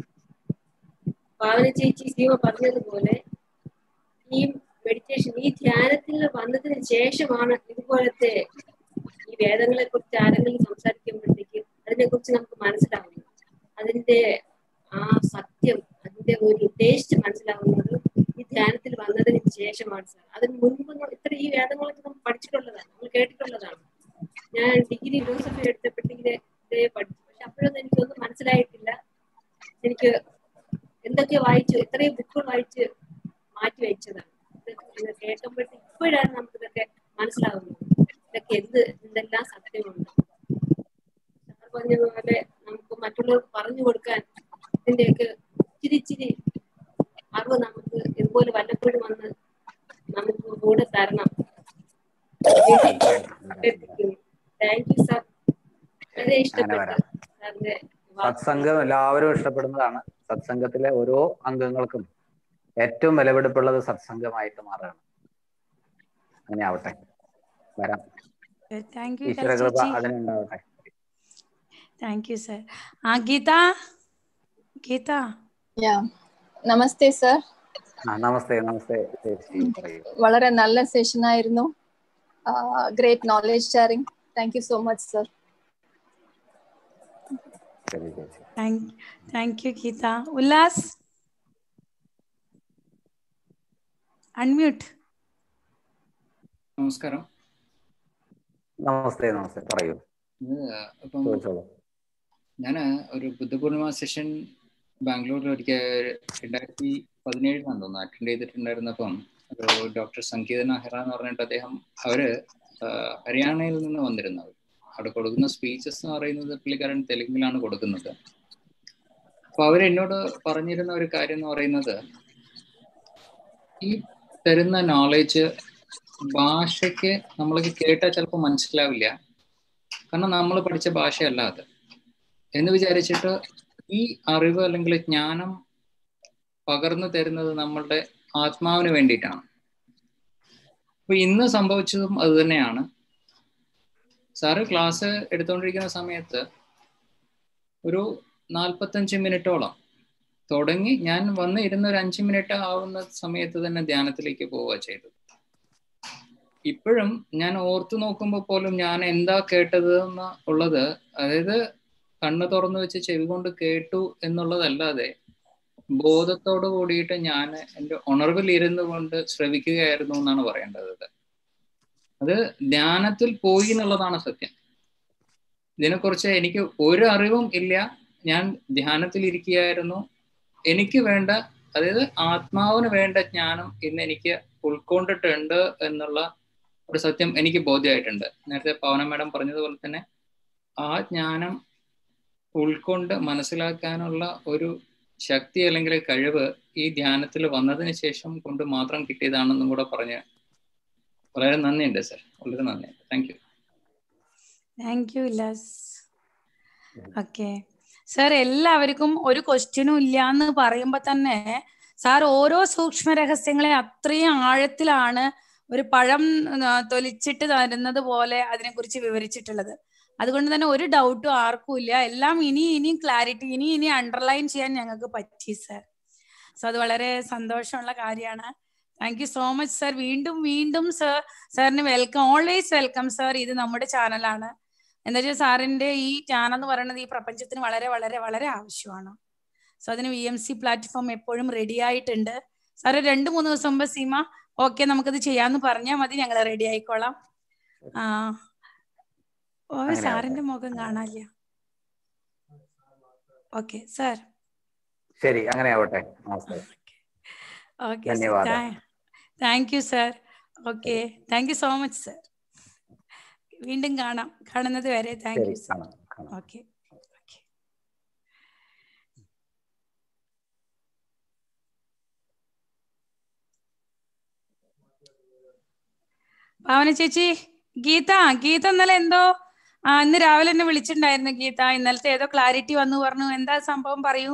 ഭാവന ചേച്ചി സീമ പറഞ്ഞതുപോലെ ഈ മെഡിറ്റേഷൻ ഈ ധ്യാനത്തിൽ വന്നതിന് ശേഷമാണ് ഇതുപോലത്തെ ഈ വേദങ്ങളെ കുറിച്ച് ആരെങ്കിലും സംസാരിക്കുമ്പോഴത്തേക്ക് അതിനെ കുറിച്ച് നമുക്ക് മനസ്സിലാവുന്നത് അതിന്റെ ആ സത്യം അതിന്റെ ഒരു ടേസ്റ്റ് മനസ്സിലാവുന്നത് ഈ ധ്യാനത്തിൽ വന്നതിന് ശേഷമാണ് സാർ അതിന് മുൻപ് ന- ഇത്ര ഈ വേദങ്ങളൊക്കെ നമ്മൾ പഠിച്ചിട്ടുള്ളതാണ് നമ്മൾ കേട്ടിട്ടുള്ളതാണ് ഞാൻ ഡിഗ്രി ഫിലോസഫി എടുത്തപ്പോഴത്തേക്ക് ഇതേ പഠിച്ചു പക്ഷെ അപ്പോഴൊന്നും എനിക്കൊന്നും മനസ്സിലായിട്ടില്ല എനിക്ക് എന്തൊക്കെ വായിച്ചു എത്രയും ബുക്കുകൾ വായിച്ച് മാറ്റി വെച്ചതാണ് ഇതൊക്കെ ഇത് കേൾക്കുമ്പോഴത്തേക്ക് ഇപ്പോഴാണ് നമുക്ക് ഇതൊക്കെ മനസ്സിലാവുന്നത് ഇതൊക്കെ എന്ത് എന്തെല്ലാം സത്യമുണ്ട് സാർ പറഞ്ഞതുപോലെ നമുക്ക് മറ്റുള്ളവർക്ക് പറഞ്ഞു കൊടുക്കാൻ ഇതിന്റെയൊക്കെ ഇച്ചിരി ഇച്ചിരി അറിവ് നമുക്ക് ഇതുപോലെ വല്ലപ്പോഴും വന്ന് നമുക്ക് കൂടെ തരണം താങ്ക് യു സാർ വളരെ ഇഷ്ടപ്പെട്ടു വരാം. സാറിന്റെ സത്സംഗം എല്ലാവരും ഇഷ്ടപ്പെടുന്നതാണ് സത്സംഗത്തിലെ ഓരോ അംഗങ്ങൾക്കും ഏറ്റവും വിലപിടിപ്പുള്ളത് സത്സംഗമായിട്ട് മാറുകയാണ് അങ്ങനെ ആവട്ടെ വരാം താങ്ക് യു ഈശ്വര കൃപ ചേച്ചി അതിനുണ്ടാവട്ടെ താങ്ക് യു സർ ആ ഗീത ഗീത യാ നമസ്തേ സർ ആ നമസ്തേ നമസ്തേ ചേച്ചി പറയൂ വളരെ നല്ല സെഷൻ ആയിരുന്നു great knowledge sharing thank you so much sir ശരി ചേച്ചി thank thank you Geetha Ullas unmute നമസ്കാരം നമസ്തേ നമസ്തേ പറയൂ ഇത് അപ്പം ചോദിച്ചോളൂ ഞാൻ ഒരു ബുദ്ധപൂർണിമ സെഷൻ ബാംഗ്ലൂരിൽ ഒരിക്കൽ രണ്ടായിരത്തി പതിനേഴിലാണ് തോന്നുന്നു അറ്റൻഡ് ചെയ്തിട്ടുണ്ടായിരുന്നപ്പം ഒരു ഡോക്ടർ സംഗീത നഹ്റ എന്ന് പറഞ്ഞിട്ട് അദ്ദേഹം അവര് ആ, ഹരിയാനയിൽ നിന്ന് വന്നിരുന്നവർ അവിടെ കൊടുക്കുന്ന സ്പീച്ചസ് എന്ന് പറയുന്നത് പുള്ളിക്കാരൻ തെലുങ്കിലാണ് കൊടുക്കുന്നത് അപ്പൊ അവരെന്നോട് പറഞ്ഞിരുന്ന ഒരു കാര്യം എന്ന് പറയുന്നത് ഈ തരുന്ന നോളേജ് ഭാഷയ്ക്ക് നമ്മൾക്ക് കേട്ടാൽ ചിലപ്പോൾ മനസ്സിലാവില്ല കാരണം നമ്മൾ പഠിച്ച ഭാഷയല്ല അത് എന്ന് വിചാരിച്ചിട്ട് ഈ അറിവ് അല്ലെങ്കിൽ ജ്ഞാനം പകർന്നു തരുന്നത് നമ്മളുടെ ആത്മാവിന് വേണ്ടിയിട്ടാണ് അപ്പൊ ഇന്ന് സംഭവിച്ചതും അത് തന്നെയാണ് സാറ് ക്ലാസ് എടുത്തുകൊണ്ടിരിക്കുന്ന സമയത്ത് ഒരു നാൽപ്പത്തഞ്ച് മിനിറ്റോളം തുടങ്ങി ഞാൻ വന്ന് ഇരുന്ന ഒരു അഞ്ച് മിനിറ്റ് ആവുന്ന സമയത്ത് തന്നെ ധ്യാനത്തിലേക്ക് പോവുക ചെയ്തത് ഇപ്പോഴും ഞാൻ ഓർത്തു നോക്കുമ്പോൾ പോലും ഞാൻ എന്താ കേട്ടത് എന്ന് ഉള്ളത് അതായത് കണ്ണ് തുറന്നു വെച്ച് ചെവി കൊണ്ട് കേട്ടു എന്നുള്ളതല്ലാതെ ബോധത്തോട് കൂടിയിട്ട് ഞാൻ എൻ്റെ ഉണർവിൽ ഇരുന്നു കൊണ്ട് ശ്രവിക്കുകയായിരുന്നു എന്നാണ് പറയേണ്ടത് അത് അത് ധ്യാനത്തിൽ പോയി എന്നുള്ളതാണ് സത്യം ഇതിനെക്കുറിച്ച് എനിക്ക് ഒരു അറിവും ഇല്ല ഞാൻ ധ്യാനത്തിൽ ഇരിക്കുകയായിരുന്നു എനിക്ക് വേണ്ട അതായത് ആത്മാവിന് വേണ്ട ജ്ഞാനം ഇന്ന് എനിക്ക് ഉൾക്കൊണ്ടിട്ടുണ്ട് എന്നുള്ള ഒരു സത്യം എനിക്ക് ബോധ്യമായിട്ടുണ്ട് നേരത്തെ പവന മാഡം പറഞ്ഞതുപോലെ തന്നെ ആ ജ്ഞാനം ഉൾക്കൊണ്ട് മനസ്സിലാക്കാനുള്ള ഒരു ശക്തി അല്ലെങ്കിൽ കഴിവ് ഈ ധ്യാനത്തിൽ വന്നതിന് ശേഷം കൊണ്ട് മാത്രം കിട്ടിയതാണെന്നും കൂടെ പറഞ്ഞ് വളരെ നന്ദിയുണ്ട് സർ വളരെ നന്ദിയുണ്ട് thank you thank you Ullas okay sir എല്ലാവർക്കും ഒരു ക്വസ്റ്റ്യനും ഇല്ല എന്ന് പറയുമ്പോ തന്നെ സാർ ഓരോ സൂക്ഷ്മ രഹസ്യങ്ങളെ അത്രയും ആഴത്തിലാണ് ഒരു പഴം ആ, തൊലിച്ചിട്ട് തരുന്നത് പോലെ അതിനെക്കുറിച്ച് വിവരിച്ചിട്ടുള്ളത് അതുകൊണ്ട് തന്നെ ഒരു ഡൗട്ടും ആർക്കും ഇല്ല എല്ലാം ഇനി ഇനി ക്ലാരിറ്റി ഇനി ഇനി അണ്ടർലൈൻ ചെയ്യാൻ ഞങ്ങൾക്ക് പറ്റി സർ സോ അത് വളരെ സന്തോഷമുള്ള കാര്യമാണ് thank you so much sir വീണ്ടും വീണ്ടും സർ സാറിന് വെൽക്കം ഓൾവേസ് വെൽക്കം സർ ഇത് നമ്മുടെ ചാനലാണ് എന്താ വെച്ചാൽ സാറിന്റെ ഈ ചാനൽ എന്ന് പറയുന്നത് ഈ പ്രപഞ്ചത്തിന് വളരെ വളരെ വളരെ ആവശ്യമാണ് സോ അതിന് വി എം സി പ്ലാറ്റ്ഫോം എപ്പോഴും റെഡി ആയിട്ടുണ്ട് സാറ് രണ്ട് മൂന്ന് ദിവസം മുമ്പ് സീമ ഓക്കെ നമുക്കത് ചെയ്യാന്ന് പറഞ്ഞാൽ മതി ഞങ്ങൾ റെഡി ആയിക്കോളാം ആ ഓ അങ്ങനെ സാറിന്റെ മുഖം കാണാനില്ല ഓക്കെ സാർ ശരി അങ്ങനെ ആവട്ടെ നമസ്തേ ഓക്കെ ധന്യവാദം. Thank you sir okay thank you so much sir വീണ്ടും കാണാം കാണുന്നത് വരെ താങ്ക് ശരി യു സാർ കാണാം കാണാം ഓക്കെ ഭാവന ചേച്ചി ഗീത ഗീത ഇന്നലെ എന്തോ ആ ഇന്ന് രാവിലെ എന്നെ വിളിച്ചിട്ടുണ്ടായിരുന്നു ഗീത ഇന്നലത്തെ ഏതോ ക്ലാരിറ്റി വന്നു പറഞ്ഞു എന്താ സംഭവം പറയൂ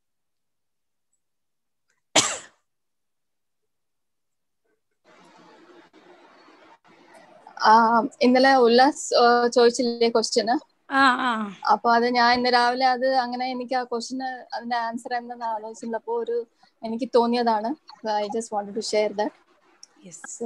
ആ, ഇന്നലെ ഉല്ലാസ് ആ, ചോദിച്ചില്ലേ ക്വസ്റ്റ്യന് ആ ആ അപ്പൊ അത് ഞാൻ ഇന്ന് രാവിലെ അത് അങ്ങനെ എനിക്ക് ആ ക്വസ്റ്റ്യന് അതിന്റെ ആൻസർ എന്താണെന്ന് ആലോചിച്ചപ്പോൾ ഒരു എനിക്ക് തോന്നിയതാണ് I just want to share that yes so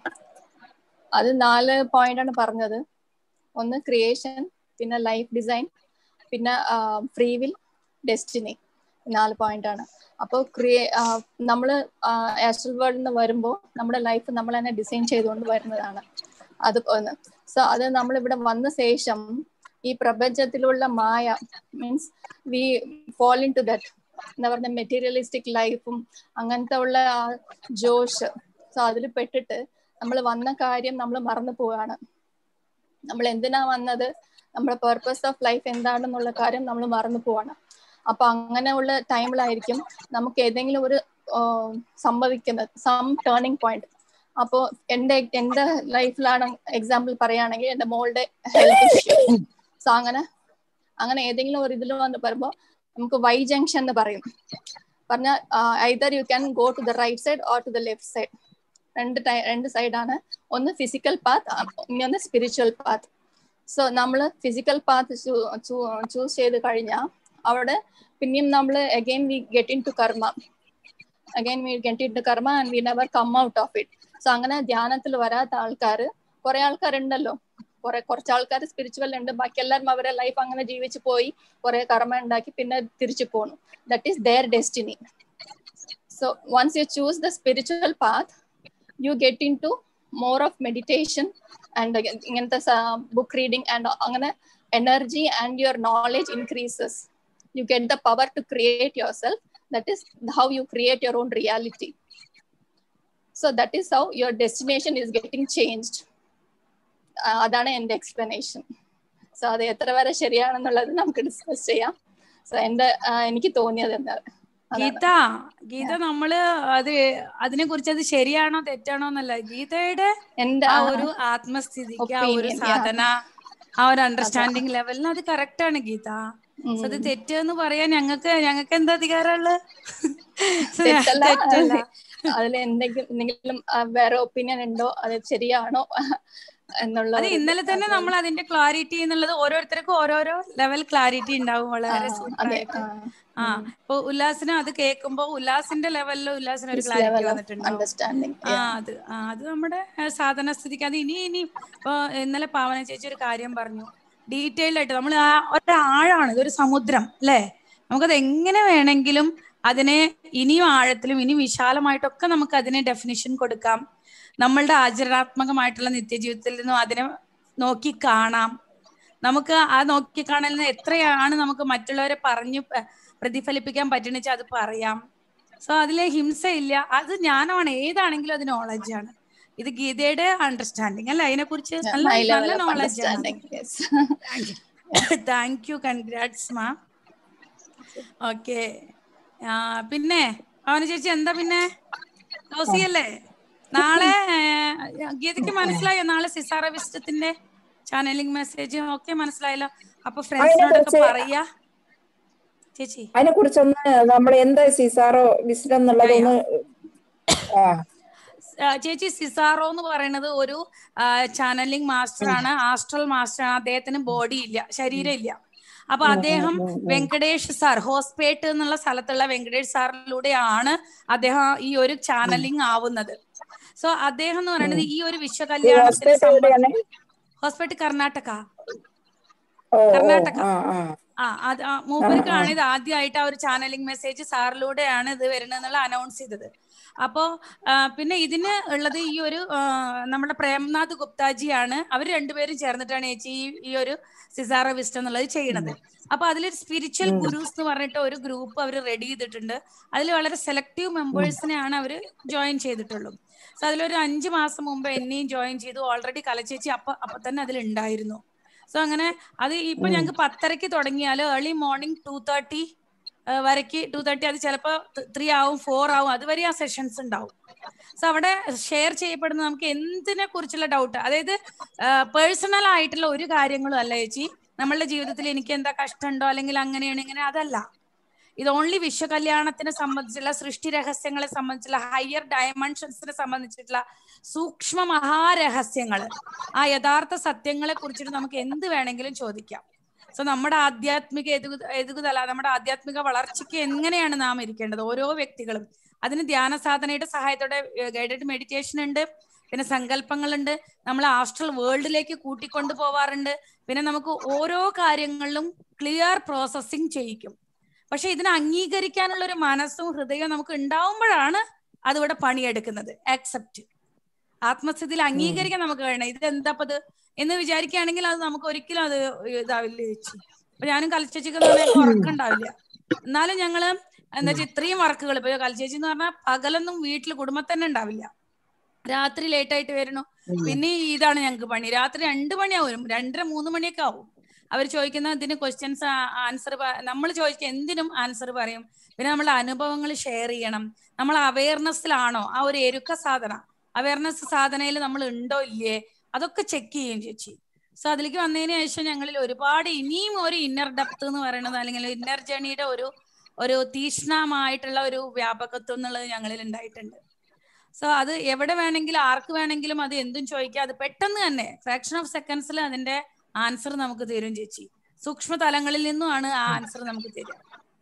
അത് നാല് പോയിന്റ് ആണ് പറഞ്ഞത് ഒന്ന് ക്രിയേഷൻ പിന്നെ ലൈഫ് ഡിസൈൻ പിന്നെ ഫ്രീ വിൽ ഡെസ്റ്റിനി നാല് പോയിന്റ് ആണ് അപ്പോൾ ക്രിയേ നമ്മൾ ആസ്ട്രൽ വേൾഡിൽ നിന്ന് വരുമ്പോൾ നമ്മുടെ ലൈഫ് നമ്മൾ തന്നെ ഡിസൈൻ ചെയ്തുകൊണ്ട് വരുന്നതാണ് അത് ഒന്ന് സോ അത് നമ്മൾ ഇവിടെ വന്ന ശേഷം ഈ പ്രപഞ്ചത്തിലുള്ള maya means we fall into that എന്താ പറഞ്ഞ മെറ്റീരിയലിസ്റ്റിക് ലൈഫും അങ്ങനത്തെ ഉള്ള ആ ജോഷ് സോ അതിൽ പെട്ടിട്ട് നമ്മൾ വന്ന കാര്യം നമ്മൾ മറന്നു പോവാണ് നമ്മൾ എന്തിനാ വന്നത് നമ്മുടെ പർപ്പസ് ഓഫ് ലൈഫ് എന്താണെന്നുള്ള കാര്യം നമ്മൾ മറന്നു പോവാണ് അപ്പൊ അങ്ങനെയുള്ള ടൈമിലായിരിക്കും നമുക്ക് ഏതെങ്കിലും ഒരു ആഹ്, സംഭവിക്കുന്നത് സം ടേണിംഗ് പോയിന്റ് അപ്പോ എന്റെ എന്റെ ലൈഫിലാണ് എക്സാമ്പിൾ പറയുകയാണെങ്കിൽ എന്റെ മോളുടെ ഹെൽത്ത് ഇഷ്യൂ സോ അങ്ങനെ അങ്ങനെ ഏതെങ്കിലും ഒരു ഇതിൽ വന്ന് വരുമ്പോ നമുക്ക് വൈ ജംഗ്ഷൻ എന്ന് പറയും പറഞ്ഞാൽ either you can go to the right side or to the left side രണ്ട് ടൈ- രണ്ട് സൈഡാണ് ഒന്ന് ഫിസിക്കൽ പാത്ത് ഇനി സ്പിരിച്വൽ പാത്ത് സോ നമ്മൾ ഫിസിക്കൽ പാത്ത് ചൂസ് ചെയ്ത് കഴിഞ്ഞാൽ അവിടെ പിന്നെയും നമ്മൾ again we get into karma again we get into karma and we never come out of it so അങ്ങനെ ധ്യാനത്തിൽ വരാത്ത ആൾക്കാർ കുറെ ആൾക്കാരുണ്ടല്ലോ കുറെ കുറച്ച് ആൾക്കാർ സ്പിരിച്വൽ ഉണ്ട് ബാക്കി എല്ലാവരും അവരെ ലൈഫ് അങ്ങനെ ജീവിച്ചു പോയി കുറെ കർമ്മ ഉണ്ടാക്കി പിന്നെ തിരിച്ചു പോണു that is their destiny so once you choose the spiritual path you get into more of meditation and ഇങ്ങനത്തെ ബുക്ക് റീഡിങ് ആൻഡ് അങ്ങനെ energy and your knowledge increases you get the power to create yourself that is how you create your own reality so that is how your destination is getting changed അതാണ് എന്റെ എക്സ്പ്ലനേഷൻ സോ അത് എത്ര വരെ ശരിയാണെന്നുള്ളത് നമുക്ക് ഡിസ്കസ് ചെയ്യാം സോ എന്റെ ആ, എനിക്ക് തോന്നിയത് എന്താ അതാണ്. ഗീത ഗീത നമ്മള് അത് അതിനെ കുറിച്ച് അത് ശരിയാണോ തെറ്റാണോ എന്നല്ല ഗീതയുടെ എന്റെ ആ ആ, ഒരു ആത്മസ്ഥിതിക്ക് ആ ഒരു Opinion, yeah. സാധന ആ ഒരു അണ്ടർസ്റ്റാൻഡിങ് ലെവലിന് അത് കറക്റ്റ് ആണ് ഗീത ഉം. So അത് തെറ്റെന്ന് പറയാൻ ഞങ്ങൾക്ക് ഞങ്ങൾക്ക് എന്താ അധികാരമുള്ളത് തെറ്റല്ല തെറ്റല്ല അതിൽ എന്തെങ്കിലും എന്തെങ്കിലും ആ, വേറെ ഒപ്പീനിയൻ ഉണ്ടോ അത് ശരിയാണോ എന്നുള്ള അത് ഒരു ഇത്. ഇന്നലെ തന്നെ അത് നമ്മൾ അതിന്റെ ക്ലാരിറ്റി എന്നുള്ളത് ഓരോരുത്തർക്കും ഓരോരോ ലെവൽ ക്ലാരിറ്റി ഉണ്ടാവും ആ, വളരെ സൂപ്പർ അതെ ആയിട്ട് ആ, ആ ഇപ്പൊ ഉല്ലാസിന് അത് കേൾക്കുമ്പോ ഉല്ലാസിന്റെ ലെവലിൽ ഉല്ലാസിന് ഒരു this ക്ലാരിറ്റി level of വന്നിട്ടുണ്ടാവും understanding ആ അത് ആ അത് നമ്മുടെ ആ, സാധന സ്ഥിതിക്ക് അത് ഇനി ഇനി ഇപ്പൊ ഇന്നലെ പാവന ചേച്ചി ഒരു കാര്യം പറഞ്ഞു ഡീറ്റെയിൽഡ് ആയിട്ട് നമ്മൾ ആ ഒരാഴാണ് ഇതൊരു സമുദ്രം അല്ലേ നമുക്കത് എങ്ങനെ വേണമെങ്കിലും അതിനെ ഇനിയും ആഴത്തിലും ഇനി വിശാലമായിട്ടൊക്കെ നമുക്ക് അതിനെ ഡെഫിനിഷൻ കൊടുക്കാം നമ്മളുടെ ആചരണാത്മകമായിട്ടുള്ള നിത്യജീവിതത്തിൽ നിന്നും അതിനെ നോക്കി കാണാം നമുക്ക് ആ നോക്കി കാണലിന് എത്രയാണ് നമുക്ക് മറ്റുള്ളവരെ പറഞ്ഞു പ- പ്രതിഫലിപ്പിക്കാൻ പറ്റുന്ന വെച്ചാൽ അത് പറയാം സോ അതിലെ ഹിംസയില്ല അത് ജ്ഞാനമാണ് ഏതാണെങ്കിലും അത് നോളജാണ് ഇത് ഗീതയുടെ അണ്ടർസ്റ്റാൻഡിങ് അല്ല അതിനെ കുറിച്ച് നല്ല high level നല്ല of നോളജ് ആണ് understanding yes thank you congrats ma'am okay പിന്നെ അവന ചേച്ചി എന്താ പിന്നെ അല്ലേ നാളെ ആ, ഗീതയ്ക്ക് മനസ്സിലായോ നാളെ സിസാറ വിസ്റ്റത്തിന്റെ ചാനലിംഗ് മെസ്സേജ് ഒക്കെ മനസ്സിലായല്ലോ അപ്പൊ ഫ്രണ്ട്സിനോടൊക്കെ അതിനെക്കുറിച്ച് പറയാ ചേച്ചി അതിനെ കുറിച്ചൊന്ന് നമ്മൾ എന്താ സിസാറോ വിസ്ഡം എന്നുള്ളതൊന്ന് ആ ആ, ചേച്ചി സിസാറോ എന്ന് പറയുന്നത് ഒരു ചാനലിംഗ് മാസ്റ്റർ ആണ് ആസ്ട്രൽ മാസ്റ്റർ ആണ് അദ്ദേഹത്തിന് ബോഡി ഇല്ല ശരീരം ഇല്ല അപ്പൊ അദ്ദേഹം വെങ്കടേഷ് സാർ ഹോസ്പേട്ട് എന്നുള്ള സ്ഥലത്തുള്ള വെങ്കടേഷ് സാറിലൂടെയാണ് അദ്ദേഹം ഈ ഒരു ചാനലിംഗ് ആവുന്നത് സോ അദ്ദേഹം എന്ന് പറയുന്നത് ഈ ഒരു ഈ വിശ്വകല്യാണത്തിന് ഹോസ്പിറ്റൽ എവിടെയാണ് ഹോസ്പേട്ട് കർണാടക ഓ ഓ, കർണാടക. ആ ആ ആ അത് ആ മൂപ്പർക്കാണ് ഇത് ആദ്യമായിട്ട് ആ ഒരു ചാനലിംഗ് മെസ്സേജ് സാറിലൂടെയാണ് ഇത് വരുന്നത് എന്നുള്ള അനൗൺസ് ചെയ്തത് അപ്പോ ആ, പിന്നെ ഇതിന് ഉള്ളത് ഈ ഒരു ആ, നമ്മുടെ പ്രേംനാഥ് ഗുപ്താജിയാണ് അവർ രണ്ടുപേരും ചേർന്നിട്ടാണ് ചേച്ചി ഈ- ഈ ഒരു സിസാറ വിസ്റ്റം എന്നുള്ളത് ചെയ്യണത് അപ്പൊ അതിലൊരു സ്പിരിച്വൽ ഗുരുസ് എന്ന് പറഞ്ഞിട്ട് ഒരു ഗ്രൂപ്പ് അവർ റെഡി ചെയ്തിട്ടുണ്ട് അതിൽ വളരെ സെലക്റ്റീവ് മെമ്പേഴ്സിനെയാണ് അവർ ജോയിൻ ചെയ്തിട്ടുള്ളൂ സോ അതിലൊരു അഞ്ച് മാസം മുമ്പ് എന്നെയും ജോയിൻ ചെയ്തു ഓൾറെഡി കലച്ചേച്ചി അപ്പൊ അപ്പൊ തന്നെ അതിൽ ഉണ്ടായിരുന്നു സോ അങ്ങനെ അത് ഇപ്പൊ ഞങ്ങൾക്ക് പത്തരക്ക് തുടങ്ങിയാൽ ഏർലി മോർണിംഗ് ടു തേർട്ടി വരയ്ക്ക് ടു തേർട്ടി അത് ചിലപ്പോൾ ത്രീ ആവും ഫോർ ആവും അതുവരെ ആ സെഷൻസ് ഉണ്ടാവും സോ അവിടെ ഷെയർ ചെയ്യപ്പെടുന്ന നമുക്ക് എന്തിനെ കുറിച്ചുള്ള ഡൗട്ട് അതായത് പേഴ്സണൽ ആയിട്ടുള്ള ഒരു കാര്യങ്ങളും അല്ല ചേച്ചി നമ്മളുടെ ജീവിതത്തിൽ എനിക്ക് എന്താ കഷ്ടമുണ്ടോ അല്ലെങ്കിൽ അങ്ങനെയാണ് ഇങ്ങനെ അതല്ല ഇത് ഓൺലി വിശ്വകല്യാണത്തിനെ സംബന്ധിച്ചുള്ള സൃഷ്ടി രഹസ്യങ്ങളെ സംബന്ധിച്ചുള്ള ഹയർ ഡയമെൻഷൻസിനെ സംബന്ധിച്ചിട്ടുള്ള സൂക്ഷ്മ മഹാരഹസ്യങ്ങൾ ആ യഥാർത്ഥ സത്യങ്ങളെ കുറിച്ചിട്ട് നമുക്ക് എന്ത് വേണമെങ്കിലും ചോദിക്കാം സോ നമ്മുടെ ആധ്യാത്മിക എതുകു എതുകുതല നമ്മുടെ ആധ്യാത്മിക വളർച്ചയ്ക്ക് എങ്ങനെയാണ് നാം ഇരിക്കേണ്ടത് ഓരോ വ്യക്തികളും അതിന് ധ്യാന സാധനയുടെ സഹായത്തോടെ ഗൈഡഡ് മെഡിറ്റേഷൻ ഉണ്ട് പിന്നെ സങ്കല്പങ്ങളുണ്ട് നമ്മൾ ആസ്ട്രൽ വേൾഡിലേക്ക് കൂട്ടിക്കൊണ്ടു പോവാറുണ്ട് പിന്നെ നമുക്ക് ഓരോ കാര്യങ്ങളിലും ക്ലിയർ പ്രോസസ്സിങ് ചെയ്യിക്കും പക്ഷെ ഇതിനെ അംഗീകരിക്കാനുള്ള ഒരു മനസ്സും ഹൃദയവും നമുക്ക് ഉണ്ടാവുമ്പോഴാണ് അതിവിടെ പണിയെടുക്കുന്നത് ആക്സെപ്റ്റ് ആത്മസ്ഥിതിയിൽ അംഗീകരിക്കാൻ നമുക്ക് കഴിയണം ഇത് എന്താപ്പത് എന്ന് വിചാരിക്കുകയാണെങ്കിൽ അത് നമുക്ക് ഒരിക്കലും അത് ഇതാവില്ല ചേച്ചി അപ്പൊ ഞാനും കൽച്ചേച്ചിക്ക് ഉറക്കുണ്ടാവില്ല എന്നാലും ഞങ്ങള് എന്താ വെച്ചാൽ ഇത്രയും വർക്കുകൾ ഇപ്പൊ കൽച്ചേച്ചി എന്ന് പറഞ്ഞാൽ പകലൊന്നും വീട്ടിൽ കുടുംബത്തന്നെ ഉണ്ടാവില്ല രാത്രി ലേറ്റ് ആയിട്ട് വരണു പിന്നെ ഇതാണ് ഞങ്ങൾക്ക് പണി രാത്രി രണ്ട് മണിയാവും രണ്ടര മൂന്ന് മണിയൊക്കെ ആവും അവർ ചോദിക്കുന്ന ഇതിന് ക്വസ്റ്റ്യൻസ് ആൻസർ നമ്മൾ ചോദിക്കുക എന്തിനും ആൻസർ പറയും പിന്നെ നമ്മളെ അനുഭവങ്ങൾ ഷെയർ ചെയ്യണം നമ്മൾ അവയർനെസ്സിലാണോ ആ ഒരു എരുക്ക സാധന അവയർനെസ് സാധനയിൽ നമ്മൾ ഉണ്ടോ ഇല്ലേ അതൊക്കെ ചെക്ക് ചെയ്യും ചേച്ചി സോ അതിലേക്ക് വന്നതിന് ശേഷം ഞങ്ങളിൽ ഒരുപാട് ഇനിയും ഒരു ഇന്നർ ഡെപ്ത് എന്ന് പറയുന്നത് അല്ലെങ്കിൽ ഇന്നർ ജേണിയുടെ ഒരു ഒരു തീഷ്ണമായിട്ടുള്ള ഒരു വ്യാപകത്വം എന്നുള്ളത് ഞങ്ങളിൽ ഉണ്ടായിട്ടുണ്ട് സോ അത് എവിടെ വേണമെങ്കിലും ആർക്ക് വേണമെങ്കിലും അത് എന്തും ചോദിക്കാം അത് പെട്ടെന്ന് തന്നെ ഫ്രാക്ഷൻ ഓഫ് സെക്കൻഡ്സിൽ അതിന്റെ ആൻസർ നമുക്ക് തരും ചേച്ചി സൂക്ഷ്മ തലങ്ങളിൽ നിന്നുമാണ് ആ ആൻസർ നമുക്ക് തരിക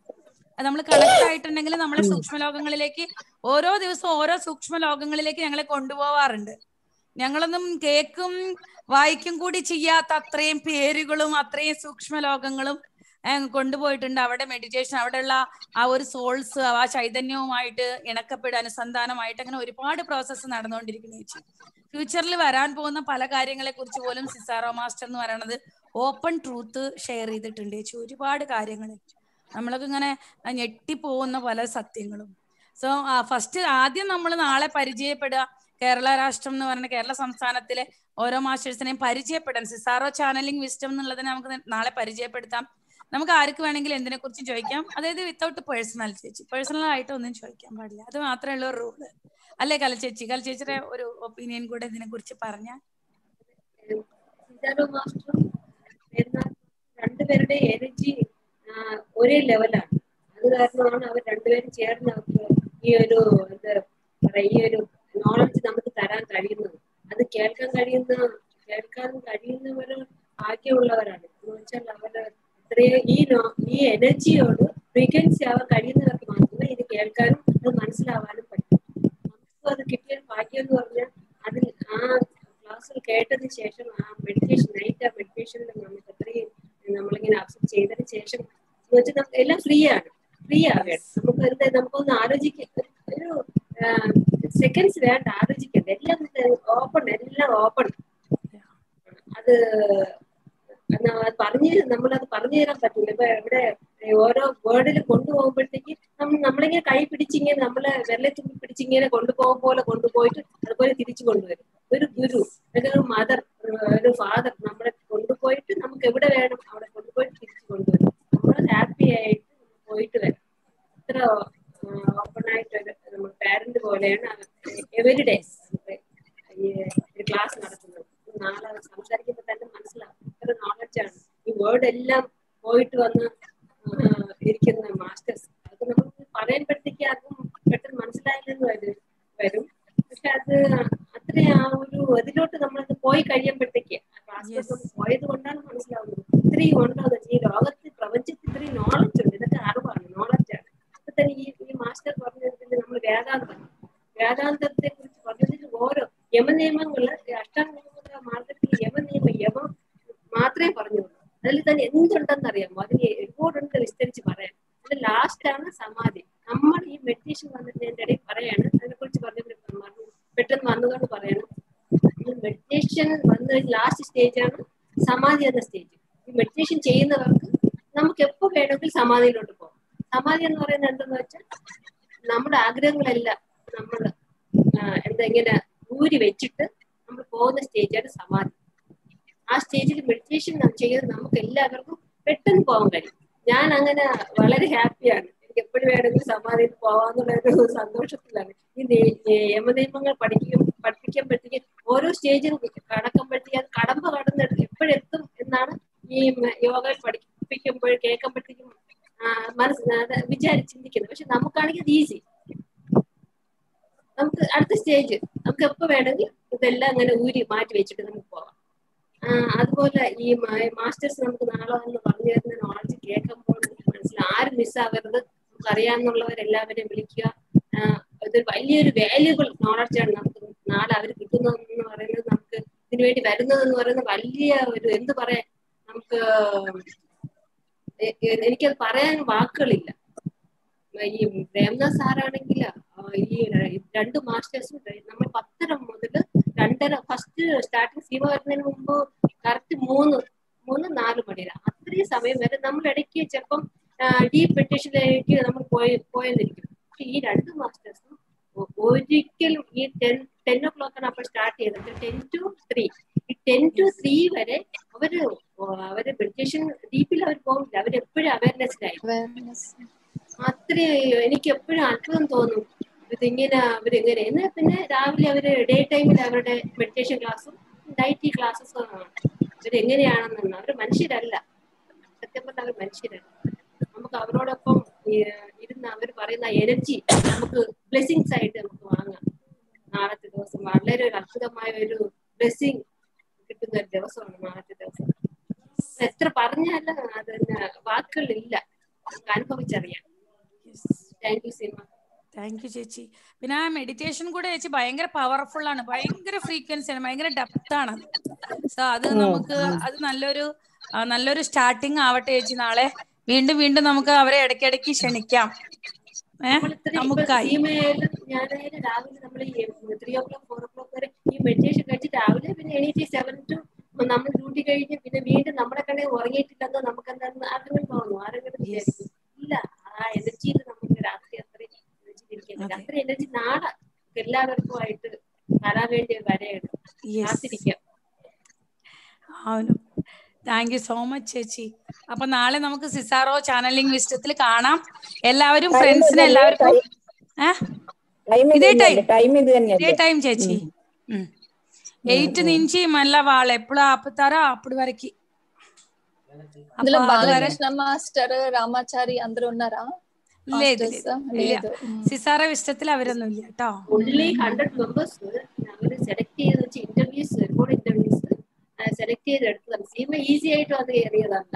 നമ്മൾ കണക്ട് ആയിട്ടുണ്ടെങ്കിൽ നമ്മളെ സൂക്ഷ്മ ലോകങ്ങളിലേക്ക് ഓരോ ദിവസവും ഓരോ സൂക്ഷ്മ ലോകങ്ങളിലേക്ക് ഞങ്ങളെ കൊണ്ടുപോവാറുണ്ട് ഞങ്ങളൊന്നും കേക്കും വായിക്കും കൂടി ചെയ്യാത്ത അത്രയും പേരുകളും അത്രയും സൂക്ഷ്മ ലോകങ്ങളും കൊണ്ടുപോയിട്ടുണ്ട് അവിടെ മെഡിറ്റേഷൻ അവിടെയുള്ള ആ ഒരു സോൾസ് ആ ചൈതന്യവുമായിട്ട് ഇണക്കപ്പെടുക അനുസന്ധാനമായിട്ട് അങ്ങനെ ഒരുപാട് പ്രോസസ്സ് നടന്നുകൊണ്ടിരിക്കുന്നു ചേച്ചി ഫ്യൂച്ചറിൽ വരാൻ പോകുന്ന പല കാര്യങ്ങളെ കുറിച്ച് പോലും സിസാറോ മാസ്റ്റർ എന്ന് പറയുന്നത് ഓപ്പൺ ട്രൂത്ത് ഷെയർ ചെയ്തിട്ടുണ്ട് ചേച്ചി ഒരുപാട് കാര്യങ്ങൾ നമ്മളൊക്കെ ഇങ്ങനെ ഞെട്ടിപ്പോകുന്ന പല സത്യങ്ങളും സോ ഫസ്റ്റ് ആദ്യം നമ്മൾ നാളെ പരിചയപ്പെടുക കേരള രാഷ്ട്രം എന്ന് പറയുന്ന കേരള സംസ്ഥാനത്തിലെ ഓരോ മാസ്റ്റേഴ്സിനെയും പരിചയപ്പെടാൻ സിസാറോ ചാനലിംഗ് വിസ്റ്റം എന്നുള്ളതിനെ നമുക്ക് നാളെ പരിചയപ്പെടുത്താം നമുക്ക് ആർക്ക് വേണമെങ്കിലും എന്തിനെ കുറിച്ചും ചോദിക്കാം അതായത് വിത്തൗട്ട് പേഴ്സണൽ ചേച്ചി പേഴ്സണൽ ആയിട്ട് ഒന്നും ചോദിക്കാൻ പാടില്ല അത് മാത്രമേ ഉള്ള ഒരു റൂള് അല്ലേ കലച്ചേച്ചി കലച്ചേച്ചിയുടെ ഒരു ഒപ്പീനിയൻ കൂടെ ഇതിനെ കുറിച്ച് പറഞ്ഞ മാസ്റ്ററും രണ്ടുപേരുടെ എനർജി ഒരേ ലെവലാണ് അത് കാരണമാണ് അവർ രണ്ടുപേരും ചേർന്ന് അവർക്ക് ഈ ഒരു എന്താ പറയാ ഈ ഒരു നോളജ് നമുക്ക് തരാൻ കഴിയുന്നത് അത് കേൾക്കാൻ കഴിയുന്ന കേൾക്കാൻ കഴിയുന്നവർ ഭാഗ്യമുള്ളവരാണ് എന്ന് വെച്ചാൽ അവര് ഇത്രയും ഈ ഈ എനർജിയോട് ഫ്രീക്വൻസി ആവാൻ കഴിയുന്നവർക്ക് മാത്രമേ ഇത് കേൾക്കാനും അത് മനസ്സിലാവാനും പറ്റും നമുക്ക് അത് കിട്ടിയ ഭാഗ്യം എന്ന് പറഞ്ഞാൽ അതിൽ ആ ക്ലാസ്സിൽ കേട്ടതിന് ശേഷം ആ മെഡിറ്റേഷൻ നൈറ്റ് ആ മെഡിറ്റേഷനിൽ നമുക്ക് അത്രയും നമ്മളിങ്ങനെ അബ്സർവ് ചെയ്തതിന് ശേഷം വെച്ചാൽ നമുക്ക് എല്ലാം ഫ്രീ ആണ് ഫ്രീ ആവേണം നമുക്ക് എന്താ നമുക്കൊന്ന് ആലോചിക്ക ഒരു സെക്കൻഡ്സ് വേണ്ട ആലോചിക്കണ്ട എല്ലാം ഓപ്പൺ എല്ലാം ഓപ്പൺ അത് പറഞ്ഞ് നമ്മളത് പറഞ്ഞു തരാൻ പറ്റില്ല ഇപ്പൊ ഇവിടെ ഓരോ വേർഡിൽ കൊണ്ടുപോകുമ്പോഴത്തേക്ക് നമ്മൾ നമ്മളിങ്ങനെ കൈ പിടിച്ചിങ്ങനെ നമ്മളെ വെള്ളത്തിൽ പിടിച്ചിങ്ങനെ കൊണ്ടുപോകും പോലെ കൊണ്ടുപോയിട്ട് അതുപോലെ തിരിച്ചു കൊണ്ടുവരും ഒരു ഗുരു അല്ലെങ്കിൽ ഒരു മദർ ഒരു ഫാദർ നമ്മളെ കൊണ്ടുപോയിട്ട് നമുക്ക് എവിടെ വേണം അവിടെ കൊണ്ടുപോയിട്ട് തിരിച്ചു കൊണ്ടുവരും നമ്മൾ ഹാപ്പി ആയിട്ട് പോയിട്ട് വരാം ഇത്ര ഓപ്പൺ ആയിട്ട് നമ്മൾ പാരന്റ് പോലെയാണ് എവരി ഡേ ഈ ക്ലാസ് നടത്തുന്നത് നാളെ സംസാരിക്കുമ്പോൾ തന്നെ മനസ്സിലാവും ഇത്ര നോളജാണ് ഈ വേർഡ് എല്ലാം പോയിട്ട് വന്ന് ഇരിക്കുന്ന മാസ്റ്റേഴ്സ് അത് നമുക്ക് പറയുമ്പോഴത്തേക്ക് അതും പെട്ടെന്ന് മനസ്സിലായില്ലെന്ന് വരും വരും പക്ഷെ അത് അത്ര ആ ഒരു അതിലോട്ട് നമ്മളത് പോയി കഴിയുമ്പോഴത്തേക്ക് ആ ക്ലാസ്സിലോട്ട് പോയത് കൊണ്ടാണ് മനസ്സിലാവുന്നത് ഇത്രയും ഉണ്ടോ ഈ ലോകത്ത് പ്രപഞ്ചത്തിൽ ഇത്രയും നോളജ് ഉണ്ട് ഇതൊക്കെ അറിവാണ് നോളജാണ് അപ്പൊ തന്നെ ഈ ഈ മാസ്റ്റർ പറഞ്ഞതിൽ നമ്മൾ വേദാന്തം വേദാന്തത്തെ കുറിച്ച് പറഞ്ഞതിൽ ഓരോ യമനിയമങ്ങള് അഷ്ടാംഗ മാർഗത്തിൽ യമനിയമ യമം മാത്രമേ പറഞ്ഞുള്ളൂ അതിൽ തന്നെ എന്തുണ്ടെന്ന് അറിയാമോ അതിന് ഒരുപാടുണ്ട് വിസ്തരിച്ച് പറയാൻ അത് ലാസ്റ്റ് ആണ് സമാധി നമ്മൾ ഈ മെഡിറ്റേഷൻ വന്നതിന്റെ ഇടയിൽ പറയാണ് അതിനെ കുറിച്ച് പറഞ്ഞു പെട്ടെന്ന് വന്നതുകൊണ്ട് പറയണം മെഡിറ്റേഷൻ വന്ന ലാസ്റ്റ് സ്റ്റേജ് ആണ് സമാധി എന്ന സ്റ്റേജ് ഈ മെഡിറ്റേഷൻ ചെയ്യുന്നവർക്ക് നമുക്ക് എപ്പോ വേണമെങ്കിൽ സമാധിയിലോട്ട് പോകാം സമാധി എന്ന് പറയുന്നത് എന്തെന്ന് വെച്ചാൽ നമ്മുടെ ആഗ്രഹങ്ങളെല്ലാം നമ്മൾ എന്താ ഇങ്ങനെ ഊരി വെച്ചിട്ട് നമ്മൾ പോകുന്ന സ്റ്റേജാണ് സമാധി ആ സ്റ്റേജിൽ മെഡിറ്റേഷൻ ചെയ്ത് നമുക്ക് എല്ലാവർക്കും പെട്ടെന്ന് പോകാൻ കഴിയും ഞാൻ അങ്ങനെ വളരെ ഹാപ്പിയാണ് എനിക്ക് എനിക്ക് എപ്പോഴും വേണമെങ്കിലും സമാധിയിൽ പോവാന്നുള്ള ഒരു സന്തോഷത്തിലാണ് ഈ നേ- ഏ- യമനിയമങ്ങൾ പഠിക്കും പഠിപ്പിക്കുമ്പോഴത്തേക്ക് ഓരോ സ്റ്റേജിൽ കടക്കുമ്പോഴത്തേക്ക് അത് കടമ്പ കടന്നെടുത്ത് എപ്പോഴെത്തും എന്നാണ് ഈ മ- യോഗ പഠിപ്പിക്കുമ്പോൾ കേൾക്കുമ്പോഴത്തേക്കും മനസ്സ് വിചാരി ചിന്തിക്കുന്നത് പക്ഷെ നമുക്കാണെങ്കിൽ ഇത് ഈസി നമുക്ക് അടുത്ത സ്റ്റേജ് നമുക്ക് എപ്പോ വേണമെങ്കിൽ ഇതെല്ലാം അങ്ങനെ ഊരി മാറ്റി വെച്ചിട്ട് നമുക്ക് പോവാം ആ, അതുപോലെ ഈ മാസ്റ്റേഴ്സ് നമുക്ക് നാളെ വന്ന് പറഞ്ഞു തരുന്ന നോളജ് കേൾക്കുമ്പോൾ നമുക്ക് മനസ്സിലാവും ആരും മിസ്സാകരുത് നമുക്ക് അറിയാവുന്നവരെല്ലാവരെയും വിളിക്കുക ആ, ഇതൊരു വലിയൊരു വാല്യുബിൾ നോളജാണ് നമുക്ക് നാളെ അവർ കിട്ടുന്നതെന്ന് പറയുന്നത് നമുക്ക് ഇതിനു വേണ്ടി വരുന്നതെന്ന് പറയുന്നത് വലിയ ഒരു എന്ത് പറയാൻ നമുക്ക് എ- എ- എനിക്കത് പറയാൻ വാക്കുകളില്ല ഈ പ്രേംദാസ് സാറാണെങ്കിൽ ഈ രണ്ട് മാസ്റ്റേഴ്സും നമ്മൾ പത്തര മുതൽ രണ്ടര ഫസ്റ്റ് സ്റ്റാർട്ടിങ് സീമ വരുന്നതിന് മുമ്പ് കറക്റ്റ് മൂന്ന് മൂന്ന് നാല് മണി വരെ അത്രയും സമയം വരെ നമ്മൾ ഇടയ്ക്ക് ചിലപ്പം ഡീപ് പെറ്റീഷനിലേക്ക് നമ്മൾ പോയി പോയെന്നിരിക്കും പക്ഷെ ഈ രണ്ട് മാസ്റ്റേഴ്സും ഒരിക്കലും ഈ ടെൻ ടെൻ ഒ ക്ലോക്കാണ് അപ്പോൾ സ്റ്റാർട്ട് ചെയ്തത് ടെൻ ടു ത്രീ ഈ ടെൻ ടു ത്രീ വരെ അവര് അവര് മെഡിറ്റേഷൻ ഡീപ്പിൽ അവർ പോകില്ല അവരെപ്പോഴും അവയർനെസ്സിലായി awareness. അത്രയും എനിക്ക് എപ്പോഴും അത്ഭുതം തോന്നും ഇതിങ്ങനെ അവരിങ്ങനെ എന്ന് പിന്നെ രാവിലെ അവര് ഡേ ടൈമിൽ അവരുടെ മെഡിറ്റേഷൻ ക്ലാസ്സും നൈറ്റ് ക്ലാസ്സസും ആണ് ഇവരെങ്ങനെയാണെന്നാണ് അവർ മനുഷ്യരല്ല സത്യം പറഞ്ഞാൽ അവർ മനുഷ്യരല്ല നമുക്ക് അവരോടൊപ്പം ഈ, ഇരുന്ന് അവർ പറയുന്ന എനർജി നമുക്ക് ബ്ലെസ്സിങ്സ് ആയിട്ട് നമുക്ക് വാങ്ങാം നാളത്തെ ദിവസം വളരെ ഒരു അത്ഭുതമായ ഒരു ബ്ലെസ്സിങ് കിട്ടുന്ന ഒരു ദിവസമാണ് നാളത്തെ ദിവസം എത്ര പറഞ്ഞാലും അതിന് വാക്കുകളില്ല നമുക്ക് അനുഭവിച്ചറിയാം thank you Seema thank you ചേച്ചി പിന്നെ ആ മെഡിറ്റേഷൻ കൂടെ ചേച്ചി ഭയങ്കര പവർഫുൾ ആണ് ഭയങ്കര ഫ്രീക്വൻസി ആണ് ഭയങ്കര ഡെപ്ത് ആണ് സോ അത് നമുക്ക് അത് നല്ലൊരു ആ, നല്ലൊരു സ്റ്റാർട്ടിങ് ആവട്ടെ ചേച്ചി നാളെ വീണ്ടും വീണ്ടും നമുക്ക് അവരെ ഇടയ്ക്കിടയ്ക്ക് ക്ഷണിക്കാം ഏഹ് നമ്മളിത്രയും ഇപ്പൊ നമുക്കായി സീമയായാലും ഞാനായാലും രാവിലെ നമ്മൾ ഈ three o'clock four o'clock വരെ ഈ മെഡിറ്റേഷൻ കഴിച്ച് രാവിലെ പിന്നെ എണീറ്റ് സെവൻ ടു നമ്മൾ ഡ്യൂട്ടി കഴിഞ്ഞ് പിന്നെ വീണ്ടും നമ്മുടെ കണ്ണിൽ ഉറങ്ങിയിട്ടില്ലെന്ന് നമുക്ക് എന്താണെന്ന് ആരെങ്കിലും തോന്നുന്നു ആരെങ്കിലും വിചാരിക്കും ഇല്ല ആ എനർജിയിൽ നമുക്ക് രാത്രി അത്രയും എനർജി ഇരിക്കാൻ പറ്റും അതെ. അത്ര എനർജി നാളെ എല്ലാവർക്കും ആയിട്ട് തരാൻ വേണ്ടി വരെയാണ് യെസ് കാത്തിരിക്കാം അവനും താങ്ക് യു സോ മച്ച് ചേച്ചി അപ്പൊ നാളെ നമുക്ക് സിസാറോ ചാനലിംഗ് വിസ്റ്റത്തിൽ കാണാം എല്ലാവരും ഫ്രണ്ട്സിനെ എല്ലാവർക്കും ഏഹ് ടൈം ഇത് ഇതേ തന്നെയല്ലേ time. ടൈം ഇത് ఇదే തന്നെയല്ലേ టైం చేచి ఎయిట్ నుంచి మళ్ళా వాళ్ళు ఎప్పుడు ఆపుతారో అప్పుడు వరకు ఇందులో అప్పుడు అది వరకు బాలకృష్ణ మాస్టర్ రామాచారి అందరూ ఉన్నారా లేదు Masters? లేదు లేదు ఉమ్. സിസാറ വിഷ്ടത്തിൽ അവരൊന്നും ഇല്ല കേട്ടോ only 100 members അവര് സെലക്ട് ചെയ്ത് വെച്ച് ഇന്റർവ്യൂസ് ഒരുപാട് ഇന്റർവ്യൂസ് സെലക്ട് ചെയ്ത് എടുത്തതാണ് സീമ ഈസി ആയിട്ട് അത് കയറിയതല്ല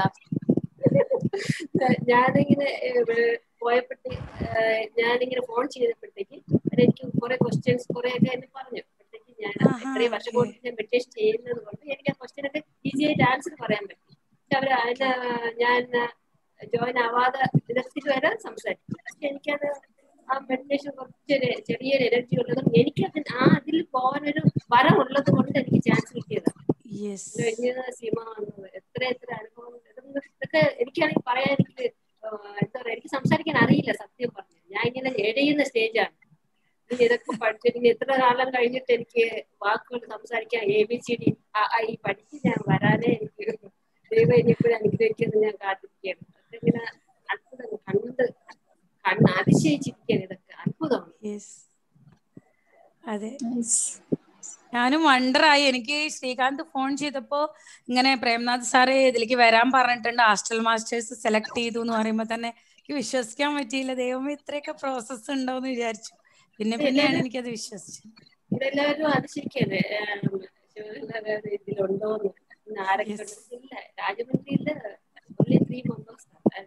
ഞാനിങ്ങനെ ഏഹ്, പോയപ്പോഴത്തേ ഏഹ്, ഞാനിങ്ങനെ ഫോൺ ചെയ്തപ്പോഴത്തേക്ക് എനിക്ക് കുറെ ക്വസ്റ്റ്യൻസ് കുറെ ഒക്കെ എന്നെ പറഞ്ഞു അപ്പോഴത്തേക്ക് ഞാൻ ആഹാ, ഇത്രയും വർഷം okay. കൊണ്ട് ഞാൻ മെഡിറ്റേഷൻ ചെയ്യുന്നത് കൊണ്ട് എനിക്ക് ആ ക്വസ്റ്റ്യൻ ഒക്കെ ഈസി ആയിട്ട് ആൻസർ പറയാൻ പറ്റി പക്ഷെ അവര് അതിന് ഞാൻ ജോയിൻ ആവാതെ വിധത്തിൽ വരെ സംസാരിക്കും പക്ഷെ എനിക്കത് ആ മെഡിറ്റേഷൻ കുറച്ചൊരു ചെറിയൊരു എനർജി ഉള്ളതും എനിക്ക് അതിന് ആ അതിൽ പോകാനൊരു വരം ഉള്ളത് കൊണ്ട് എനിക്ക് ചാൻസ് കിട്ടിയതാണ് യെസ് കഴിഞ്ഞ സീമ വന്നത് എത്ര എത്ര അനുഭവം ഇതൊന്നും ഇതൊക്കെ എനിക്കാണെങ്കിൽ പറയാൻ എനിക്ക് ആ, എന്താ പറയാ എനിക്ക് സംസാരിക്കാൻ അറിയില്ല സത്യം പറഞ്ഞു ഞാൻ ഇങ്ങനെ എഴയുന്ന സ്റ്റേജാണ് ഇനി ഇതൊക്കെ പഠിച്ചിട്ട് ഇനി എത്ര കാലം കഴിഞ്ഞിട്ട് എനിക്ക് വാക്കുകൾ സംസാരിക്കാൻ എ ബി സി ഡി ഈ പഠിച്ച് ഞാൻ വരാനേ എനിക്ക് ദൈവം ഇനിയിപ്പോഴും അനുഗ്രഹിക്കുന്നത് ഞാൻ കാത്തിരിക്കുകയാണ് അതൊക്കെ ഇങ്ങനെ അത്ഭുതം കണ്ട് കണ്ണ് അതിശയിച്ചിരിക്കുകയാണ് ഇതൊക്കെ അത്ഭുതമാണ് യെസ് അതെ Nice. ഞാനും വണ്ടറായി എനിക്ക് ശ്രീകാന്ത് ഫോൺ ചെയ്തപ്പോ ഇങ്ങനെ പ്രേംനാഥ് സാറ് ഇതിലേക്ക് വരാൻ പറഞ്ഞിട്ടുണ്ട് ഹാസ്റ്റൽ മാസ്റ്റേഴ്സ് സെലക്ട് ചെയ്തു എന്ന് പറയുമ്പോ തന്നെ എനിക്ക് വിശ്വസിക്കാൻ പറ്റിയില്ല ദൈവമേ ഇത്രയൊക്കെ പ്രോസസ്സ് ഉണ്ടോന്ന് വിചാരിച്ചു പിന്നെ പിന്നെയാണ് എനിക്കത് വിശ്വസിച്ചത് ഇതെല്ലാവരും അതിശയിക്കല്ലേ ഇതിലുണ്ടോന്ന് ഇന്ന് ആരൊക്കെ Yes. ഉണ്ട്? ഇല്ല രാജമന്ത്രിയില് only ത്രീ മെമ്പേഴ്സ്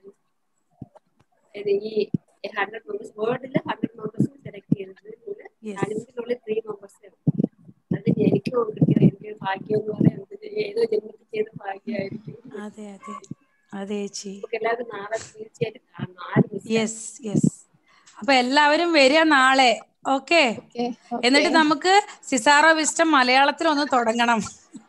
ഇത് ഈ ഹൺഡ്രഡ് മെമ്പേഴ്സ് വേൾഡില് ഹൺഡ്രഡ് മെമ്പേഴ്സ് സെലക്ട് ചെയ്തത് Yes. രാജമന്ത്രിയിലുള്ള ത്രീ മെമ്പേഴ്സ് അത് എനിക്ക് കിട്ടിയ എനിക്ക് ഭാഗ്യം എന്ന് പറയുന്നത് ഏതോ ജന്മത്തിൽ ചെയ്ത ഭാഗ്യമായിരിക്കും അതെ അതെ അതെ ചേച്ചി നമുക്ക് എല്ലാവരും നാളെ തീർച്ചയായിട്ടും കാണണം ആരും miss യെസ് യെസ് അപ്പൊ എല്ലാവരും വരിക നാളെ ഓക്കെ Okay, okay. എന്നിട്ട് നമുക്ക് സിസാറോ വിസ്റ്റം മലയാളത്തിൽ ഒന്ന് തുടങ്ങണം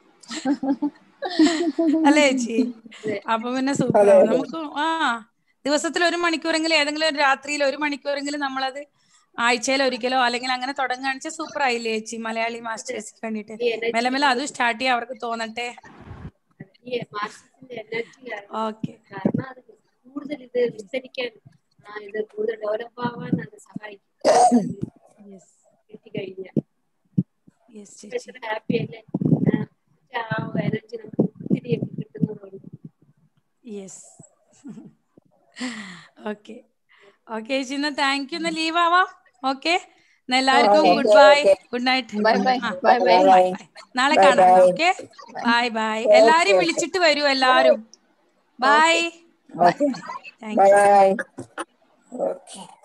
അല്ലേ ചേച്ചി അപ്പൊ പിന്നെ സൂപ്പർ ആവും നമുക്ക് ആ ദിവസത്തിൽ ഒരു മണിക്കൂറെങ്കിലും ഏതെങ്കിലും ഒരു രാത്രിയിൽ ഒരു മണിക്കൂറെങ്കിലും നമ്മളത് ആഴ്ചയിൽ ഒരിക്കലോ അല്ലെങ്കിൽ അങ്ങനെ തുടങ്ങുകയാണെന്ന് സൂപ്പർ ആയില്ലേ ചേച്ചി മലയാളി മാസ്റ്റേഴ്സിന് വേണ്ടിയിട്ട് ഈ energy മെല്ലെ മെല്ലെ അതും സ്റ്റാർട്ട് ചെയ്യാൻ അവർക്ക് തോന്നട്ടെ ഈ മാസ്റ്റേഴ്സിന്റെ എനർജി ഓക്കെ കാരണം അത് കൂടുതൽ ഇത് വിസ്തരിക്കാൻ ആ ഇത് കൂടുതൽ ഡെവലപ്പ് ആവാൻ അത് സഹായിക്കും യെസ് കിട്ടിക്കഴിഞ്ഞാൽ യെസ് ചേച്ചി എത്ര ഹാപ്പി അല്ലേ ആ, ആ എനർജി നമുക്ക് ഒത്തിരി കിട്ടുന്നതുകൊണ്ട് യെസ് ഓക്കെ ഓക്കെ ചേച്ചി എന്നാ താങ്ക് യു എന്നാ ലീവ് ആവാം ഓക്കെ എന്നാ എല്ലാവർക്കും Okay, good bye okay. Good night bye bye ആ ബൈ ബൈ ബൈ നാളെ Bye, കാണാം bye. ഓക്കെ ബൈ ബൈ എല്ലാരും okay. വിളിച്ചിട്ട് വരൂ എല്ലാരും bye okay thank you bye okay